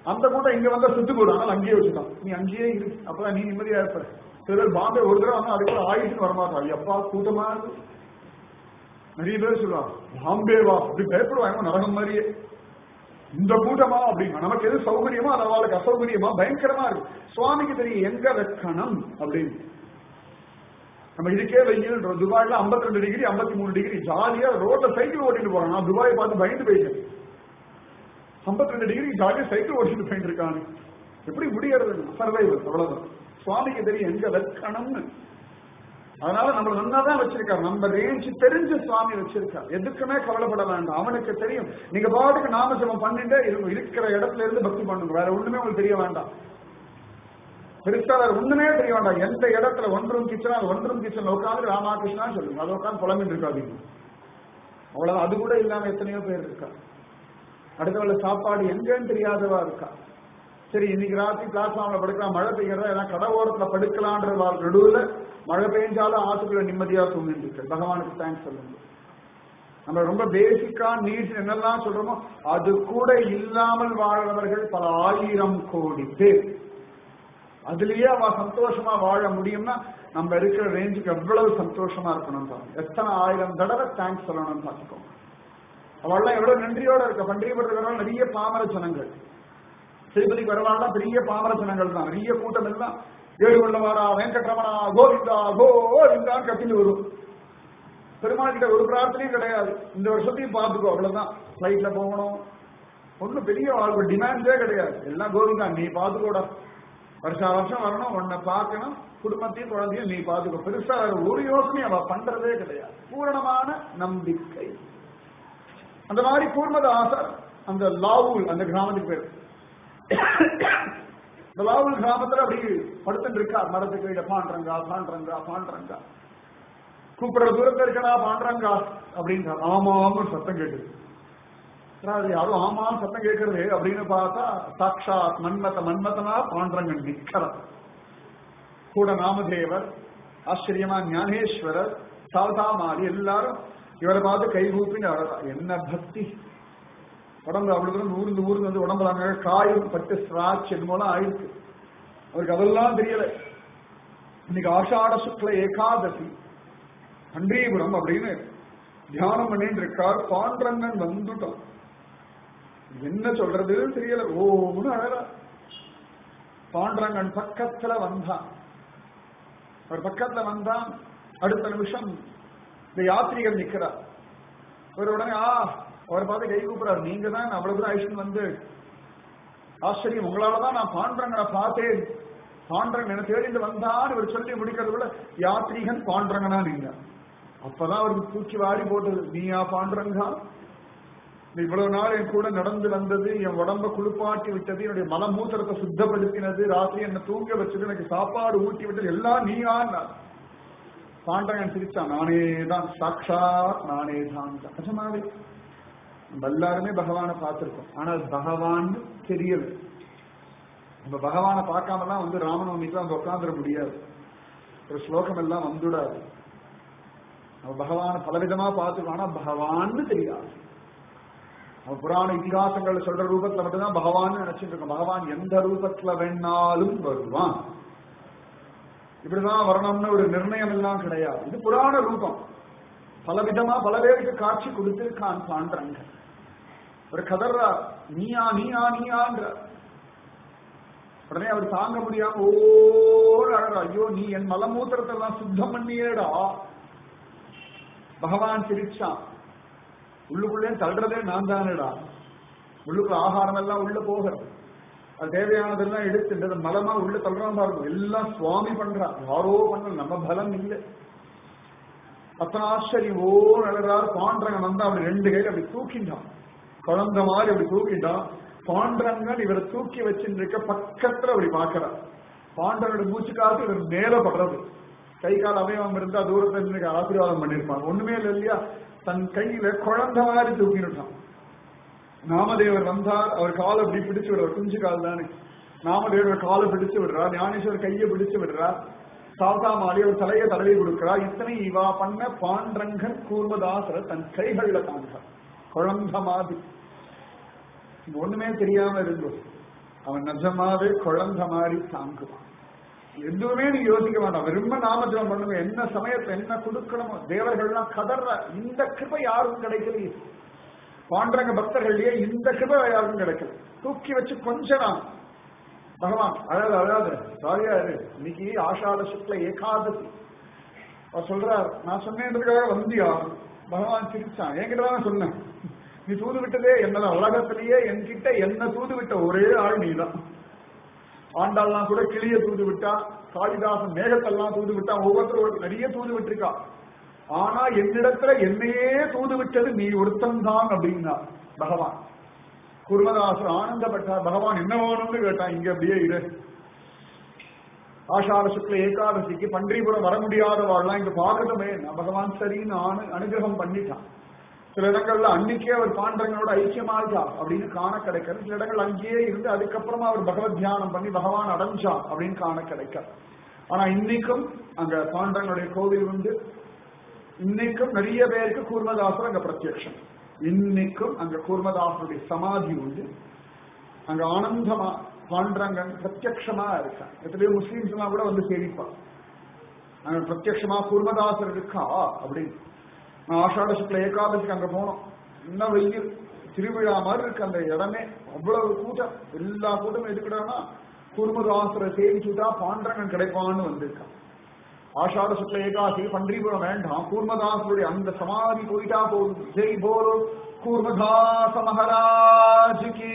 அந்த கூட்டம் இங்க வந்தா சுத்து போடும் ஆனால் அங்கேயே வச்சுட்டான் நீ அங்கேயே இரு அப்பதான் நீ நிம்மதியா இருப்ப சில பேர் பாம்பே ஒரு தடவை வந்தா அதுக்குள்ள ஆயுஷன் வரமாட்டான் எப்பா கூட்டமா இருக்கு நிறைய பேர் சொல்லுவாங்க பாம்பே வா அப்படி பயப்படுவாங்க நரகம் மாதிரியே இந்த கூட்டமா அப்படின்னா நமக்கு எது சௌகரியமோ அது அவளுக்கு அசௌகரியமா பயங்கரமா இருக்கு சுவாமிக்கு தெரியும் எங்க வைக்கணும் அப்படின்னு நம்ம இதுக்கே வெயில் துபாய்ல 52 ரெண்டு டிகிரி 53 மூணு டிகிரி ஜாலியா ரோட்ல சைக்கிள் ஓட்டிட்டு போறான் நான் துபாயை பார்த்து பயந்து போயிட்டேன் 52 ரெண்டு டிகிரி ஜாலியா சைக்கிள் ஓட்டிட்டு போயிட்டு இருக்கானு எப்படி முடியறது சர்வைவல் அவ்வளவுதான் சுவாமிக்கு தெரியும் எங்க வைக்கணும்னு அதனால நம்மள நல்லா தான் வச்சிருக்காரு நம்ம ரேஞ்சு தெரிஞ்ச சுவாமி வச்சிருக்காரு எதுக்குமே கவலைப்பட வேண்டாம் அவனுக்கு தெரியும் நீங்க பாட்டுக்கு நாம ஜபம் பண்ணிட்டே இருக்கும் இருக்கிற இடத்துல இருந்து பக்தி பண்ணுங்க வேற ஒண்ணுமே உங்களுக்கு தெரிய வேண்டாம் பெருசா வேற ஒண்ணுமே தெரிய வேண்டாம் எந்த இடத்துல ஒன்றும் கிச்சனா ஒன்றும் கிச்சன் உட்காந்து ராமாகிருஷ்ணா சொல்லுங்க அதை உட்காந்து புலம்பிட்டு இருக்காதீங்க அவ்வளவு அது கூட இல்லாம எத்தனையோ பேர் இருக்கா அடுத்த வேளை சாப்பாடு எங்கன்னு தெரியாதவா இருக்கா சரி இன்னைக்கு ராத்திரி பிளாட்ஃபார்ம்ல படுக்கலாம் மழை பெய்யறதா ஏன்னா கடை ஓரத்துல படுக்கலான்ற நடுவுல மழை பெய்ஞ்சாலும் ஆத்துக்குள்ள நிம்மதியா தூங்கிட்டு இருக்கு பகவானுக்கு தேங்க்ஸ் சொல்லுங்க நம்ம ரொம்ப பேசிக்கா நீட்ஸ் என்னெல்லாம் சொல்றோமோ அது கூட இல்லாமல் வாழ்றவர்கள் பல ஆயிரம் கோடி பேர் அதுலயே அவ சந்தோஷமா வாழ முடியும்னா நம்ம இருக்கிற ரேஞ்சுக்கு எவ்வளவு சந்தோஷமா இருக்கணும் பாருங்க எத்தனை ஆயிரம் தடவை தேங்க்ஸ் சொல்லணும்னு பார்த்துக்கோங்க அவள்லாம் எவ்வளவு நன்றியோட இருக்க பண்டிகைப்படுறவர்கள் நிறைய பாமர ஜனங்கள் திருப்பதிக்கு வரவாள்லாம் பெரிய பாமர ஜனங்கள் தான் நிறைய கூட்டம் எல்லாம் ஏழு உள்ளவாரா வெங்கட்ரமணா கோவிந்தா கோவிந்தான்னு கத்திட்டு வரும் பெருமாள் கிட்ட ஒரு பிரார்த்தனையும் கிடையாது இந்த வருஷத்தையும் பார்த்துக்கோ அவ்வளவுதான் ஃபிளைட்ல போகணும் ஒன்றும் பெரிய வாழ்க்கை டிமாண்டே கிடையாது எல்லாம் கோவிந்தா நீ பார்த்துக்கோடா வருஷா வருஷம் வரணும் உன்னை பார்க்கணும் குடும்பத்தையும் குழந்தையும் நீ பார்த்துக்கோ பெருசா வேற ஒரு யோசனையும் அவ பண்றதே கிடையாது பூரணமான நம்பிக்கை அந்த மாதிரி கூர்மதாசர் அந்த லாவூல் அந்த கிராமத்துக்கு பேர் இந்த லாவூல் கிராமத்துல அப்படி படுத்துட்டு இருக்கா மரத்துக்கு கீழே பாண்டரங்கா பாண்டரங்கா பாண்டரங்கா கூப்பிடுற தூரத்துல இருக்கடா பாண்டரங்கா அப்படின்றார் ஆமாம்னு சத்தம் கேட்டுது அது யாரும் ஆமாம் சத்தம் கேட்கறது அப்படின்னு பார்த்தா சாட்சாத் மன்மத மன்மதனா பாண்டரங்கன் நிக்கிறார் கூட நாமதேவர் ஆச்சரியமா ஞானேஸ்வரர் சால்தாமாரி எல்லாரும் இவரை பார்த்து கை கூப்பின்னு அழகா என்ன பக்தி உடம்பு அவ்வளவு தூரம் ஊர்ந்து ஊர்ந்து வந்து உடம்புல அங்க காயம் பட்டு ஸ்ராட்ச் இது மூலம் ஆயிருக்கு அவருக்கு அதெல்லாம் தெரியல இன்னைக்கு ஆஷாட சுக்ல ஏகாதசி பண்டீபுரம் அப்படின்னு தியானம் பண்ணிட்டு இருக்கார் பாண்டரங்கன் வந்துட்டான் என்ன சொல்றதுன்னு தெரியல ஓன்னு அழகா பாண்டரங்கன் பக்கத்துல வந்தான் அவர் பக்கத்துல வந்தான் அடுத்த நிமிஷம் இந்த யாத்ரீகர் நிக்கிறார் ஒரு உடனே ஆ அவரை பார்த்து கை கூப்பிடுறாரு நீங்க தான் அவ்வளவு தூரம் ஐஷன் வந்து ஆச்சரியம் உங்களாலதான் நான் பாண்டரங்கனை பார்த்தேன் பாண்டரங்கன் என்ன தேடிட்டு வந்தான் இவர் சொல்லி முடிக்கிறதுக்குள்ள யாத்ரீகன் பாண்டரங்கனா நீங்க அப்பதான் அவருக்கு தூக்கி வாரி போட்டது நீயா பாண்டரங்கா நீ இவ்வளவு நாள் என் கூட நடந்து வந்தது என் உடம்ப குளிப்பாட்டி விட்டது என்னுடைய மலமூத்திரத்தை சுத்தப்படுத்தினது ராத்திரி என்ன தூங்க வச்சது எனக்கு சாப்பாடு ஊட்டி விட்டது எல்லாம் நீயா பாண்டகன் சிரிச்சான் நானே தான் சாட்சாத் நானே தான் நிஜமாவே நம்ம எல்லாருமே பகவானை பார்த்திருக்கோம் ஆனால் பகவான் தெரியல நம்ம பகவானை பார்க்காமலாம் வந்து ராமநவமிக்கு அங்க உட்காந்துட முடியாது ஒரு ஸ்லோகம் எல்லாம் வந்துடாது நம்ம பகவானை பலவிதமா பார்த்துக்கோம் ஆனா பகவான்னு தெரியாது நம்ம புராண இதிகாசங்கள் சொல்ற ரூபத்துல மட்டும்தான் பகவான் நினைச்சிட்டு இருக்கோம் பகவான் எந்த ரூபத்துல வேணாலும் வருவான் இப்படிதான் வரணும்னு ஒரு நிர்ணயம் எல்லாம் கிடையாது இது புராண ரூபம் பல விதமா பல பேருக்கு காட்சி கொடுத்திருக்கான் பாண்டரங்க ஒரு கதர்றா நீயா நீயா நீயான்ற உடனே அவர் தாங்க முடியாம ஓர் அழகா ஐயோ நீ என் மலமூத்திரத்தை எல்லாம் சுத்தம் பண்ணியேடா பகவான் சிரிச்சான் உள்ளுக்குள்ளே தள்ளுறதே நான் தானேடா உள்ளுக்குள்ள ஆகாரம் எல்லாம் உள்ள போகிறது அது தேவையானதெல்லாம் எடுத்துட்டு மலமா உள்ள தள்ளுறான் பாருங்க எல்லாம் சுவாமி பண்றா யாரோ பண்ண நம்ம பலம் இல்லை அத்தனை ஆச்சரியம் ஓ நடுறாரு பாண்டரங்கன் வந்து அப்படி ரெண்டு கையில அப்படி தூக்கிட்டான் குழந்த மாதிரி அப்படி தூக்கிட்டான் பாண்டரங்கன் இவரை தூக்கி வச்சுருக்க பக்கத்துல அப்படி பாக்குறார் பாண்டவனோட மூச்சு காத்து இவர் மேல படுறது கை கால் அவயவம் இருந்தா தூரத்துல இருந்து ஆசீர்வாதம் பண்ணிருப்பாங்க ஒண்ணுமே இல்லை இல்லையா தன் கையில குழந்த மாதிரி தூக்கிட்டான் நாமதேவர் வந்தார் அவர் காலை அப்படி பிடிச்சு விடுறார் குஞ்சு கால் தானே நாமதேவர் காலை பிடிச்சு விடுறார் ஞானேஸ்வர் கையை பிடிச்சு விடுறார் சாத்தாமாலி அவர் தலையை தடவி கொடுக்கிறார் இத்தனை இவா பண்ண பாண்டரங்கன் கூர்மதாசர தன் கைகள்ல தாங்க குழந்த மாதிரி ஒண்ணுமே தெரியாம இருந்தோம் அவன் நிஜமாவே குழந்த மாதிரி தாங்குவான் எதுவுமே நீ யோசிக்க வேண்டாம் வெறும நாமஜபம் பண்ணுங்க என்ன சமயத்தை என்ன கொடுக்கணுமோ தேவர்கள்லாம் கதற இந்த கிருபை யாருக்கும் கிடைக்கலையே பாண்டரங்க பக்தர்கள்லயே இந்த கிருபை யாருக்கும் கிடைக்கல தூக்கி வச்சு கொஞ்ச நாள் பகவான் அழாது அழாது சாரியா இரு இன்னைக்கு ஆஷாட சுக்ல ஏகாதசி அவர் சொல்றார் நான் சொன்னேன்றதுக்காக வந்தியா பகவான் சிரிச்சான் என்கிட்ட தான் சொன்னேன் நீ தூது விட்டதே என்னதான் உலகத்திலேயே என்கிட்ட என்ன தூது விட்ட ஒரே ஆள் நீதான் ஆண்டாள்லாம் கூட கிளிய தூது விட்டா காளிதாசன் மேகத்தெல்லாம் தூது விட்டா ஒவ்வொருத்தரும் நிறைய தூது விட்டுருக்கா ஆனா என்னிடத்துல என்னையே தூது விட்டது நீ ஒருத்தன்தான் அப்படின்னா பகவான் குருமதாசர் ஆனந்தப்பட்டார் பகவான் என்ன வேணும்னு கேட்டான் இங்க அப்படியே இரு ஆஷாட சுக்ல ஏகாதசிக்கு பன்றிபுரம் வர முடியாதவாள்லாம் இங்க பார்க்கணுமே நான் பகவான் சரின்னு அனு அனுகிரகம் பண்ணிட்டான் சில இடங்கள்ல அன்னைக்கே அவர் பாண்டவங்களோட ஐக்கியமாயிட்டா அப்படின்னு காண கிடைக்கிறது சில இடங்கள் அங்கேயே இருந்து அதுக்கப்புறமா அவர் பகவத் தியானம் பண்ணி பகவான் அடைஞ்சா அப்படின்னு காண கிடைக்கிறது ஆனா இன்னைக்கும் அங்க பாண்டவங்களுடைய கோவில் உண்டு இன்னைக்கும் நிறைய பேருக்கு கூர்மதாசர் அங்க பிரத்யக்ஷம் இன்னைக்கும் அங்க கூர்மதாசருடைய சமாதி உண்டு அங்க ஆனந்தமா பாண்டரங்கன் பிரத்யக்ஷமா இருக்கான் எத்தனையோ முஸ்லீம்ஸ் எல்லாம் கூட வந்து சேவிப்பா அங்க பிரத்யக்ஷமா கூர்மதாசர் இருக்கா அப்படின்னு நான் ஆஷாட சுக்ல ஏகாதசிக்கு அங்க போனோம் என்ன வெயில் திருவிழா மாதிரி இருக்கு அந்த இடமே அவ்வளவு கூட்டம் எல்லா கூட்டமும் எதுக்கிட்டான்னா குருமதாசரை சேவிச்சுட்டா பாண்டரங்கன் கிடைப்பான்னு வந்திருக்கான் ஆஷாட சுக்ல ஏகாசி பன்றிபுரம் வேண்டாம் கூர்மதாசருடைய அந்த சமாதி போயிட்டா போதும் ஜெய் போரோ கூர்மதாச மகாராஜ் கி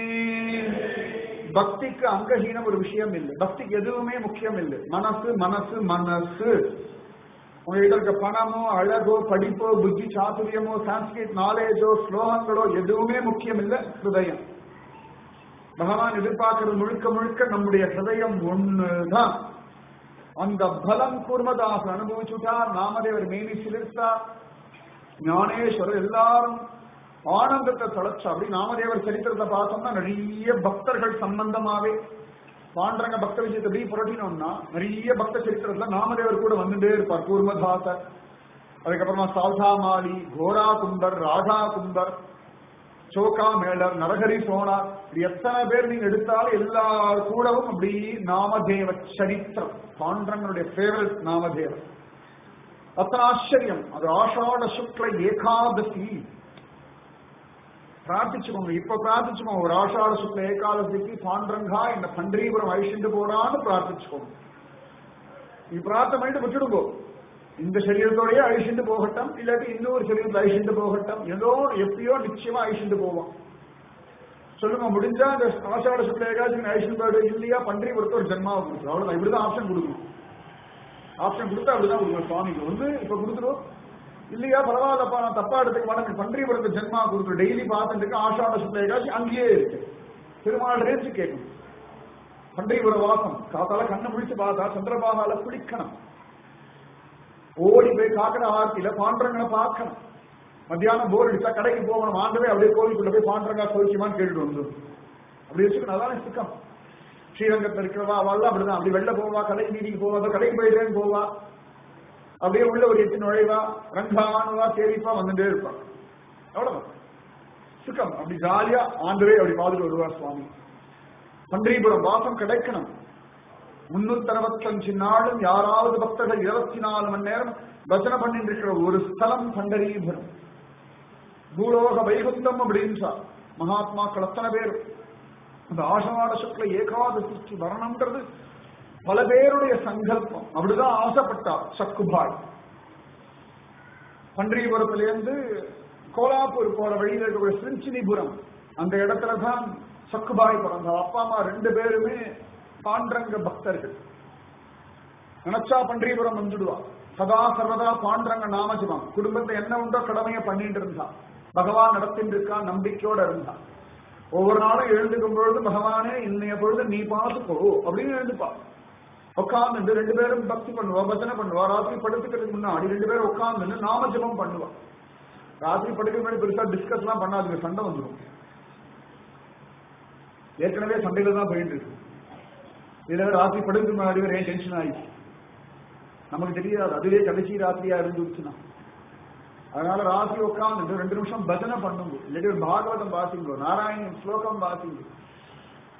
பக்திக்கு அங்கஹீனம் ஒரு விஷயம் இல்லை பக்திக்கு எதுவுமே முக்கியம் இல்லை மனசு மனசு மனசு உங்ககிட்ட இருக்க பணமோ அழகோ படிப்போ புத்தி சாதுரியமோ சான்ஸ்கிரிட் நாலேஜோ ஸ்லோகங்களோ எதுவுமே முக்கியம் இல்லை ஹிருதயம் பகவான் எதிர்பார்க்கிறது முழுக்க முழுக்க நம்முடைய ஹிருதயம் ஒண்ணுதான் அந்த பலம் கூர்மதாஸ் அனுபவிச்சுட்டார் நாமதேவர் மேனி சிலிர்த்தார் ஞானேஸ்வரர் எல்லாரும் ஆனந்தத்தை தொலைச்சா அப்படி நாமதேவர் சரித்திரத்தை பார்த்தோம்னா நிறைய பக்தர்கள் சம்பந்தமாவே பாண்டரங்க பக்த விஷயத்தை எப்படி புரட்டினோம்னா நிறைய பக்த சரித்திரத்துல நாமதேவர் கூட வந்துட்டே இருப்பார் கூர்மதாசர் அதுக்கப்புறமா சால்தாமாலி கோரா கும்பர் ராதா கும்பர் சோகா மேலர் நரஹரி சோனா இப்படி எத்தனை பேர் நீங்க எடுத்தாலும் எல்லார் கூடவும் அப்படி நாமதேவ சரித்திரம் பாண்டரங்களுடைய ஃபேவரட் நாமதேவர் அத்தனை ஆச்சரியம் அது ஆஷாட சுக்ல ஏகாதசி பிரார்த்திச்சுக்கோங்க இப்ப பிரார்த்திச்சுக்கோங்க ஒரு ஆஷாட சுக்ல ஏகாதசிக்கு பாண்டரங்கா இந்த பண்டீபுரம் அழிச்சுட்டு போடான்னு பிரார்த்திச்சுக்கோங்க நீ பிரார்த்தனை பண்ணிட்டு விட்டுடுங்கோ இந்த சரீரத்தோடய அழிச்சுட்டு போகட்டும் இல்லாட்டி இன்னொரு சரீரத்தில் அழிச்சுட்டு போகட்டும் ஏதோ எப்பயோ நிச்சயமா அழிச்சுட்டு போவோம் சொல்லுங்க முடிஞ்சா இந்த ஆஷாட சுக்ல ஏகாதசி அழிச்சுட்டு போயிடு இல்லையா பண்டீபுரத்தை ஒரு ஜென்மாவை கொடுக்கும் அவ்வளவுதான் இப்படிதான் ஆப்ஷன் கொடுக்கணும் ஆப்ஷன் கொடுத்தா அப்படிதான் கொடுக்கணும் சுவாமிக்கு வந்து இப்ப கொடுத்துரும் இல்லையா பரவாயில்லப்பா நான் தப்பா எடுத்துக்க மாட்டேன் பன்றிபுரத்து ஜென்மா கொடுத்து டெய்லி பார்த்துட்டு இருக்கு ஆஷாட சுக்ல ஏகாதசி அங்கேயே இருக்கு பெருமாள் ரேஞ்சு கேட்கணும் பன்றிபுர வாசம் காத்தால கண்ணை முடிச்சு பார்த்தா சந்திரபாகால குளிக்கணும் ஓடி போய் காக்கட ஆர்த்தியில பாண்டரங்களை பார்க்கணும் மத்தியானம் போர் அடிச்சா கடைக்கு போகணும் ஆண்டவே அப்படியே கோவிலுக்குள்ள போய் பாண்டரங்கா கோவிச்சுமான்னு கேட்டுட்டு வந்து அப்படி வச்சுக்கணும் அதானே சிக்கம் ஸ்ரீரங்கத்தில் இருக்கிறவா அவள்லாம் அப்படிதான் அப்படி வெளில போவா கடை மீட்டிங் போவா அதோ கடைக்கு போயிட்டேன்னு போவா அப்படியே உள்ள ஒரு எட்டு நுழைவா ரங்கானுவா சேவிப்பா வந்துட்டே இருப்பா அவ்வளவுதான் சுக்கம் அப்படி ஜாலியா ஆண்டவே அப்படி பார்த்துட்டு வருவா சுவாமி பண்டீபுரம் வாசம் கிடைக்கணும் முன்னூத்தி அறுபத்தஞ்சு நாளும் யாராவது பக்தர்கள் இருபத்தி நாலு மணி நேரம் பஜனை பண்ணிட்டு இருக்கிற ஒரு ஸ்தலம் பண்டரீபுரம் பூலோக வைகுந்தம் அப்படின்றா மகாத்மாக்கள் அத்தனை பேர் அந்த ஆஷாட சுக்ல ஏகாதசிக்கு வரணுன்றது பல பேருடைய சங்கல்பம் அப்படிதான் ஆசைப்பட்டார் சக்குபாய் பன்றிபுரத்திலிருந்து கோலாப்பூர் போற வழியில் இருக்கக்கூடிய சிரிஞ்சினிபுரம் அந்த இடத்துல தான் சக்குபாய் பிறந்தார் அப்பா அம்மா ரெண்டு பேருமே பாண்டரங்க பக்தர்கள் நினைச்சா பன்றிபுரம் வந்துடுவா சதா சர்வதா பாண்டரங்க நாமஜபம் குடும்பத்தை என்ன உண்டோ கடமையை பண்ணிட்டு இருந்தா பகவான் நடத்திட்டு இருக்கா நம்பிக்கையோட இருந்தா ஒவ்வொரு நாளும் எழுந்துக்கும் பொழுது பகவானே இன்னைய பொழுது நீ பார்த்துக்கோ அப்படின்னு எழுந்துப்பா உட்கார்ந்து ரெண்டு பேரும் பக்தி பண்ணுவா பஜனை பண்ணுவா ராத்திரி படுத்துக்கிறதுக்கு முன்னாடி ரெண்டு பேரும் உட்கார்ந்து நாம ஜபம் பண்ணுவா ராத்திரி படுக்க முன்னாடி பெருசா டிஸ்கஸ் எல்லாம் பண்ணாதுங்க சண்டை வந்துடும் ஏற்கனவே சண்டையில தான் போயிட்டு இருக்கு இதுல ராத்திரி படுக்க முன்னாடி வரையும் டென்ஷன் ஆயிடுச்சு நமக்கு தெரியாது அதுவே கடைசி ராத்திரியா இருந்துச்சுன்னா அதனால ராத்திரி உட்காந்து ரெண்டு நிமிஷம் பஜனை பண்ணுங்க இல்லாட்டி ஒரு பாகவதம் வாசிங்கோ நாராயணன் ஸ்லோகம் வாசிங்க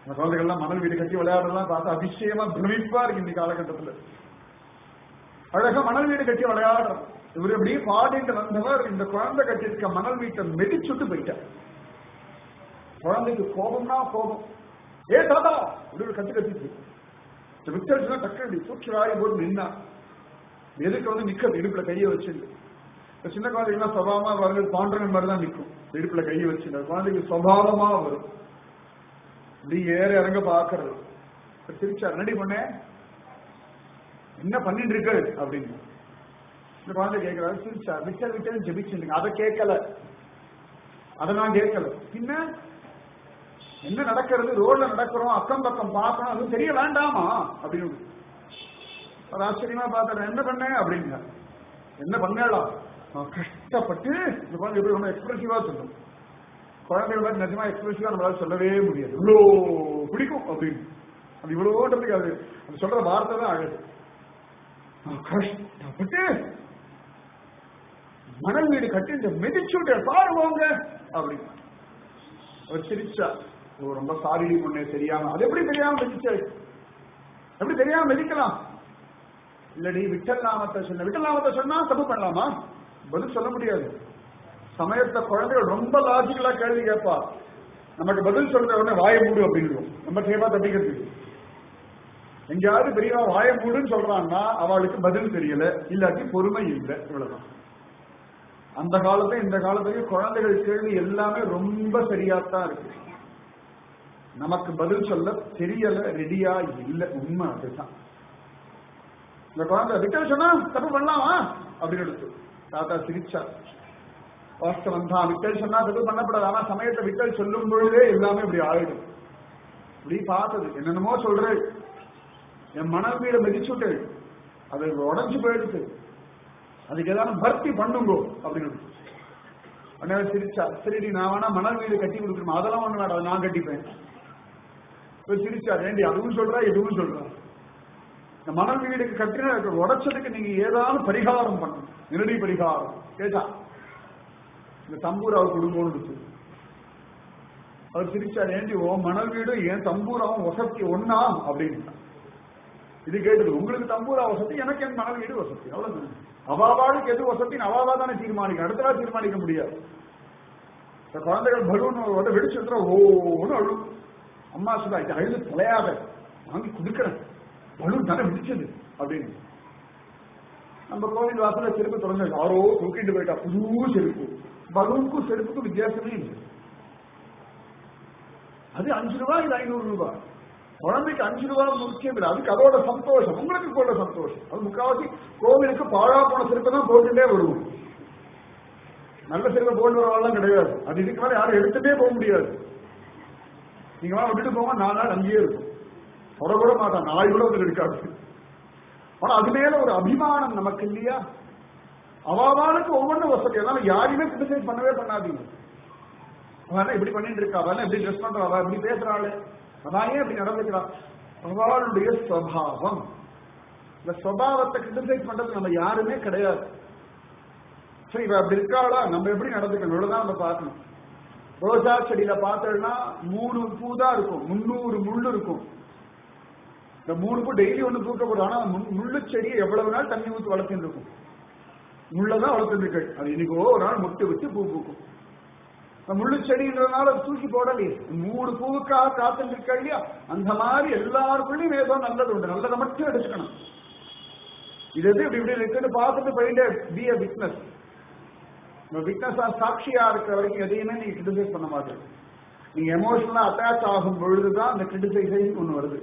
அந்த குழந்தைகள்லாம் மணல் வீடு கட்டி விளையாடுறதெல்லாம் பார்த்து அதிசயமா பிரமிப்பா இருக்கு இந்த காலகட்டத்துல அழகா மணல் வீடு கட்டி விளையாடுறோம் இவர் அப்படியே பாடிட்டு வந்தவர் இந்த குழந்தை கட்டியிருக்க மணல் வீட்டை மெதிச்சுட்டு போயிட்டார் குழந்தைக்கு கோபம்னா கோபம் ஏ தாத்தா இப்படி கத்து கத்திச்சு இந்த வித்தடிச்சுனா டக்கு இப்படி தூக்கி வாரி போட்டு நின்னா எதுக்கு வந்து நிக்கிறது இடுப்புல கையை வச்சிருந்து இந்த சின்ன குழந்தைகள்லாம் சுபாவமா வருது பாண்டவன் மாதிரி தான் நிற்கும் இடுப்புல கையை வச்சிருந்த குழந்தைக்கு சுபாவமா வரும் இப்படி ஏற இறங்க பாக்குறது சிரிச்சா ரெடி பண்ணேன் என்ன பண்ணிட்டு இருக்கு அப்படின்னு இந்த குழந்தை கேட்கிறாரு சிரிச்சா விட்டல் விட்டல் ஜெபிச்சுருங்க அதை கேட்கல அதை நான் கேட்கல பின்ன என்ன நடக்கிறது ரோட்ல நடக்கிறோம் அக்கம் பக்கம் பார்க்கணும் அது தெரிய வேண்டாமா அப்படின்னு ஒரு ஆச்சரியமா பார்த்தாரு என்ன பண்ணேன் அப்படிங்க என்ன பண்ணலாம் நான் கஷ்டப்பட்டு இந்த குழந்தை எப்படி ரொம்ப எக்ஸ்பிரசிவா சொல்லும் குழந்தைகள் மாதிரி நிஜமா எக்ஸ்பிரசிவா நம்மளால சொல்லவே முடியாது இவ்வளோ பிடிக்கும் அப்படின்னு அது இவ்வளோன்றதுக்கு அது அது சொல்ற வார்த்தை தான் அழகு நான் கஷ்டப்பட்டு மணல் வீடு கட்டி இந்த மிதிச்சுட்டு பாருவாங்க அப்படின்னு அவர் சிரிச்சா ஓ ரொம்ப சாரி பொண்ணு தெரியாம அது எப்படி தெரியாம மிதிச்சா எப்படி தெரியாம மிதிக்கலாம் இல்லடி விட்டல் நாமத்தை சொன்ன விட்டல் நாமத்தை சொன்னா தப்பு பண்ணலாமா பதில் சொல்ல முடியாது சமயத்துல குழந்தைகள் ரொம்ப லாஜிக்கலா கேள்வி கேட்பா நமக்கு பதில் சொல்ற உடனே வாய மூடு அப்படின்னு நம்ம கேப்பா தப்பிக்கிறதுக்கு எங்கேயாவது பெரியவா வாய மூடுன்னு சொல்றான்னா அவளுக்கு பதில் தெரியல இல்லாட்டி பொறுமை இல்லை இவ்வளவுதான் அந்த காலத்துல இந்த காலத்துலயும் குழந்தைகள் கேள்வி எல்லாமே ரொம்ப சரியாத்தான் இருக்கு நமக்கு பதில் சொல்ல தெரியல ரெடியா இல்ல உண்மை அதுதான் இந்த குழந்தை விட்டல் சொன்னா தப்பு பண்ணலாமா அப்படின்னு எடுத்து தாத்தா சிரிச்சா வாஸ்தவம் தான் விட்டல் சொன்னா தப்பு பண்ணப்படாது ஆனா சமயத்தை விட்டல் சொல்லும் பொழுதே எல்லாமே இப்படி ஆயிடும் இப்படி பார்த்தது என்னென்னமோ சொல்றேன் என் மணல் வீட மிதிச்சுட்டு அது உடஞ்சு போயிடுச்சு அதுக்கு ஏதாவது பர்த்தி பண்ணுங்கோ அப்படின்னு உடனே சிரிச்சா சரிடி நான் வேணா மணல் வீடு கட்டி கொடுக்கணுமா அதெல்லாம் ஒண்ணு வேண்டாம் நான் கட்டிப்பேன் சிரிச்சா வேண்டி அதுவும் சொல்றா இதுவும் சொல்றா இந்த மணல் வீடுக்கு கட்டின உடைச்சதுக்கு நீங்க ஏதாவது பரிகாரம் பண்ணணும் நிரடி பரிகாரம் கேட்டா இந்த தம்பூராவு குடும்பம்னு இருக்கு அவர் சிரிச்சார் ஏண்டி ஓ மணல் வீடும் ஏன் தம்பூராவும் வசதி ஒன்னா அப்படின்னு இது கேட்டது உங்களுக்கு தம்பூரா வசதி எனக்கு என் மணல் வீடு வசதி அவ்வளவு அவாவாளுக்கு எது வசதின்னு அவாவா தானே தீர்மானிக்க அடுத்தவா தீர்மானிக்க முடியாது இந்த குழந்தைகள் பலூன் வந்து வெடிச்சு ஓன்னு அழும் அம்மா சொல்ல இது அழுது தொலையாத வாங்கி கொடுக்கிறேன் பலூன் தானே வெடிச்சது அப்படின்னு நம்ம கோவில் வாசல செருப்பு திறந்து யாரோ தூக்கிட்டு போயிட்டா புது செருப்பு பலூனுக்கும் செருப்புக்கும் வித்தியாசமே இல்லை அது அஞ்சு ரூபாய் இது ஐநூறு ரூபாய் குழந்தைக்கு அஞ்சு ரூபாய் முக்கியம் இல்லை அதுக்கு அதோட சந்தோஷம் உங்களுக்கு கூட சந்தோஷம் அது முக்காவாசி கோவிலுக்கு பாழா போன செருப்பை தான் போட்டுட்டே வருவோம் நல்ல செருப்பை போட்டு வரவாலாம் கிடையாது அது இதுக்கு மேல யாரும் எடுத்துட்டே போக முடியாது நீங்க வேணா விட்டுட்டு போங்க நாலு நாள் அங்கேயே இருக்கும் தொட கூட மாட்டான் நாய் கூட வந்து இருக்காது ஆனா அது மேல ஒரு அபிமானம் நமக்கு இல்லையா அவாவாளுக்கு ஒவ்வொன்றும் வசதி அதனால யாரையுமே கிரிட்டிசைஸ் பண்ணவே பண்ணாதீங்க அவன் இப்படி பண்ணிட்டு இருக்கா அவன் இப்படி ட்ரெஸ் பண்றா அவன் இப்படி பேசுறாள் அதான் ஏன் இப்படி நடந்துக்கிறான் அவளுடைய ஸ்வபாவம் இந்த ஸ்வபாவத்தை கிரிட்டிசைஸ் பண்றது நம்ம யாருமே கிடையாது சரி இவ அப்படி இருக்காளா நம்ம எப்படி நடந்துக்கணும் இவ்வளவுதான் நம்ம பார்க்கணும் ரோஜா செடியில பார்த்தோம்னா மூணு பூ தான் இருக்கும் முன்னூறு முள்ளு இருக்கும் இந்த மூணு பூ டெய்லி ஒண்ணு பூக்க போடும் ஆனா முள்- முள்ளு செடியை எவ்வளவு நாள் தண்ணி ஊற்றி வளர்த்துட்டு இருக்கும் முள்ளதான் வளர்த்துட்டு இருக்கு அது இன்னைக்கு ஒரு நாள் முட்டு வச்சு பூ பூக்கும் இந்த முள்ளு செடின்றதுனால அது தூக்கி போடலையே மூணு பூவுக்காக காத்துட்டு இருக்கா இல்லையா அந்த மாதிரி எல்லாருக்குள்ளயும் ஏதோ நல்லது உண்டு நல்லதை மட்டும் எடுத்துக்கணும் இது எது இப்படி இப்படி இருக்குன்னு பார்த்துட்டு போயிட்டு பி அ விட்னஸ் விட்னஸா சாட்சியா இருக்கிற வரைக்கும் எதையுமே நீங்க கிரிட்டிசைஸ் பண்ண மாட்டீங்க நீங்க எமோஷனலா அட்டாச் ஆகும் பொழுதுதான் அந்த கிரிட்டிசைசேஷன் ஒண்ணு வருது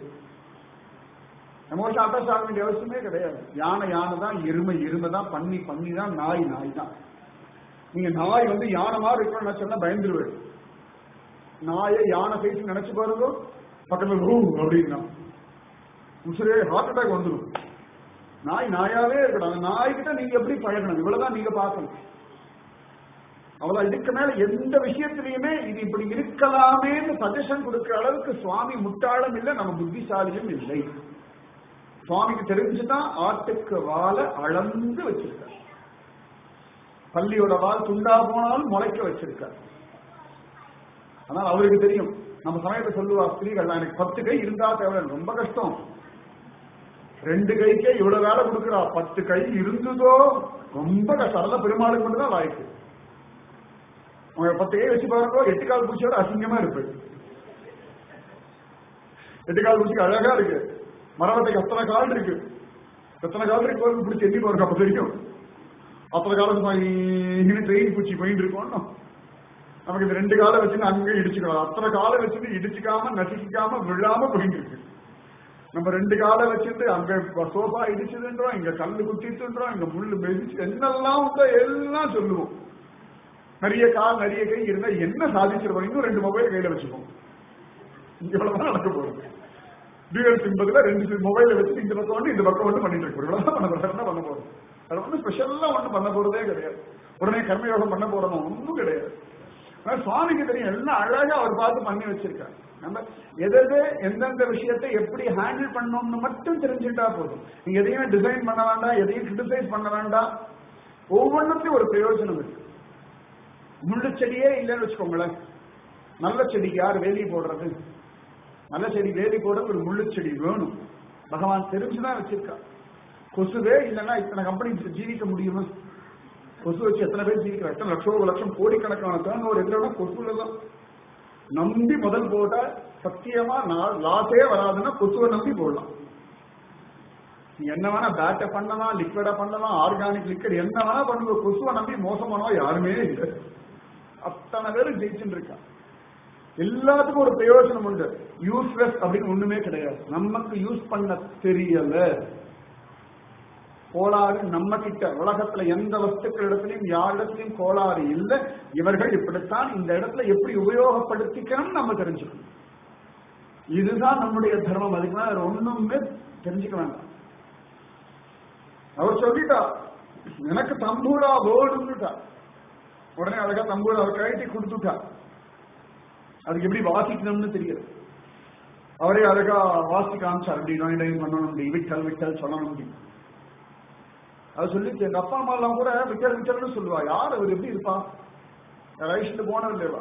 எமோஷன் அட்டாச் ஆக வேண்டிய அவசியமே கிடையாது யானை யானை தான் எருமை எருமை தான் பண்ணி பண்ணி தான் நாய் நாய் தான் நீங்க நாய் வந்து யானை மாதிரி இருக்கணும்னு சொன்னா பயந்துருவேன் நாயை யானை சைஸ் நினைச்சு பாருங்க பக்கத்துல ரூ அப்படின்னா உசுரே ஹார்ட் அட்டாக் வந்துடும் நாய் நாயாவே இருக்கணும் அந்த நாய்கிட்ட நீங்க எப்படி பழகணும் இவ்வளவுதான் நீங்க பார்க்கணும் அவ்வளவு இதுக்கு மேல எந்த விஷயத்திலையுமே இது இப்படி இருக்கலாமேன்னு சஜஷன் கொடுக்கிற அளவுக்கு சுவாமி முட்டாளும் இல்லை நம்ம புத்திசாலியும் இல்லை சுவாமிக்கு தெரிஞ்சுதான் ஆட்டுக்கு வாழை அளந்து வச்சிருக்கார் பள்ளியோட வால் துண்டா போனாலும் முளைக்க வச்சிருக்கார் ஆனால் அவருக்கு தெரியும் நம்ம சமயத்தை சொல்லுவா ஸ்திரீகள் எனக்கு பத்து கை இருந்தா தேவை ரொம்ப கஷ்டம் ரெண்டு கைக்கே இவ்வளவு வேலை கொடுக்குறா பத்து கை இருந்ததோ ரொம்ப கஷ்டம் அதெல்லாம் பெருமாளுக்கு மட்டும் தான் வாய்ப்பு உங்க பத்து கை வச்சு பாருங்க எட்டு கால் பூச்சியோட அசிங்கமா இருப்பு எட்டு கால் பூச்சிக்கு அழகா இருக்கு மரவத்தைக்கு அத்தனை கால் இருக்கு எத்தனை கால் இருக்கு பாருங்க பிடிச்சி எண்ணி பாருங்க அப்ப தெரியும் அத்தனை காலம் இங்கே ட்ரெயின் பூச்சி போயிட்டு இருக்கோம் நமக்கு இந்த ரெண்டு காலை வச்சுட்டு அங்கே இடிச்சுக்கலாம் அத்தனை காலை வச்சுட்டு இடிச்சுக்காம நசுக்கிக்காம விழாம போயிட்டு இருக்கு நம்ம ரெண்டு காலை வச்சுட்டு அங்க சோஃபா இடிச்சதுன்றோம் இங்க கல்லு குத்திட்டுன்றோம் இங்க முள்ளு மெதிச்சு என்னெல்லாம் உண்டோ எல்லாம் சொல்லுவோம் நிறைய கால் நிறைய கை இருந்தா என்ன சாதிச்சிருவோம் இன்னும் ரெண்டு மொபைல் கையில வச்சுப்போம் இவ்வளவுதான் நடக்க போகுது டியூஎல் சிம்பதுல ரெண்டு மொபைல வச்சு இந்த பக்கம் ஒன்று இந்த பக்கம் ஒன்று பண்ணிட்டு இருக்கோம் இவ்வளவுதான் பண்ண போறோம் என்ன பண்ண போறோம் அது வந்து ஸ்பெஷலா ஒன்றும் பண்ண போறதே கிடையாது உடனே கர்மயோகம் பண்ண போறோம் ஒன்றும் கிடையாது ஆனா சுவாமிக்கு தெரியும் எல்லாம் அழகா அவர் பார்த்து பண்ணி வச்சிருக்காரு நம்ம எது எந்தெந்த விஷயத்தை எப்படி ஹேண்டில் பண்ணணும்னு மட்டும் தெரிஞ்சுட்டா போதும் நீங்க எதையுமே டிசைன் பண்ண வேண்டாம் எதையும் கிரிட்டிசைஸ் பண்ண வேண்டாம் ஒவ்வொன்றுத்தையும் ஒரு பிரயோஜனம் இருக்கு முள்ளு செடியே இல்லைன்னு வச்சுக்கோங்களேன் நல்ல செடிக்கு யார் வேலி போடுறது நல்ல செடி வேலி போடுறது ஒரு முள்ளு செடி வேணும் பகவான் தெரிஞ்சுதான் வச்சிருக்கா கொசுவே இல்லைன்னா இத்தனை கம்பெனி ஜீவிக்க முடியுமா கொசு வச்சு எத்தனை பேர் ஜீவிக்கிறா எத்தனை லட்சம் லட்சம் கோடிக்கணக்கான தேங்க ஒரு எதிரான கொசுல தான் நம்பி முதல் போட்டா சத்தியமா லாஸே வராதுன்னா கொசுவை நம்பி போடலாம் நீ என்ன வேணா பேட்டை பண்ணலாம் லிக்விடா பண்ணலாம் ஆர்கானிக் லிக்விட் என்ன வேணா பண்ணுங்க கொசுவை நம்பி மோசமானவா யாருமே இல்லை அத்தனை பேரும் ஜெயிச்சுட்டு இருக்கா எல்லாத்துக்கும் ஒரு பிரயோஜனம் உண்டு யூஸ்லெஸ் அப்படின்னு ஒண்ணுமே கிடையாது நமக்கு யூஸ் பண்ண தெரியல கோளாறு நம்ம கிட்ட உலகத்துல எந்த வஸ்துக்கள் இடத்துலயும் யாரிடத்திலையும் கோளாறு இல்லை இவர்கள் இப்படித்தான் இந்த இடத்துல எப்படி உபயோகப்படுத்திக்கணும் நம்ம தெரிஞ்சுக்கணும் இதுதான் நம்முடைய தர்மம் அதுக்கு வேற ஒண்ணுமே தெரிஞ்சுக்க வேண்டாம் அவர் சொல்லிட்டா எனக்கு தம்பூரா வேணும்னுட்டா உடனே அழகா தம்பூரா அவர் கழட்டி கொடுத்துட்டா அதுக்கு எப்படி வாசிக்கணும்னு தெரியாது அவரே அழகா வாசி காமிச்சார் அப்படி நோய் பண்ணணும் அப்படி விட்டல் விட்டல் சொல்லணும் அப்படி அது சொல்லிச்சு எங்க அப்பா அம்மா எல்லாம் கூட விட்டல் விட்டல்னு சொல்லுவா யார் அவர் எப்படி இருப்பா ரைஸ்ல போனது இல்லையவா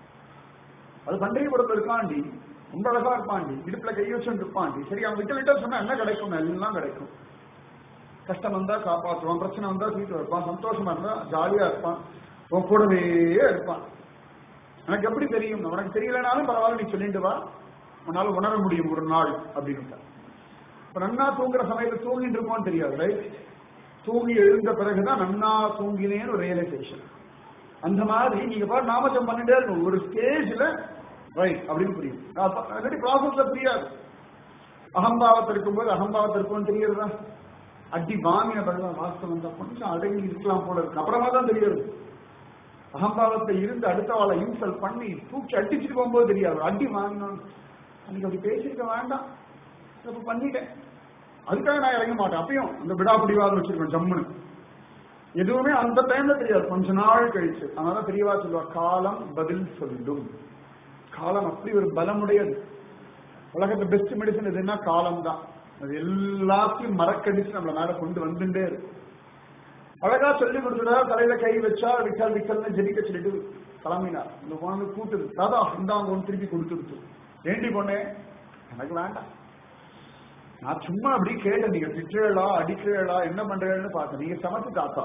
அது பண்டிகைபுரத்துல இருக்காண்டி ரொம்ப அழகா இருப்பாண்டி இடுப்புல கை வச்சுட்டு இருப்பாண்டி சரி அவன் விட்டல் விட்டல் சொன்னா என்ன கிடைக்கும் எல்லாம் கிடைக்கும் கஷ்டம் வந்தா காப்பாற்றுவான் பிரச்சனை வந்தா தீட்டு வைப்பான் சந்தோஷமா இருந்தா ஜாலியா இருப்பான் உன் கூடவே இருப்பான் எனக்கு எப்படி தெரியும் உனக்கு தெரியலனாலும் பரவாயில்ல நீ சொல்லிட்டு வா உன்னால உணர முடியும் ஒரு நாள் அப்படின்னு இப்ப நன்னா தூங்குற சமயத்துல தூங்கிட்டு இருப்போம்னு தெரியாது ரைட் தூங்கி எழுந்த பிறகுதான் நன்னா தூங்கினேன்னு ஒரு ரியலைசேஷன் அந்த மாதிரி நீங்க பாரு நாமஜம் பண்ணிட்டே இருக்கும் ஒரு ஸ்டேஜ்ல ரைட் அப்படின்னு புரியும் இல்லாட்டி ப்ராசஸ்ல புரியாது அகம்பாவத்தை இருக்கும்போது அகம்பாவத்தை இருக்கும்னு தெரியறதா அடி வாங்கின பிறகு வாஸ்தவம் தான் கொஞ்சம் அடங்கி இருக்கலாம் போல இருக்கு அப்புறமா தான் தெரியாது அகம்பாவத்தை இருந்து அடுத்த வாழை இன்சல் பண்ணி தூக்கி அடிச்சுட்டு போகும்போது தெரியாது அடி வாங்கினோம் அன்னைக்கு அப்படி பேசியிருக்க வேண்டாம் இப்ப பண்ணிட்டேன் அதுக்காக நான் இறங்க மாட்டேன் அப்பயும் அந்த விடாப்பிடிவாதம் வச்சிருக்கேன் ஜம்முன்னு எதுவுமே அந்த டைம்ல தெரியாது கொஞ்ச நாள் கழிச்சு அதனால தெரியவா சொல்லுவா காலம் பதில் சொல்லும் காலம் அப்படி ஒரு பலமுடையது உலகத்துல பெஸ்ட் மெடிசன் எதுன்னா காலம் தான் அது எல்லாத்தையும் மறக்கடிச்சு நம்மள மேல கொண்டு வந்துட்டே இருக்கு அழகா சொல்லி கொடுத்துட்டா தலையில கை வச்சா விக்கல் விக்கல்னு ஜெபிக்க சொல்லிட்டு கிளம்பினார் இந்த குழந்தை கூட்டுது தாதா இந்தாங்க ஒன்று திருப்பி கொடுத்துருச்சு வேண்டி பொண்ணே எனக்கு வேண்டாம் நான் சும்மா அப்படி கேட்டேன் நீங்க திட்டுறா அடிக்கிறா என்ன பண்றேன்னு பார்த்தேன் நீங்க சமத்து தாத்தா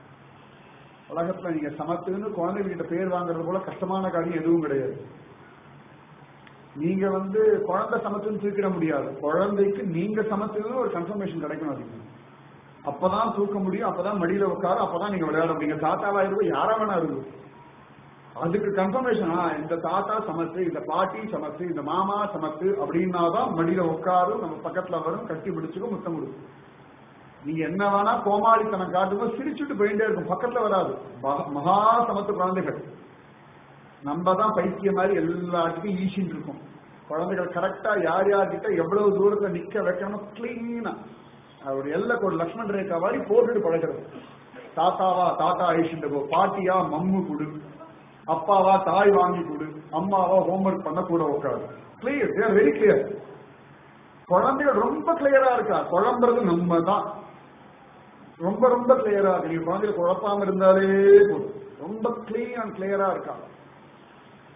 உலகத்துல நீங்க சமத்துன்னு குழந்தைகிட்ட பேர் வாங்குறது போல கஷ்டமான காரியம் எதுவும் கிடையாது நீங்க வந்து குழந்தை சமத்துன்னு தூக்கிட முடியாது குழந்தைக்கு நீங்க சமத்துன்னு ஒரு கன்ஃபர்மேஷன் கிடைக்கணும் அதுக்கு அப்பதான் தூக்க முடியும் அப்பதான் மடியில உட்கார அப்பதான் நீங்க விளையாட முடியுங்க தாத்தாவா இருக்கும் யாரா வேணா இருக்கும் அதுக்கு கன்ஃபர்மேஷன் இந்த தாத்தா சமத்து இந்த பாட்டி சமத்து இந்த மாமா சமத்து அப்படின்னா தான் மடியில உட்காரும் நம்ம பக்கத்துல வரும் கட்டி பிடிச்சுக்கும் முத்தம் கொடுக்கும் நீங்க என்ன வேணா கோமாளித்தனம் காட்டும்போது சிரிச்சுட்டு போயிட்டே இருக்கும் பக்கத்துல வராது மகா சமத்து குழந்தைகள் நம்ம தான் பைத்திய மாதிரி எல்லாத்துக்கும் ஈசின்னு இருக்கும் குழந்தைகள் கரெக்டா யார் யார்கிட்ட எவ்வளவு தூரத்துல நிக்க வைக்கணும் கிளீனா ஒரு எல்லை ஒரு லக்ஷ்மண் ரேகா மாதிரி போட்டுட்டு பழகிறது தாத்தாவா தாத்தா ஐஷிண்டு போ பாட்டியா மம்மு கொடு அப்பாவா தாய் வாங்கி கொடு அம்மாவா ஹோம்ஒர்க் பண்ண கூட உட்காரு கிளியர் தேர் வெரி கிளியர் குழந்தைகள் ரொம்ப கிளியரா இருக்கா குழம்புறது நம்ம தான் ரொம்ப ரொம்ப கிளியரா இருக்கு நீங்க குழந்தைகள் குழப்பாம இருந்தாலே போதும் ரொம்ப கிளீன் அண்ட் கிளியரா இருக்கா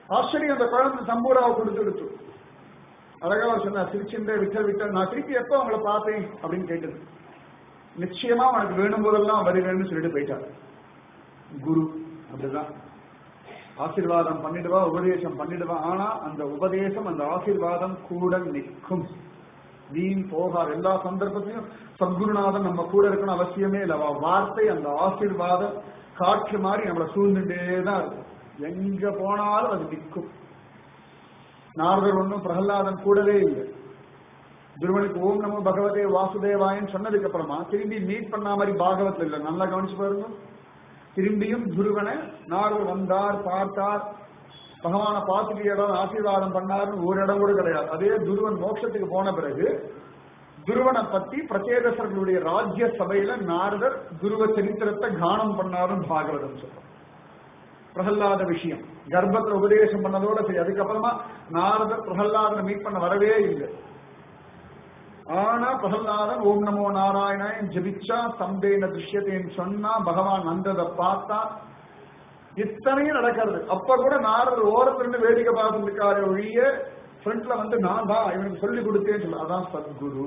ஆச்சரியம் அந்த குழந்தை சம்பூராவை கொடுத்து கொடுத்து அழகா அவர் சொன்னார் சிரிச்சுண்டே விட்டல் விட்டல் நான் திருப்பி எப்போ உங்களை பார்த்தேன் அப்படின்னு கேட்டது நிச்சயமா உனக்கு வேணும் போதெல்லாம் வருவேன்னு சொல்லிட்டு போயிட்டார் குரு அப்படிதான் ஆசீர்வாதம் பண்ணிடுவா உபதேசம் பண்ணிடுவா ஆனா அந்த உபதேசம் அந்த ஆசீர்வாதம் கூட நிற்கும் வீண் போகாது எல்லா சந்தர்ப்பத்திலையும் சத்குருநாதன் நம்ம கூட இருக்கணும் அவசியமே இல்லை அவ வார்த்தை அந்த ஆசீர்வாதம் காற்று மாதிரி நம்மளை சூழ்ந்துட்டே தான் இருக்கும் எங்க போனாலும் அது நிற்கும் நாரதர் ஒன்றும் பிரகலாதன் கூடவே இல்லை துருவனுக்கு ஓம் நமோ பகவதே வாசுதேவாயன்னு சொன்னதுக்கு அப்புறமா திரும்பி மீட் பண்ண மாதிரி பாகவத்தில் இல்லை நல்லா கவனிச்சு பாருங்க திரும்பியும் துருவனை நாரதர் வந்தார் பார்த்தார் பகவானை பார்த்துட்டு இடம் ஆசீர்வாதம் பண்ணாருன்னு ஒரு இடம் கூட கிடையாது அதே துருவன் மோட்சத்துக்கு போன பிறகு துருவனை பத்தி பிரச்சேதசர்களுடைய ராஜ்ய சபையில நாரதர் துருவ சரித்திரத்தை கானம் பண்ணாருன்னு பாகவதம் சொல்றோம் பிரகல்லாத விஷயம் கர்ப்பத்துல உபதேசம் பண்ணதோட சரி அதுக்கப்புறமா நாரதர் பிரகல்லாதனை மீட் பண்ண வரவே இல்லை ஆனா பிரகல்லாதன் ஓம் நமோ நாராயணன் ஜபிச்சா சம்பேன திருஷ்யத்தேன்னு சொன்னா பகவான் வந்ததை பார்த்தா இத்தனையும் நடக்கிறது அப்ப கூட நாரதர் ஓரத்துல இருந்து வேடிக்கை பார்த்துட்டு இருக்காரு ஒழிய ஃப்ரண்ட்ல வந்து நான் தான் இவனுக்கு சொல்லி கொடுத்தேன்னு சொல்ல அதான் சத்குரு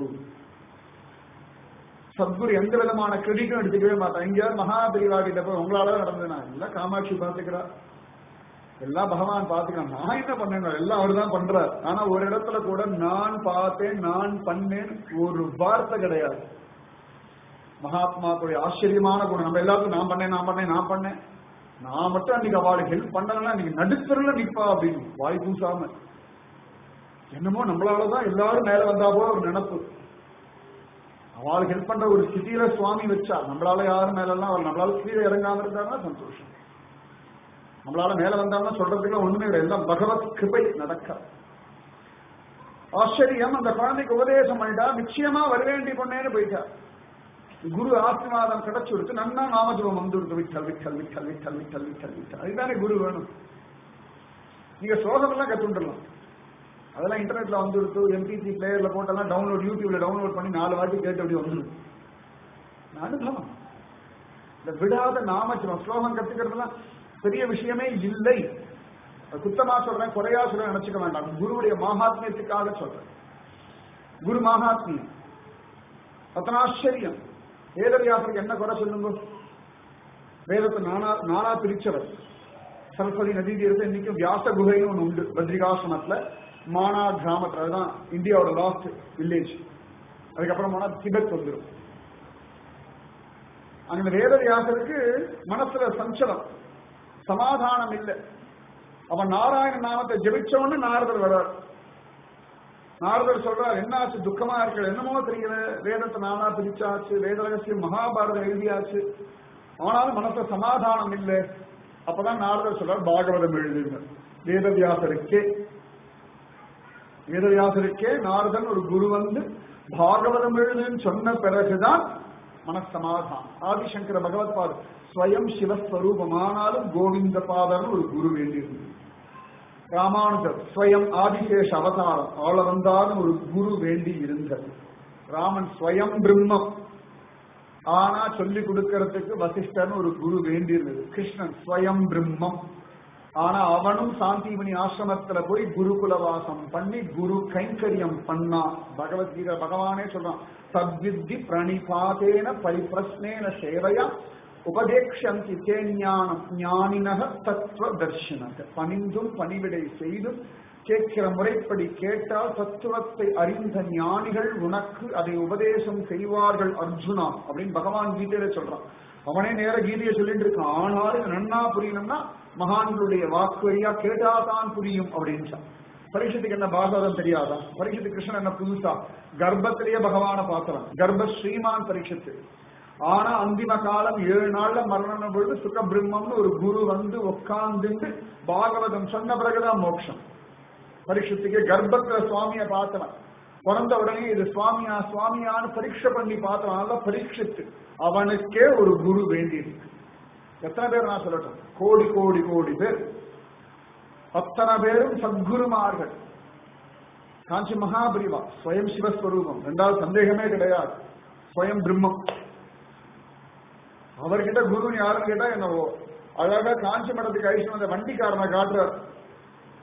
சத்குரு எந்த விதமான கிரெடிட்டும் எடுத்துக்கவே மாட்டான் இங்க மகா பெரியவா கிட்ட போய் உங்களால நடந்தது நான் இல்ல காமாட்சி பாத்துக்கிறா எல்லாம் பகவான் பாத்துக்கிறான் நான் என்ன பண்ணேன் எல்லாம் அவர் தான் பண்றார் ஆனா ஒரு இடத்துல கூட நான் பார்த்தேன் நான் பண்ணேன் ஒரு வார்த்தை கிடையாது மகாத்மாக்களுடைய ஆச்சரியமான குணம் நம்ம எல்லாருக்கும் நான் பண்ணேன் நான் பண்ணேன் நான் பண்ணேன் நான் மட்டும் அன்னைக்கு அவளுக்கு ஹெல்ப் பண்ணலன்னா நீங்க நடுத்தரில் நிப்பா அப்படின்னு வாய் பூசாம என்னமோ நம்மளாலதான் எல்லாரும் மேல வந்தா போல ஒரு நினப்பு அவளுக்கு ஹெல்ப் பண்ற ஒரு ஸ்திதியில சுவாமி வச்சா நம்மளால யாரும் மேல எல்லாம் அவர் நம்மளால கீழே இறங்காம இருந்தாங்கன்னா சந்தோஷம் நம்மளால மேல வந்தாங்கன்னா சொல்றதுக்கு ஒண்ணுமே இல்லை எல்லாம் பகவத் கிருபை நடக்க ஆச்சரியம் அந்த குழந்தைக்கு உபதேசம் பண்ணிட்டா நிச்சயமா வரவேண்டி பொண்ணேன்னு போயிட்டா குரு ஆசீர்வாதம் கிடைச்சு கொடுத்து நன்னா நாமஜபம் வந்து கொடுத்து விட்டல் விட்டல் விட்டல் விட்டல் விட்டல் விட்டல் விட்டல் அதுதானே குரு வேணும் நீங்க ஸ்லோகம் எல்லாம் கத்துட்டுலாம் அதெல்லாம் இன்டர்நெட்ல வந்து கொடுத்து எம்பிசி பிளேயர்ல போட்டெல்லாம் டவுன்லோட் யூடியூப்ல டவுன்லோட் பண்ணி நாலு வாட்டி கேட்டு அப்படி வந்துடும் அனுபவம் இந்த விடாத நாமஜபம் ஸ்லோகம் கத்துக்கிறதுலாம் பெரிய விஷயமே இல்லை குத்தமா சொல்றேன் குறையா சொல்றேன் நினைச்சுக்க வேண்டாம் குருவுடைய மகாத்மியத்துக்காக சொல்றேன் குரு மகாத்மியம் அத்தனாச்சரியம் வேதவியாசருக்கு என்ன குறை சொல்லுங்க வேதத்தை நானா நானா பிரிச்சவர் சரஸ்வதி நதி தீரத்தை இன்னைக்கும் வியாச குகைன்னு ஒண்ணு உண்டு பத்ரிகாசிரமத்துல மானா கிராமத்துல அதுதான் இந்தியாவோட லாஸ்ட் வில்லேஜ் அதுக்கப்புறம் போனா திபெத் வந்துடும் அங்க வேத வியாசருக்கு மனசுல சஞ்சலம் சமாதானம் இல்லை அவன் நாராயண நாமத்தை ஜெபிச்சவன்னு நாரதர் வர்றார் நாரதர் சொல்றார் என்னாச்சு துக்கமா இருக்கிற என்னமோ தெரியல வேதத்தை நானா பிரிச்சாச்சு வேத ரகசியம் மகாபாரதம் எழுதியாச்சு ஆனாலும் மனச சமாதானம் இல்லை அப்பதான் நாரதர் சொல்றார் பாகவதம் எழுதுங்க வேதவியாசருக்கே வேதவியாசருக்கே நாரதன் ஒரு குரு வந்து பாகவதம் எழுதுன்னு சொன்ன பிறகுதான் மனசமாதானம் ஆதிசங்கர பகவத் பாது ஸ்வயம் சிவஸ்வரூபமானாலும் கோவிந்த பாதர்னு ஒரு குரு வேண்டியிருந்தது ராமானுஜர் ஸ்வயம் ஆதிசேஷ அவதாரம் ஆள வந்தாலும் ஒரு குரு வேண்டி இருந்தது ராமன் ஸ்வயம் பிரம்மம் ஆனா சொல்லி கொடுக்கறதுக்கு வசிஷ்டர்னு ஒரு குரு வேண்டி இருந்தது கிருஷ்ணன் ஸ்வயம் பிரம்மம் ஆனா அவனும் சாந்திமணி ஆசிரமத்துல போய் குருகுல வாசம் பண்ணி குரு கைங்கரியம் பண்ணான் பகவத்கீதை பகவானே சொல்றான் சத்வித்தி பிரணிபாதேன பரிப்பிரஸ்னேன சேவையா உபதேக்ஷந்தி தே ஞானம் ஞானினக தத்துவ தர்ஷனக பணிந்தும் பணிவிடை செய்தும் கேட்கிற முறைப்படி கேட்டால் தத்துவத்தை அறிந்த ஞானிகள் உனக்கு அதை உபதேசம் செய்வார்கள் அர்ஜுனா அப்படின்னு பகவான் கீதையில சொல்றான் அவனே நேர கீதையை சொல்லிட்டு இருக்கான் ஆனாலும் நன்னா புரியணும்னா மகான்களுடைய வாக்கு வழியா கேட்டாதான் புரியும் அப்படின்னு பரீட்சத்துக்கு என்ன பாகவதம் தெரியாதா பரீட்சத்து கிருஷ்ணன் என்ன புதுசா கர்ப்பத்திலேயே பகவான பார்க்கலாம் கர்ப்ப ஸ்ரீமான் பரீட்சத்து ஆனா அந்திம காலம் ஏழு நாள்ல மரணம் பொழுது சுக பிரம்மம்னு ஒரு குரு வந்து உட்கார்ந்துட்டு பாகவதம் சொன்ன பிறகுதான் மோட்சம் பரீட்சத்துக்கு கர்ப்பத்துல சுவாமிய பார்த்தவன் பிறந்த உடனே இது சுவாமியா சுவாமியான்னு பரீட்சை பண்ணி பார்த்தவனால பரீட்சித்து அவனுக்கே ஒரு குரு வேண்டியிருக்கு எத்தனை பேர் நான் சொல்லட்டும் கோடி கோடி கோடி பேர் அத்தனை பேரும் சத்குருமார்கள் காஞ்சி மகாபிரிவா ஸ்வயம் சிவஸ்வரூபம் ரெண்டாவது சந்தேகமே கிடையாது ஸ்வயம் பிரம்மம் அவர்கிட்ட குரு யாருன்னு கேட்டா என்னவோ அழகா காஞ்சி மடத்துக்கு ஐஸ்வரம் அந்த வண்டிக்காரனை காட்டுறார்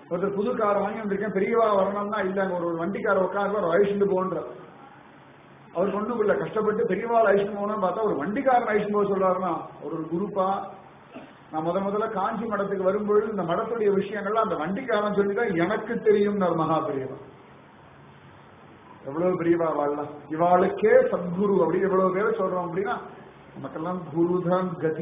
ஒருத்தர் புது கார் வாங்கி வந்திருக்கேன் பெரியவா வரணும்னா இல்ல அங்க ஒரு ஒரு வண்டிக்கார உட்காந்து ஒரு அழிச்சுட்டு போன்ற அவர் ஒண்ணுக்குள்ள கஷ்டப்பட்டு பெரியவாள் அழிச்சுட்டு போகணும்னு பார்த்தா ஒரு வண்டிக்காரன் அழிச்சுட்டு போக சொல்றாருன்னா ஒரு ஒரு குரூப்பா நான் முத முதல்ல காஞ்சி மடத்துக்கு வரும்பொழுது இந்த மடத்துடைய விஷயங்கள்லாம் அந்த வண்டிக்காரன் சொல்லிதான் எனக்கு தெரியும் மகா பெரியவா எவ்வளவு பெரியவா வாழலாம் இவாளுக்கே சத்குரு அப்படி எவ்வளவு பேரை சொல்றோம் அப்படின்னா நமக்கெல்லாம் குருதான் கதி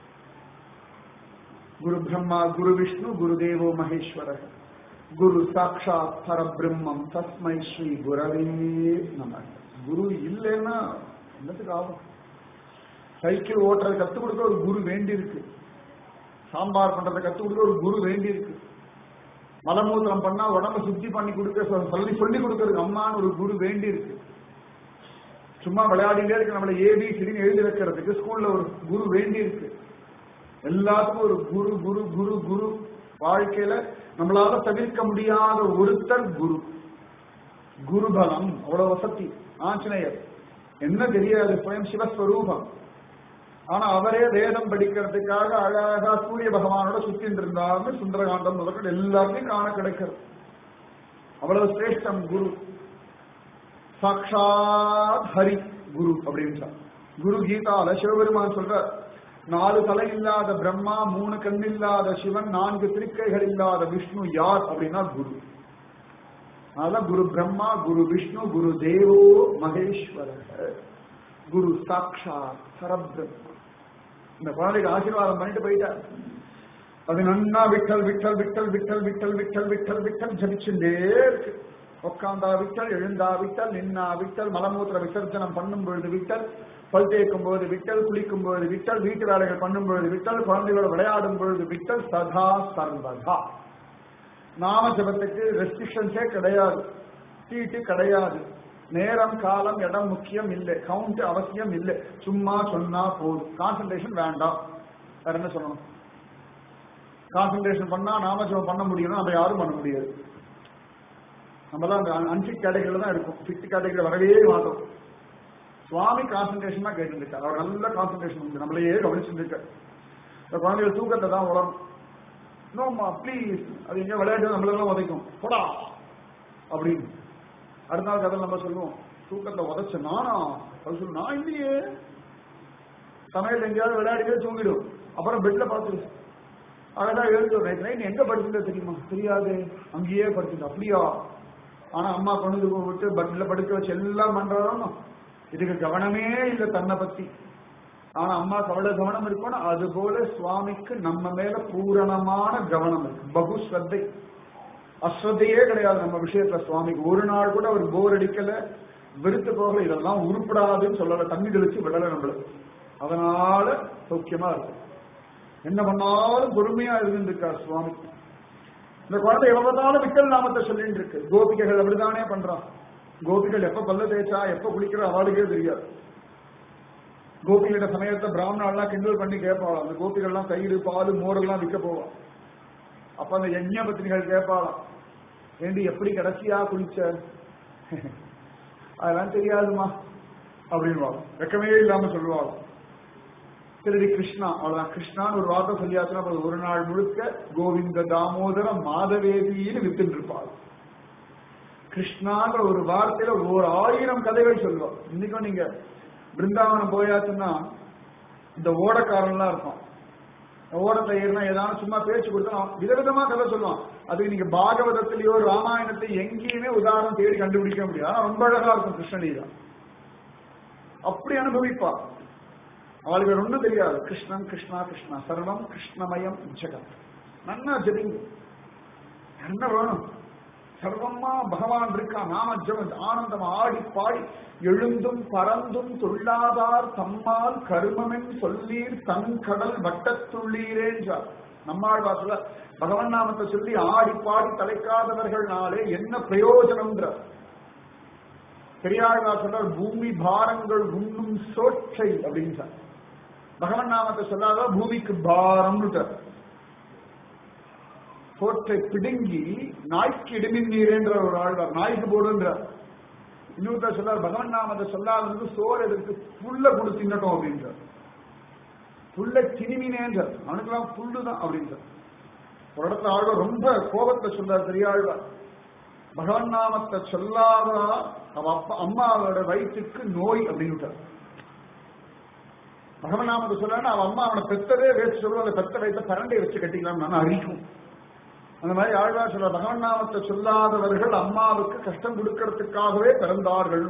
குரு பிரம்மா குரு விஷ்ணு குரு தேவோ மகேஸ்வர குரு சாட்சாத் பரபிரம்மம் தஸ்மை ஸ்ரீ குரவே நம குரு இல்லைன்னா என்னத்துக்கு ஆகும் சைக்கிள் ஓட்டுறது கத்துக் கொடுக்க ஒரு குரு வேண்டி இருக்கு சாம்பார் பண்றதை கத்துக் கொடுக்க ஒரு குரு வேண்டி இருக்கு மலமூத்திரம் பண்ணா உடம்ப சுத்தி பண்ணி கொடுக்க சொ- சொல்லி சொல்லி கொடுக்கறதுக்கு அம்மான்னு ஒரு குரு வேண்டி இருக்கு சும்மா விளையாடிட்டே இருக்கு நம்மள ஏபி சிடின்னு எழுதி வைக்கிறதுக்கு ஸ்கூல்ல ஒரு குரு வேண்டி இருக்கு எல்லாத்துக்கும் ஒரு குரு குரு குரு குரு வாழ்க்கையில நம்மளால தவிர்க்க முடியாத ஒருத்தர் குரு குருபலம் அவ்வளவு வசதி ஆஞ்சநேயர் என்ன தெரியாது சுயம் சிவஸ்வரூபம் ஆனா அவரே வேதம் படிக்கிறதுக்காக அழகா சூரிய பகவானோட சுத்திட்டு இருந்தார்னு சுந்தரகாண்டம் முதற்கொண்டு எல்லாத்தையும் காண கிடைக்கிறது அவ்வளவு சிரேஷ்டம் குரு சாட்சாத் ஹரி குரு அப்படின்னு சொல்ற. குரு கீதால சிவபெருமான் சொல்ற நாலு தலை இல்லாத பிரம்மா மூணு கண் இல்லாத சிவன் நான்கு திருக்கைகள் இல்லாத விஷ்ணு யார் அப்படின்னா குரு அதனால குரு பிரம்மா குரு விஷ்ணு குரு தேவோ மகேஸ்வரர் குரு சாட்சாத் பரபிரம்மா இந்த குழந்தைக்கு ஆசீர்வாதம் பண்ணிட்டு போயிட்டார் அது நன்னா விட்டல் விட்டல் விட்டல் விட்டல் விட்டல் விட்டல் விட்டல் விட்டல் ஜபிச்சுட்டே இருக்கு உட்காந்தா விட்டல் எழுந்தா விட்டல் நின்னா விட்டல் மலமூத்திர விசர்ஜனம் பண்ணும் பொழுது விட்டல் பல் தேய்க்கும் போது விட்டல் குளிக்கும் பொழுது விட்டல் வீட்டு வேலைகள் பண்ணும் பொழுது விட்டல் குழந்தைகளோட விளையாடும் பொழுது விட்டல் சதா சர்வதா நாம ஜபத்துக்கு ரெஸ்ட்ரிக்ஷன்ஸே கிடையாது சீட்டு கிடையாது நேரம் காலம் இடம் முக்கியம் இல்லை கவுண்ட் அவசியம் இல்லை சும்மா சொன்னா போதும் கான்சன்ட்ரேஷன் வேண்டாம் வேற என்ன சொல்லணும் கான்சன்ட்ரேஷன் பண்ணா நாம ஜபம் பண்ண முடியும்னா நம்ம யாரும் பண்ண முடியாது நம்மலாம் அந்த அன்ஃபிட் கேட்டகரியில தான் இருக்கும் ஃபிட் கேட்டகரி வரவே மாட்டோம் சுவாமி கான்சன்ட்ரேஷன் தான் கேட்டு இருக்கார் அவர் நல்ல கான்சன்ட்ரேஷன் உண்டு நம்மளையே கவனிச்சுட்டு இருக்கார் இந்த குழந்தைகள் தூக்கத்தை தான் உலகம் நோம்மா ப்ளீஸ் அது எங்க விளையாட்டு நம்மளெல்லாம் உதைக்கும் போடா அப்படின்னு அடுத்த நாள் கதை நம்ம சொல்லுவோம் தூக்கத்தை உதைச்ச நானா அது சொல்லு நான் இல்லையே சமையல் எங்கேயாவது விளையாடிட்டே தூங்கிடும் அப்புறம் பெட்ல பார்த்து அழகா எழுந்து நைட் நைட் எங்க படுத்துட்டு தெரியுமா தெரியாது அங்கேயே படுத்துட்டு அப்படியா ஆனா அம்மா கொண்டு வந்து விட்டு பட்ல படுக்க வச்சு எல்லாம் பண்றாரோ இதுக்கு கவனமே இல்லை தன்னை பத்தி ஆனா அம்மாவுக்கு அவ்வளவு கவனம் இருக்கணும் அது போல சுவாமிக்கு நம்ம மேல பூரணமான கவனம் இருக்கு பகு ஸ்ரத்தை அஸ்ரத்தையே கிடையாது நம்ம விஷயத்துல சுவாமிக்கு ஒரு நாள் கூட அவர் போர் அடிக்கல வெறுத்து போகல இதெல்லாம் உருப்படாதுன்னு சொல்லல தண்ணி தெளிச்சு விடல நம்மளுக்கு அதனால சௌக்கியமா இருக்கு என்ன பண்ணாலும் பொறுமையா இருந்திருக்கார் சுவாமி இந்த குழந்தை எவ்வளவுனாலும் விக்கல் நாமத்தை சொல்லிட்டு இருக்கு கோபிகைகள் அப்படிதானே பண்றான் கோபிகள் எப்ப பல்ல தேய்ச்சா எப்ப குளிக்கிற அவளுக்கே தெரியாது கோபிகளோட சமயத்தை பிராமணாலாம் கிண்டல் பண்ணி கேட்பாளாம் அந்த கோபிகள்லாம் தயிர் பால் மோரெல்லாம் விற்க போவான் அப்ப அந்த யஜ்ஞ பத்தினிகள் கேட்பாளாம் ஏண்டி எப்படி கடைசியா குளிச்ச அதெல்லாம் தெரியாதுமா அப்படின்வாங்க வெக்கமே இல்லாம சொல்லுவாங்க திருடி கிருஷ்ணா அவ்வளவுதான் கிருஷ்ணான்னு ஒரு வார்த்தை சொல்லியாச்சுன்னா அப்புறம் ஒரு நாள் முழுக்க கோவிந்த தாமோதர மாதவேதின்னு வித்துட்டு இருப்பாள் கிருஷ்ணான்ற ஒரு வார்த்தையில ஒரு ஆயிரம் கதைகள் சொல்லுவாள் இன்னைக்கும் நீங்க பிருந்தாவனம் போயாச்சுன்னா இந்த ஓடக்காரன்லாம் இருக்கும் ஓடத்தை ஏறினா ஏதாவது சும்மா பேச்சு கொடுத்தா விதவிதமா கதை சொல்லுவான் அதுக்கு நீங்க பாகவதத்திலேயோ ராமாயணத்திலேயோ எங்கேயுமே உதாரணம் தேடி கண்டுபிடிக்க முடியாது ஆனா ரொம்ப அழகா இருக்கும் கிருஷ்ணலீலா அப்படி அனுபவிப்பா அவளுக்கு வேற ஒண்ணும் தெரியாது கிருஷ்ணன் கிருஷ்ணா கிருஷ்ணா சர்வம் கிருஷ்ணமயம் ஜெகத் நன்னா ஜெபிங்க என்ன வேணும் சர்வமா பகவான் இருக்கா நாம ஜெபம் ஆனந்தம் ஆடி பாடி எழுந்தும் பறந்தும் துள்ளாதார் தம்மால் கருமமென் சொல்லீர் தன் கடல் வட்டத்துள்ளீரேன்றார் நம்மாள் வாசல பகவன் நாமத்தை சொல்லி ஆடி பாடி தலைக்காதவர்கள்னாலே என்ன பிரயோஜனம்ன்றார் பெரியாழ்வார் சொல்றார் பூமி பாரங்கள் உண்ணும் சோற்றை அப்படின்னு சார் பகவன் நாமத்தை சொல்லாத பூமிக்கு பாரம்னு சோற்றை பிடுங்கி நாய்க்கு இடுமின் நீரேன்ற ஒரு ஆழ்வார் நாய்க்கு போடுன்றார் இன்னொருத்தர் சொல்றார் பகவன் நாமத்தை சொல்லாதவனுக்கு சோறு எதற்கு புல்ல கொடு தின்னட்டும் அப்படின்றார் புல்ல திணிமினேன்றார் அவனுக்கெல்லாம் புல்லு தான் அப்படின்றார் ஒரு இடத்துல ஆழ்வார் ரொம்ப கோபத்துல சொல்றார் பெரியாழ்வார் பகவன் நாமத்தை சொல்லாதா அவ அப்பா அம்மாவோட வயிற்றுக்கு நோய் அப்படின்னு பகவன் நாமத்தை சொல்லனா அவன் அம்மா அவனை பெத்ததே வேஸ்ட் சொல்லுவோம் அந்த பெத்த வயிற்ற பரண்டையை வச்சு கட்டிக்கலாம் நான் அழிக்கும் அந்த மாதிரி ஆழ்வார் சொல்ற பகவன் நாமத்தை சொல்லாதவர்கள் அம்மாவுக்கு கஷ்டம் கொடுக்கறதுக்காகவே பிறந்தார்கள்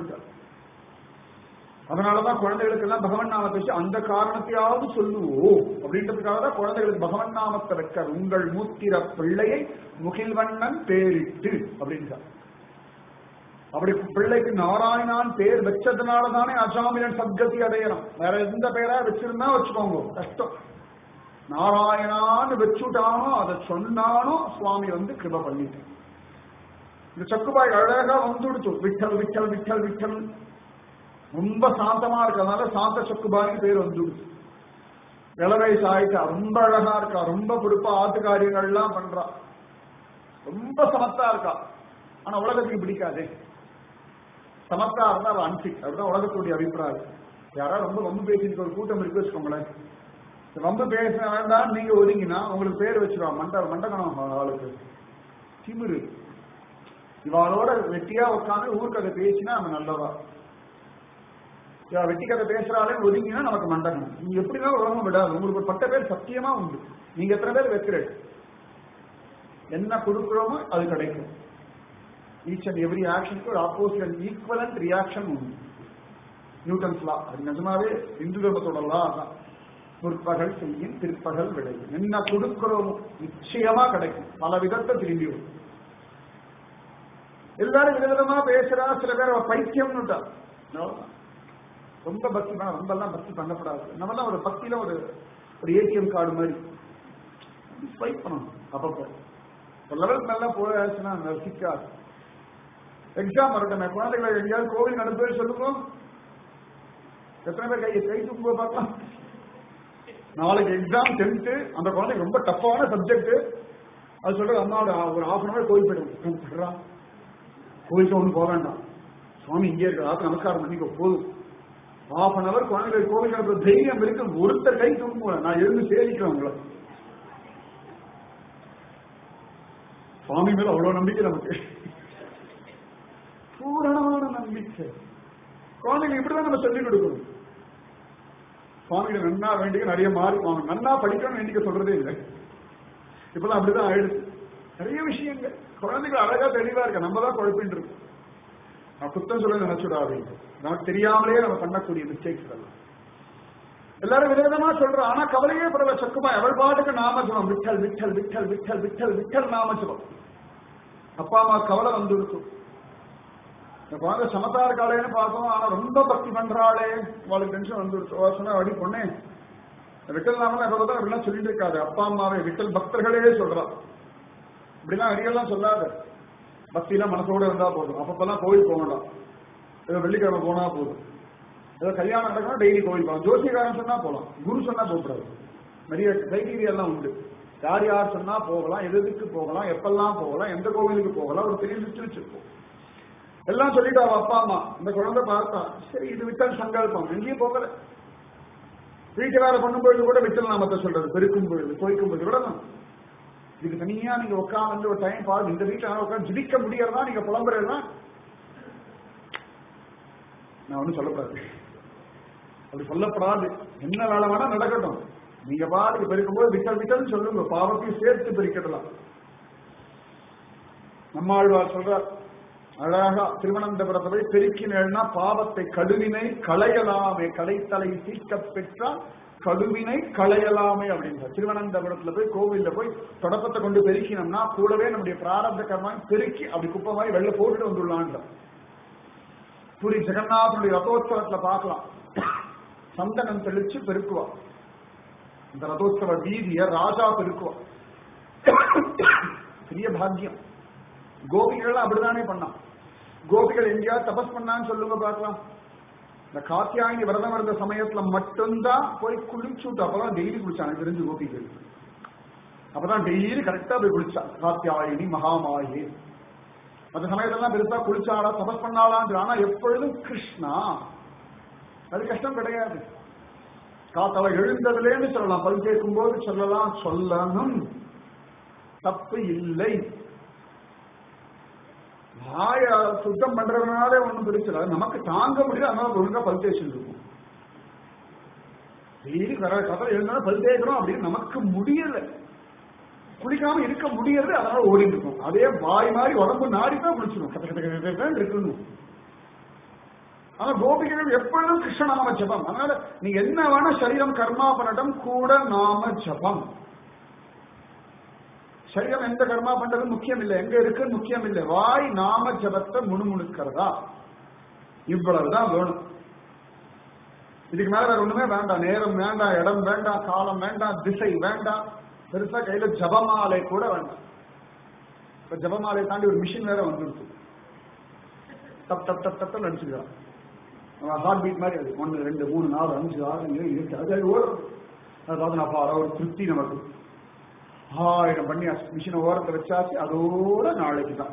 அதனாலதான் குழந்தைகளுக்கு எல்லாம் பகவன் நாமத்தை வச்சு அந்த காரணத்தையாவது சொல்லுவோம் அப்படின்றதுக்காக தான் குழந்தைகளுக்கு பகவன் நாமத்தை வைக்க உங்கள் மூத்திர பிள்ளையை முகில்வண்ணன் பேரிட்டு அப்படின்றார் அப்படி பிள்ளைக்கு நாராயணான் பேர் வச்சதுனால தானே அஜாமிலன் சத்கதி அடையணும் வேற எந்த பேரா வச்சிருந்தா வச்சுக்கோங்க கஷ்டம் நாராயணான்னு வச்சுட்டானோ அதை சொன்னானோ சுவாமி வந்து கிருப பண்ணிட்டு இந்த சக்குபாய் அழகா வந்துடுச்சு விட்டல் விட்டல் விட்டல் விட்டல் ரொம்ப சாந்தமா இருக்கிறதுனால சாந்த சக்குபாய்னு பேர் வந்துடுச்சு இளவை சாயிட்டா ரொம்ப அழகா இருக்கா ரொம்ப பொறுப்பா ஆத்து காரியங்கள்லாம் பண்றா ரொம்ப சமத்தா இருக்கா ஆனா உலகத்துக்கு பிடிக்காதே சமத்தா இருந்தா அவள் அன்பிக் அதுதான் உலகத்துடைய அபிப்பிராயம் யாராவது ரொம்ப ரொம்ப பேசிட்டு ஒரு கூட்டம் இருக்கு வச்சுக்கோங்களேன் ரொம்ப பேச வேண்டாம் நீங்க ஒதுங்கினா உங்களுக்கு பேர் வச்சிருவா மண்ட மண்டகணம் ஆளுக்கு திமிரு இவாளோட வெட்டியா உட்காந்து ஊர்க்கதை பேசினா அவன் நல்லவா இவா வெட்டி கதை பேசுறாளே ஒதுங்கினா நமக்கு மண்டகணம் நீங்க எப்படிதான் உலகம் விடாது உங்களுக்கு ஒரு பட்ட பேர் சத்தியமா உண்டு நீங்க எத்தனை பேர் வைக்கிறேன் என்ன கொடுக்குறோமோ அது கிடைக்கும் ஈச் அண்ட் எவ்ரி ஆக்ஷனுக்கு ஒரு ஆப்போசிட் அண்ட் ஈக்குவலண்ட் ரியாக்ஷன் உண்டு நியூட்டன்ஸ் லா அது நிஜமாவே இந்து தர்மத்தோட லா அதான் முற்பகல் செய்யும் பிற்பகல் விளையும் என்ன கொடுக்கிறோமோ நிச்சயமா கிடைக்கும் பல விதத்தை திரும்பி வரும் எல்லாரும் விதவிதமா பேசுறா சில பேர் அவ பைத்தியம்னுட்டா ரொம்ப பக்தி பண்ண ரொம்ப எல்லாம் பக்தி பண்ணக்கூடாது நம்மலாம் ஒரு பக்தியில ஒரு ஒரு ஏடிஎம் கார்டு மாதிரி ஸ்வைப் பண்ணணும் அப்பப்போ ஒரு லெவலுக்கு மேல போயாச்சுன்னா சிக்காது எக்ஸாம் இருக்கமே குழந்தைகளை எங்கேயாவது கோவில் நடந்து சொல்லுங்க எத்தனை பேர் கை கை தூக்குவ பார்க்கலாம் நாளைக்கு எக்ஸாம் டென்த்து அந்த குழந்தைக்கு ரொம்ப டஃப்பான சப்ஜெக்ட் அது சொல்றது அம்மாவோட ஒரு ஹாஃப் அன் அவர் கோவில் போயிடும் கோவிலுக்கு ஒன்றும் போக வேண்டாம் சுவாமி இங்கே இருக்க ராத்திரி நமஸ்காரம் பண்ணிக்கோ போதும் ஹாஃப் அன் அவர் குழந்தைகள் கோவில் நடக்கிற தைரியம் இருக்கு ஒருத்தர் கை தூக்குங்க நான் எழுந்து சேரிக்கிறேன் உங்களை சுவாமி மேல அவ்வளவு நம்பிக்கை நமக்கு பூரணமான நம்பிக்கை குழந்தைங்க இப்படிதான் நம்ம சொல்லிக் கொடுக்கணும் சுவாமிகிட்ட நன்னா வேண்டிய நிறைய மார்க் வாங்க நன்னா படிக்கணும்னு வேண்டிக்க சொல்றதே இல்லை இப்பெல்லாம் அப்படிதான் ஆயிடுச்சு நிறைய விஷயங்கள் குழந்தைகள் அழகா தெளிவா இருக்க நம்ம தான் குழப்பின்னு இருக்கும் நான் குத்தம் சொல்ல நினைச்சுடாது நமக்கு தெரியாமலே நம்ம பண்ணக்கூடிய மிஸ்டேக்ஸ் எல்லாம் எல்லாரும் விதவிதமா சொல்றோம் ஆனா கவலையே பரவ சக்குமா எவள் பாட்டுக்கு நாமஜபம் விட்டல் விட்டல் விட்டல் விட்டல் விட்டல் விட்டல் நாமஜபம் அப்பா அம்மா கவலை வந்து இருக்கும் இந்த குழந்தை சமத்தா இருக்காளேன்னு பார்த்தோம் ஆனா ரொம்ப பக்தி பண்றாளே அவளுக்கு டென்ஷன் வந்துருச்சு சொன்னா அடி பொண்ணே விட்டல் நாம எப்ப பார்த்தா அப்படிலாம் சொல்லிட்டு இருக்காது அப்பா அம்மாவே விட்டல் பக்தர்களே சொல்றா இப்படிலாம் அடியெல்லாம் சொல்லாத பக்தியெல்லாம் மனசோட இருந்தா போதும் அப்பப்பெல்லாம் கோவில் போக வேண்டாம் ஏதோ வெள்ளிக்கிழமை போனா போதும் ஏதோ கல்யாணம் நடக்கணும் டெய்லி கோவில் போகலாம் ஜோசியக்காரன் சொன்னா போகலாம் குரு சொன்னா போகக்கூடாது நிறைய கிரைட்டீரியா எல்லாம் உண்டு யார் யார் சொன்னா போகலாம் எதுக்கு போகலாம் எப்பெல்லாம் போகலாம் எந்த கோவிலுக்கு போகலாம் ஒரு பெரிய லிஸ்ட் வச்சிருப்போம் எல்லாம் சொல்லிட்டு அவ அப்பா அம்மா இந்த குழந்தை பார்த்தா சரி இது விட்டல் சங்கல்பம் எங்கேயும் போகல வீட்டு வேலை பண்ணும்பொழுது கூட விட்டல் நாமத்தை சொல்றது பெருக்கும் பொழுது பொய்க்கும் பொழுது விடணும் இதுக்கு தனியா நீங்க உட்காந்து ஒரு டைம் பாருங்க இந்த வீட்டுல உட்காந்து ஜிடிக்க முடியறதா நீங்க புலம்புறதா நான் ஒன்றும் சொல்லக்கூடாது அப்படி சொல்லப்படாது என்ன வேலை வேணா நடக்கட்டும் நீங்க பாட்டுக்கு பெருக்கும்போது விட்டல் விட்டல் சொல்லுங்க பாவத்தையும் சேர்த்து பெருக்கிடலாம் நம்மாழ்வார் சொல்றார் அழகா திருவனந்தபுரத்தை போய் பெருக்கினா பாவத்தை கடுவினை களையலாமே கலைத்தலை தீர்க்க பெற்றால் கடுவினை களையலாமே அப்படின்றார் திருவனந்தபுரத்துல போய் கோவில்ல போய் தொடப்பத்தை கொண்டு பெருக்கினோம்னா கூடவே நம்முடைய பிராரப்த கர்மாவை பெருக்கி அப்படி குப்பை மாதிரி வெளில போட்டுட்டு வந்துள்ளான்ற பூரி ஜெகநாதனுடைய ரதோத்சவத்துல பார்க்கலாம் சந்தனம் தெளிச்சு பெருக்குவா இந்த ரதோத்சவ வீதிய ராஜா பெருக்குவா பெரிய பாக்கியம் கோபிகள் அப்படிதானே பண்ணான் கோபிகள் எங்கேயாவது தபஸ் பண்ணான்னு சொல்லுங்க பார்க்கலாம் இந்த காத்தியாயினி விரதம் இருந்த சமயத்துல மட்டும்தான் போய் குளிச்சுட்டு அப்பதான் டெய்லி குளிச்சாங்க தெரிஞ்சு கோபிகள் அப்பதான் டெய்லி கரெக்டா போய் குளிச்சா காத்தியாயினி மகாமாயி அந்த சமயத்தெல்லாம் பெருசா குளிச்சாளா தபஸ் பண்ணாளான் ஆனா எப்பொழுதும் கிருஷ்ணா அது கஷ்டம் கிடையாது காத்தால எழுந்ததுலேன்னு சொல்லலாம் பல் கேட்கும் போது சொல்லலாம் சொல்லணும் தப்பு இல்லை வாய சுத்தம் பண்றதுனாலே ஒண்ணும் பிடிச்சல நமக்கு தாங்க முடியல அதனால ஒழுங்கா பல் தேய்ச்சிட்டு இருக்கும் டெய்லி வர கதை எழுந்தாலும் பல் தேய்க்கிறோம் அப்படின்னு நமக்கு முடியல குளிக்காம இருக்க முடியறது அதனால ஓடிட்டு இருக்கும் அதே வாய் மாதிரி உடம்பு நாடி தான் குளிச்சிடும் கத்த கத்த கத்த கத்தன்னு இருக்கணும் ஆனா கோபிகைகள் எப்பொழுதும் கிருஷ்ணநாம ஜபம் அதனால நீங்க என்ன வேணா சரீரம் கர்மா பண்ணட்டும் கூட நாம ஜபம் சரீரம் எந்த கர்மா பண்றது முக்கியம் இல்லை எங்க இருக்குன்னு முக்கியம் இல்லை வாய் நாம ஜபத்தை முணுமுணுக்கிறதா இவ்வளவுதான் வேணும் இதுக்கு மேல வேற ஒண்ணுமே வேண்டாம் நேரம் வேண்டாம் இடம் வேண்டாம் காலம் வேண்டாம் திசை வேண்டாம் பெருசா கையில ஜபமாலை கூட வேண்டாம் இப்ப ஜபமாலை தாண்டி ஒரு மிஷின் வேற வந்துருக்கு டப் டப் டப் டப் அடிச்சுக்கிறான் ஹார்ட் பீட் மாதிரி அது ஒன்று ரெண்டு மூணு நாலு அஞ்சு ஆறு ஏழு எட்டு அது அது ஓடும் அதாவது நான் பாரு ஒரு திருப்தி நமக்கு ஆயிரம் பண்ணி மிஷினை ஓரத்தை வச்சாச்சு அதோட நாளைக்கு தான்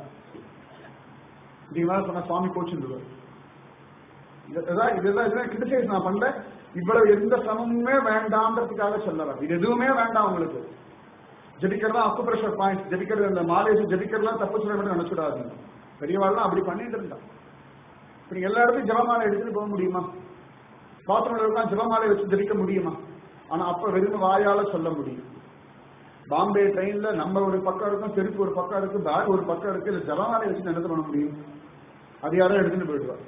இதுக்கு மேல சொன்ன சுவாமி கோச்சுருவார் இதெல்லாம் இதெல்லாம் இதெல்லாம் கிரிட்டிசைஸ் நான் பண்ணல இவ்வளவு எந்த சிரமமுமே வேண்டாம்ன்றதுக்காக சொல்லலாம் இது எதுவுமே வேண்டாம் உங்களுக்கு ஜபிக்கிறதா அக்கு பிரஷர் பாயிண்ட் ஜபிக்கிறது இந்த மாலேஜ் ஜபிக்கிறதுலாம் தப்பு சொல்ல மட்டும் நினைச்சுடாதீங்க பெரியவாள்லாம் அப்படி பண்ணிட்டு இருந்தா இப்ப நீங்க எல்லா இடத்தையும் ஜபமாலை எடுத்துட்டு போக முடியுமா பாத்திரம் ஜபமாலை வச்சு ஜபிக்க முடியுமா ஆனா அப்ப வெறும் வாயால சொல்ல முடியும் பாம்பே ட்ரெயின்ல நம்ம ஒரு பக்கம் இருக்கும் செருப்பு ஒரு பக்கம் இருக்கு பேக் ஒரு பக்கம் இருக்கு இல்ல ஜபமாலை வச்சு என்ன பண்ண முடியும் அது யாரோ எடுத்துட்டு போயிடுவார்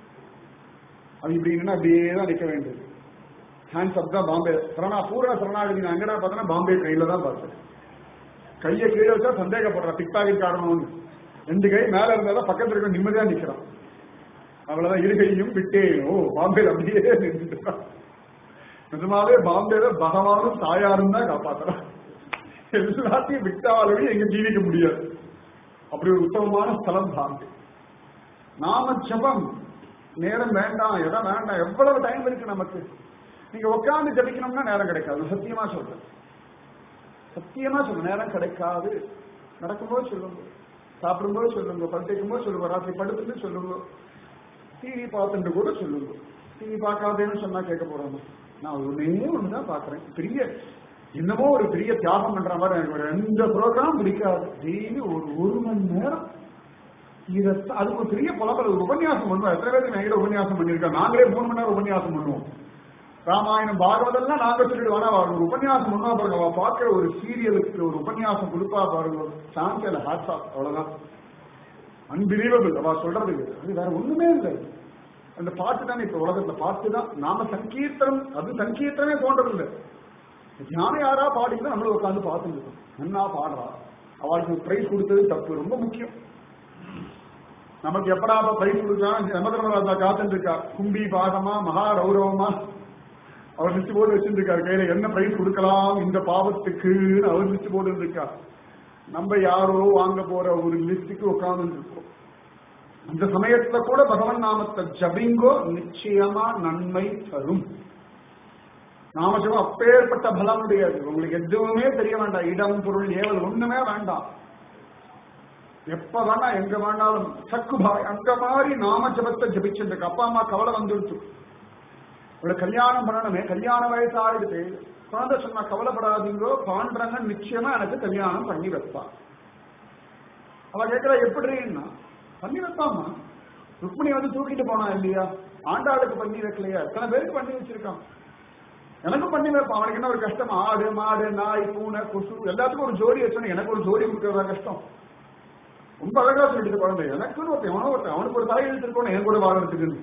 அது இப்படின்னா அப்படியே தான் நிற்க வேண்டியது ஹேண்ட்ஸ் அப் தான் பாம்பே சரணா பூரண சரணாகதி நான் எங்கடா பார்த்தேன்னா பாம்பே கையில தான் பார்த்தேன் கையை கீழே வச்சா சந்தேகப்படுறான் பிக்பாக்கெட் காரணம்னு ரெண்டு கை மேல இருந்தாலும் பக்கத்துல இருக்க நிம்மதியா நிக்கிறான் அவ்வளவுதான் இரு கையும் விட்டேன் ஓ பாம்பேல அப்படியே நின்றுட்டான் நிஜமாவே பாம்பேல பகவானும் தாயாரும் தான் காப்பாத்துறான் எல்லாத்தையும் விட்டாலும் எங்க ஜீவிக்க முடியாது அப்படி ஒரு உத்தமமான ஸ்தலம் பாம்பே நாம ஜபம் நேரம் வேண்டாம் இடம் வேண்டாம் எவ்வளவு டைம் இருக்கு நமக்கு நீங்க உட்கார்ந்து ஜபிக்கணும்னா நேரம் கிடைக்காது சத்தியமா சொல்றேன் சத்தியமா சொல்ல நேரம் கிடைக்காது நடக்கும்போது சொல்லுங்க சாப்பிடும்போது சொல்லுங்க படுத்துக்கும் போது சொல்லுங்க ராத்திரி படுத்துட்டு சொல்லுங்க டிவி பார்த்துட்டு கூட சொல்லுங்க டிவி பார்க்காதேன்னு சொன்னா கேட்க போறோம் நான் ஒன்னே ஒண்ணுதான் பாக்குறேன் பெரிய என்னமோ ஒரு பெரிய தியாகம் பண்ற மாதிரி எனக்கு ஒரு எந்த ப்ரோக்ராம் பிடிக்காது டெய்லி ஒரு ஒரு மணி நேரம் இத அதுக்கு ஒரு பெரிய பலபல ஒரு உபன்யாசம் பண்ணுவோம் எத்தனை பேருக்கு எங்கிட்ட உபன்யாசம் பண்ணிருக்கோம் நாங்களே மூணு மணி நேரம் உபன்யாசம் பண்ணுவோம் ராமாயணம் பாகவதெல்லாம் நாங்க சொல்லிட்டு வேணா ஒரு உபன்யாசம் பண்ணா பாருங்க அவ பார்க்கிற ஒரு சீரியலுக்கு ஒரு உபன்யாசம் கொடுப்பா பாருங்க சான்ஸ் இல்ல ஹாட்ஸ் ஆஃப் அவ்வளவுதான் அன்பிலீவபிள் அவ சொல்றதுக்கு அது வேற ஒண்ணுமே இல்லை அந்த பாட்டு தான் இப்ப உலகத்துல பாட்டு தான் நாம சங்கீர்த்தனம் அது சங்கீர்த்தனமே தோன்றதில்லை ஞானம் யாரா பாடினா நம்மளும் உட்காந்து பார்த்துட்டு இருக்கோம் நன்னா பாடுறா அவளுக்கு பிரைஸ் கொடுத்தது தப்பு ரொம்ப முக்கியம் நமக்கு எப்படா பிரைஸ் கொடுக்கலாம் யமதர்மராஜா காத்துட்டு இருக்கா கும்பி பாகமா மகா ரௌரவமா அவர் லிஸ்ட் போட்டு வச்சிருக்காரு கையில என்ன பிரைஸ் கொடுக்கலாம் இந்த பாவத்துக்குன்னு அவர் லிஸ்ட் போட்டு இருக்கா நம்ம யாரோ வாங்க போற ஒரு லிஸ்டுக்கு உட்கார்ந்து இருக்கோம் அந்த சமயத்துல கூட பகவன் நாமத்தை ஜபிங்கோ நிச்சயமா நன்மை தரும் நாமஜபம் அப்பேற்பட்ட பலம் உடையது உங்களுக்கு எதுவுமே தெரிய வேண்டாம் இடம் பொருள் ஏவல் ஒண்ணுமே வேண்டாம் எப்ப வேணா எங்க வேணாலும் சக்கு பாய் அந்த மாதிரி நாம ஜபத்தை ஜபிச்சிருக்கு அப்பா அம்மா கவலை வந்துடுச்சு இவ்வளவு கல்யாணம் பண்ணணுமே கல்யாண வயசு ஆயிடுது குழந்தை சொன்னா கவலைப்படாதீங்கோ பாண்டரங்க நிச்சயமா எனக்கு கல்யாணம் பண்ணி வைப்பா அவ கேட்கிறா எப்படின்னா பண்ணி வைப்பாமா ருக்மிணி வந்து தூக்கிட்டு போனா இல்லையா ஆண்டாளுக்கு பண்ணி வைக்கலையா எத்தனை பேருக்கு பண்ணி வச்சிருக்கான் எனக்கும் பண்ணி வைப்பான் அவனுக்கு என்ன ஒரு கஷ்டம் ஆடு மாடு நாய் பூனை கொசு எல்லாத்துக்கும் ஒரு ஜோடி வச்சோன்னு எனக்கு ஒரு ஜோடி கொடுக்கறதா கஷ்டம் ரொம்ப அழகா சொல்லிட்டு குழந்தை எனக்குன்னு ஒருத்தன் எவனோ ஒருத்தன் அவனுக்கு ஒரு தலையெழுத்து இருக்கணும் என் கூட வாழறதுக்குன்னு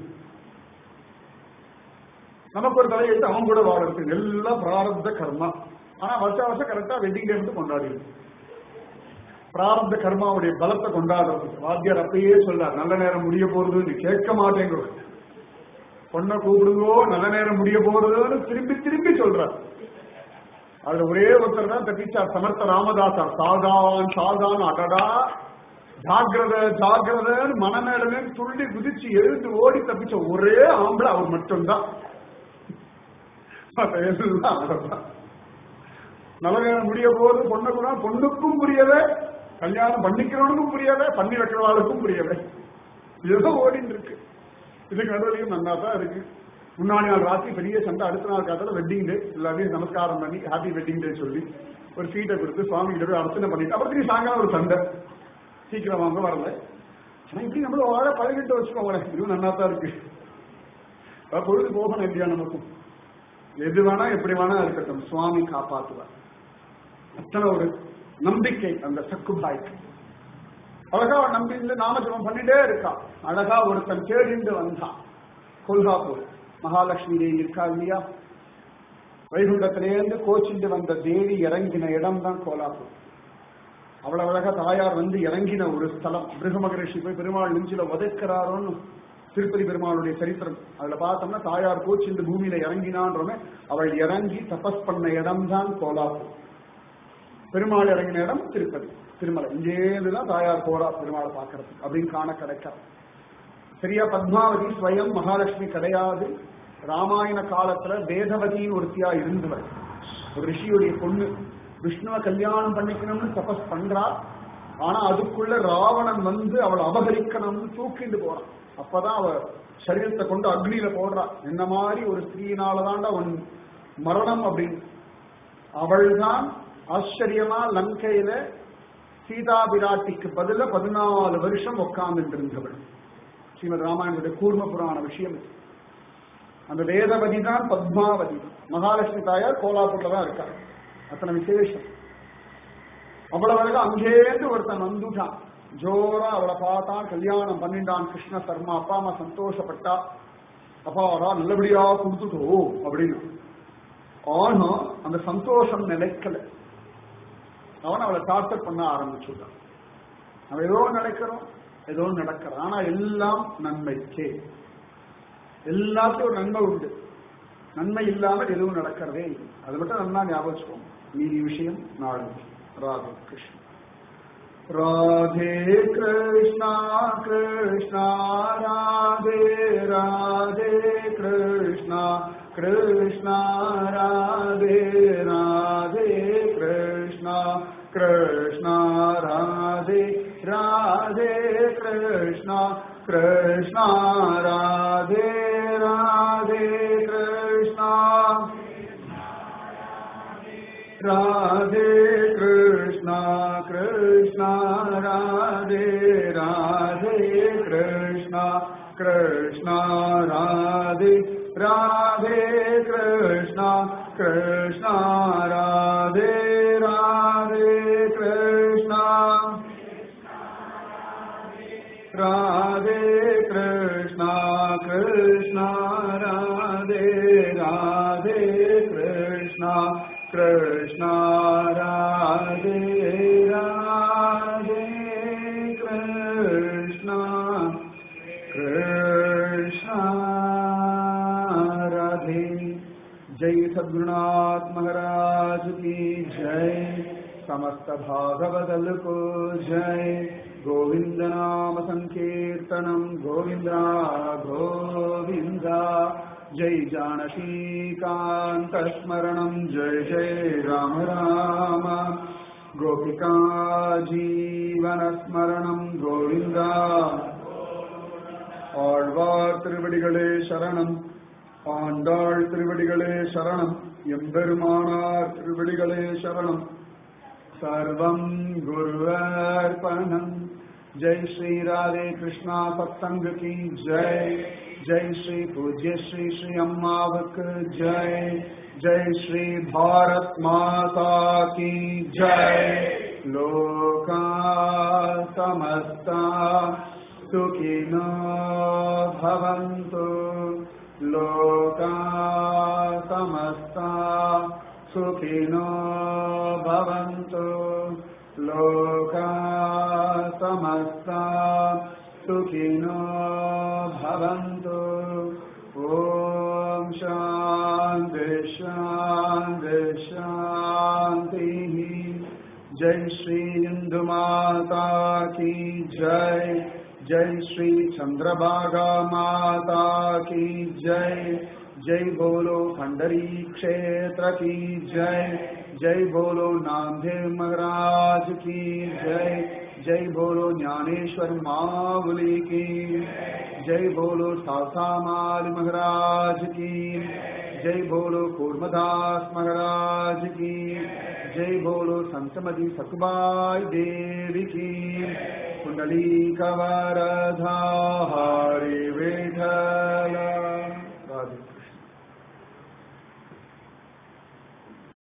நமக்கு ஒரு தலையெழுத்து அவன் கூட வாழறதுக்கு எல்லாம் பிராரப்த கர்மா ஆனா வருஷ வருஷம் கரெக்டா வெட்டிங் டே வந்து கொண்டாடிடு பிராரப்த கர்மாவுடைய பலத்தை கொண்டாடுறது வாத்தியார் அப்பயே சொல்றார் நல்ல நேரம் முடிய போறதுன்னு கேட்க மாட்டேங்கிறோம் பொண்ணை கூப்பிடுங்கோ நல்ல நேரம் முடிய போறதுன்னு திரும்பி திரும்பி சொல்றார் அதுல ஒரே ஒருத்தர் தான் தப்பிச்சார் சமர்த்த ராமதாசார் சாதான் சாதான் அடடா ஜாகிரத ஜாகிரதன்னு மனமேடமே துள்ளி குதிச்சு எழுந்து ஓடி தப்பிச்ச ஒரே ஆம்பளை அவர் மட்டும்தான் மத்த எல்லாம் அவர்தான். நல்ல நேரம் முடிய போது பொண்ணு கூட பொண்ணுக்கும் புரியல கல்யாணம் பண்ணிக்கிறவனுக்கும் புரியல பண்ணி வைக்கிறவாளுக்கும் புரியல ஏதோ ஓடிட்டு இருக்கு இதுக்கு நடுவிலையும் நன்னா தான் இருக்கு முன்னாடி நாள் ராத்திரி பெரிய சண்டை அடுத்த நாள் காலத்துல வெட்டிங் டே எல்லாத்தையும் நமஸ்காரம் பண்ணி ஹாப்பி வெட்டிங் டே சொல்லி ஒரு சீட்டை கொடுத்து சுவாமி கிட்ட போய் அர்ச்சனை பண்ணிட்டு அப்புறம் திரும்பி சாயங்காலம் ஒரு சண்டை சீக்கிரம் வாங்க வரல ஆனா இப்படி நம்மள வாழ பழகிட்டு வச்சுக்கோங்களேன் இதுவும் நல்லா தான் இருக்கு அஹ் பொழுது போகணும் இல்லையா நமக்கும் எது வேணா எப்படி வேணா இருக்கட்டும் சுவாமி காப்பாத்துவார் அத்தனை ஒரு நம்பிக்கை அந்த சக்குபாய்க்கு அழகா அவன் நம்பிந்து நாமஜபம் பண்ணிட்டே இருக்கான் அழகா ஒருத்தன் தேடிண்டு வந்தான் கொல்காப்பூர் மகாலட்சுமி தேவி இருக்கா இல்லையா வைகுண்டத்திலேருந்து கோச்சிண்டு வந்த தேவி இறங்கின இடம் தான் கோலாப்பூர் அவ்வளவு அழகா தாயார் வந்து இறங்கின ஒரு ஸ்தலம் பிருக மகரிஷி போய் பெருமாள் நெஞ்சில உதைக்கிறாரோன்னு திருப்பதி பெருமாளுடைய சரித்திரம் அதுல பார்த்தோம்னா தாயார் கோச்சிண்டு பூமியில இறங்கினான்றமே அவள் இறங்கி தபஸ் பண்ண இடம் தான் கோலாப்பூர் பெருமாள் இறங்கின இடம் திருப்பதி திருமலை இங்கேருந்துதான் தாயார் போறா பெருமாளை பார்க்கறதுக்கு அப்படின்னு காண கிடைக்காது சரியா பத்மாவதி ஸ்வயம் மகாலட்சுமி கிடையாது ராமாயண காலத்துல வேதவதியின் ஒருத்தியா இருந்தவர் ஒரு ரிஷியுடைய பொண்ணு விஷ்ணுவை கல்யாணம் பண்ணிக்கணும்னு தபஸ் பண்றா ஆனா அதுக்குள்ள ராவணன் வந்து அவளை அபகரிக்கணும்னு தூக்கிட்டு போறான் அப்பதான் அவ சரீரத்தை கொண்டு அக்னியில போடுறா என்ன மாதிரி ஒரு ஸ்திரீனாலதான்டா உன் மரணம் அப்படின்னு அவள்தான் ஆச்சரியமா லங்கையில சீதா பிராட்டிக்கு பதில பதினாலு வருஷம் உட்கார்ந்துட்டு இருந்தவள் ஸ்ரீமத் ராமாயணத்துடைய கூர்ம புராண விஷயம் இது. அந்த வேதவதி தான் பத்மாவதி மகாலட்சுமி தாயார் கோலாப்பூர்ல தான் இருக்காங்க அத்தனை விசேஷம் அவ்வளவு அழகா அங்கேருந்து ஒருத்தன் வந்துட்டான் ஜோரா அவளை பார்த்தான் கல்யாணம் பண்ணிட்டான் கிருஷ்ண சர்மா அப்பா அம்மா சந்தோஷப்பட்டா அப்பாடா நல்லபடியா கொடுத்துட்டோ அப்படின்னு ஆனா அந்த சந்தோஷம் நிலைக்கல அவன் அவளை டார்ச்சர் பண்ண ஆரம்பிச்சுட்டான் அவன் ஏதோ நினைக்கிறோம் ஏதோ நடக்கிறான் ஆனா எல்லாம் நன்மைக்கே எல்லாத்தையும் ஒரு நன்மை உண்டு நன்மை இல்லாமல் எதுவும் நடக்கிறதே இல்லை அது மட்டும் நன்னா ஞாபகம் வச்சுக்கோங்க மீதி விஷயம் நாளைக்கு ராதே கிருஷ்ணன் ராதே கிருஷ்ணா கிருஷ்ணா ராதே ராதே கிருஷ்ணா கிருஷ்ணா ராதே ராதே கிருஷ்ணா கிருஷ்ணா ராதே ராதே கிருஷ்ணா கிருஷ்ணா ராதே ராதே கிருஷ்ணா ராதே கிருஷ்ணா கிருஷ்ணா ராதே ராதே கிருஷ்ணா கிருஷ்ணா ராதே ராதே கிருஷ்ணா கிருஷ்ணா ராதே ராதே கிருஷ்ணா ராதே கிருஷ்ணா கிருஷ்ணா ராதே ராதே கிருஷ்ணா கிருஷ்ணா ராதே ராதே கிருஷ்ணா கிருஷ்ணா ராதே जय सद्गुरुनाथ महाराज की जय समस्त भागवदल को जय गोविंद नाम संकीर्तनम गोविंदा गोविंदा जय जानकी कांत स्मरणम जय जय राम राम गोपिका जीवन स्मरणम गोविंदा ஆழ்வார் திருவடிகளே சரணம் ஆண்டாள் திருவடிகளே சரணம் எம்பெருமானார் திருவடிகளே சரணம் சர்வம் குருவர்பணம் ஜெய் ஸ்ரீ ராதே கிருஷ்ணா சத்சங்க கி ஜெய் ஜெய் ஸ்ரீ பூஜ்ய ஸ்ரீ ஸ்ரீ அம்மாவுக்கு ஜெய் ஜெய் ஸ்ரீ பாரத் மாதா கி ஜெய் லோகா சமஸ்தா सुखिनो भवन्तु लोका समस्ता सुखिनो भवन्तु लोका समस्ता सुखिनो भवन्तु ॐ शान्ति शान्ति शान्तिः जय श्री इंदु माता की जय जय श्री चंद्रभागा माता की जय जय बोलो पंडरी क्षेत्र की जय जय बोलो नामदेव महाराज की जय जय बोलो ज्ञानेश्वर मावली की जय बोलो सासामाल महाराज की जय बोलो कूर्मदास महाराज की जय बोलो संतमदी सतबाई देवी की कुंडली कवरधा हरि विठला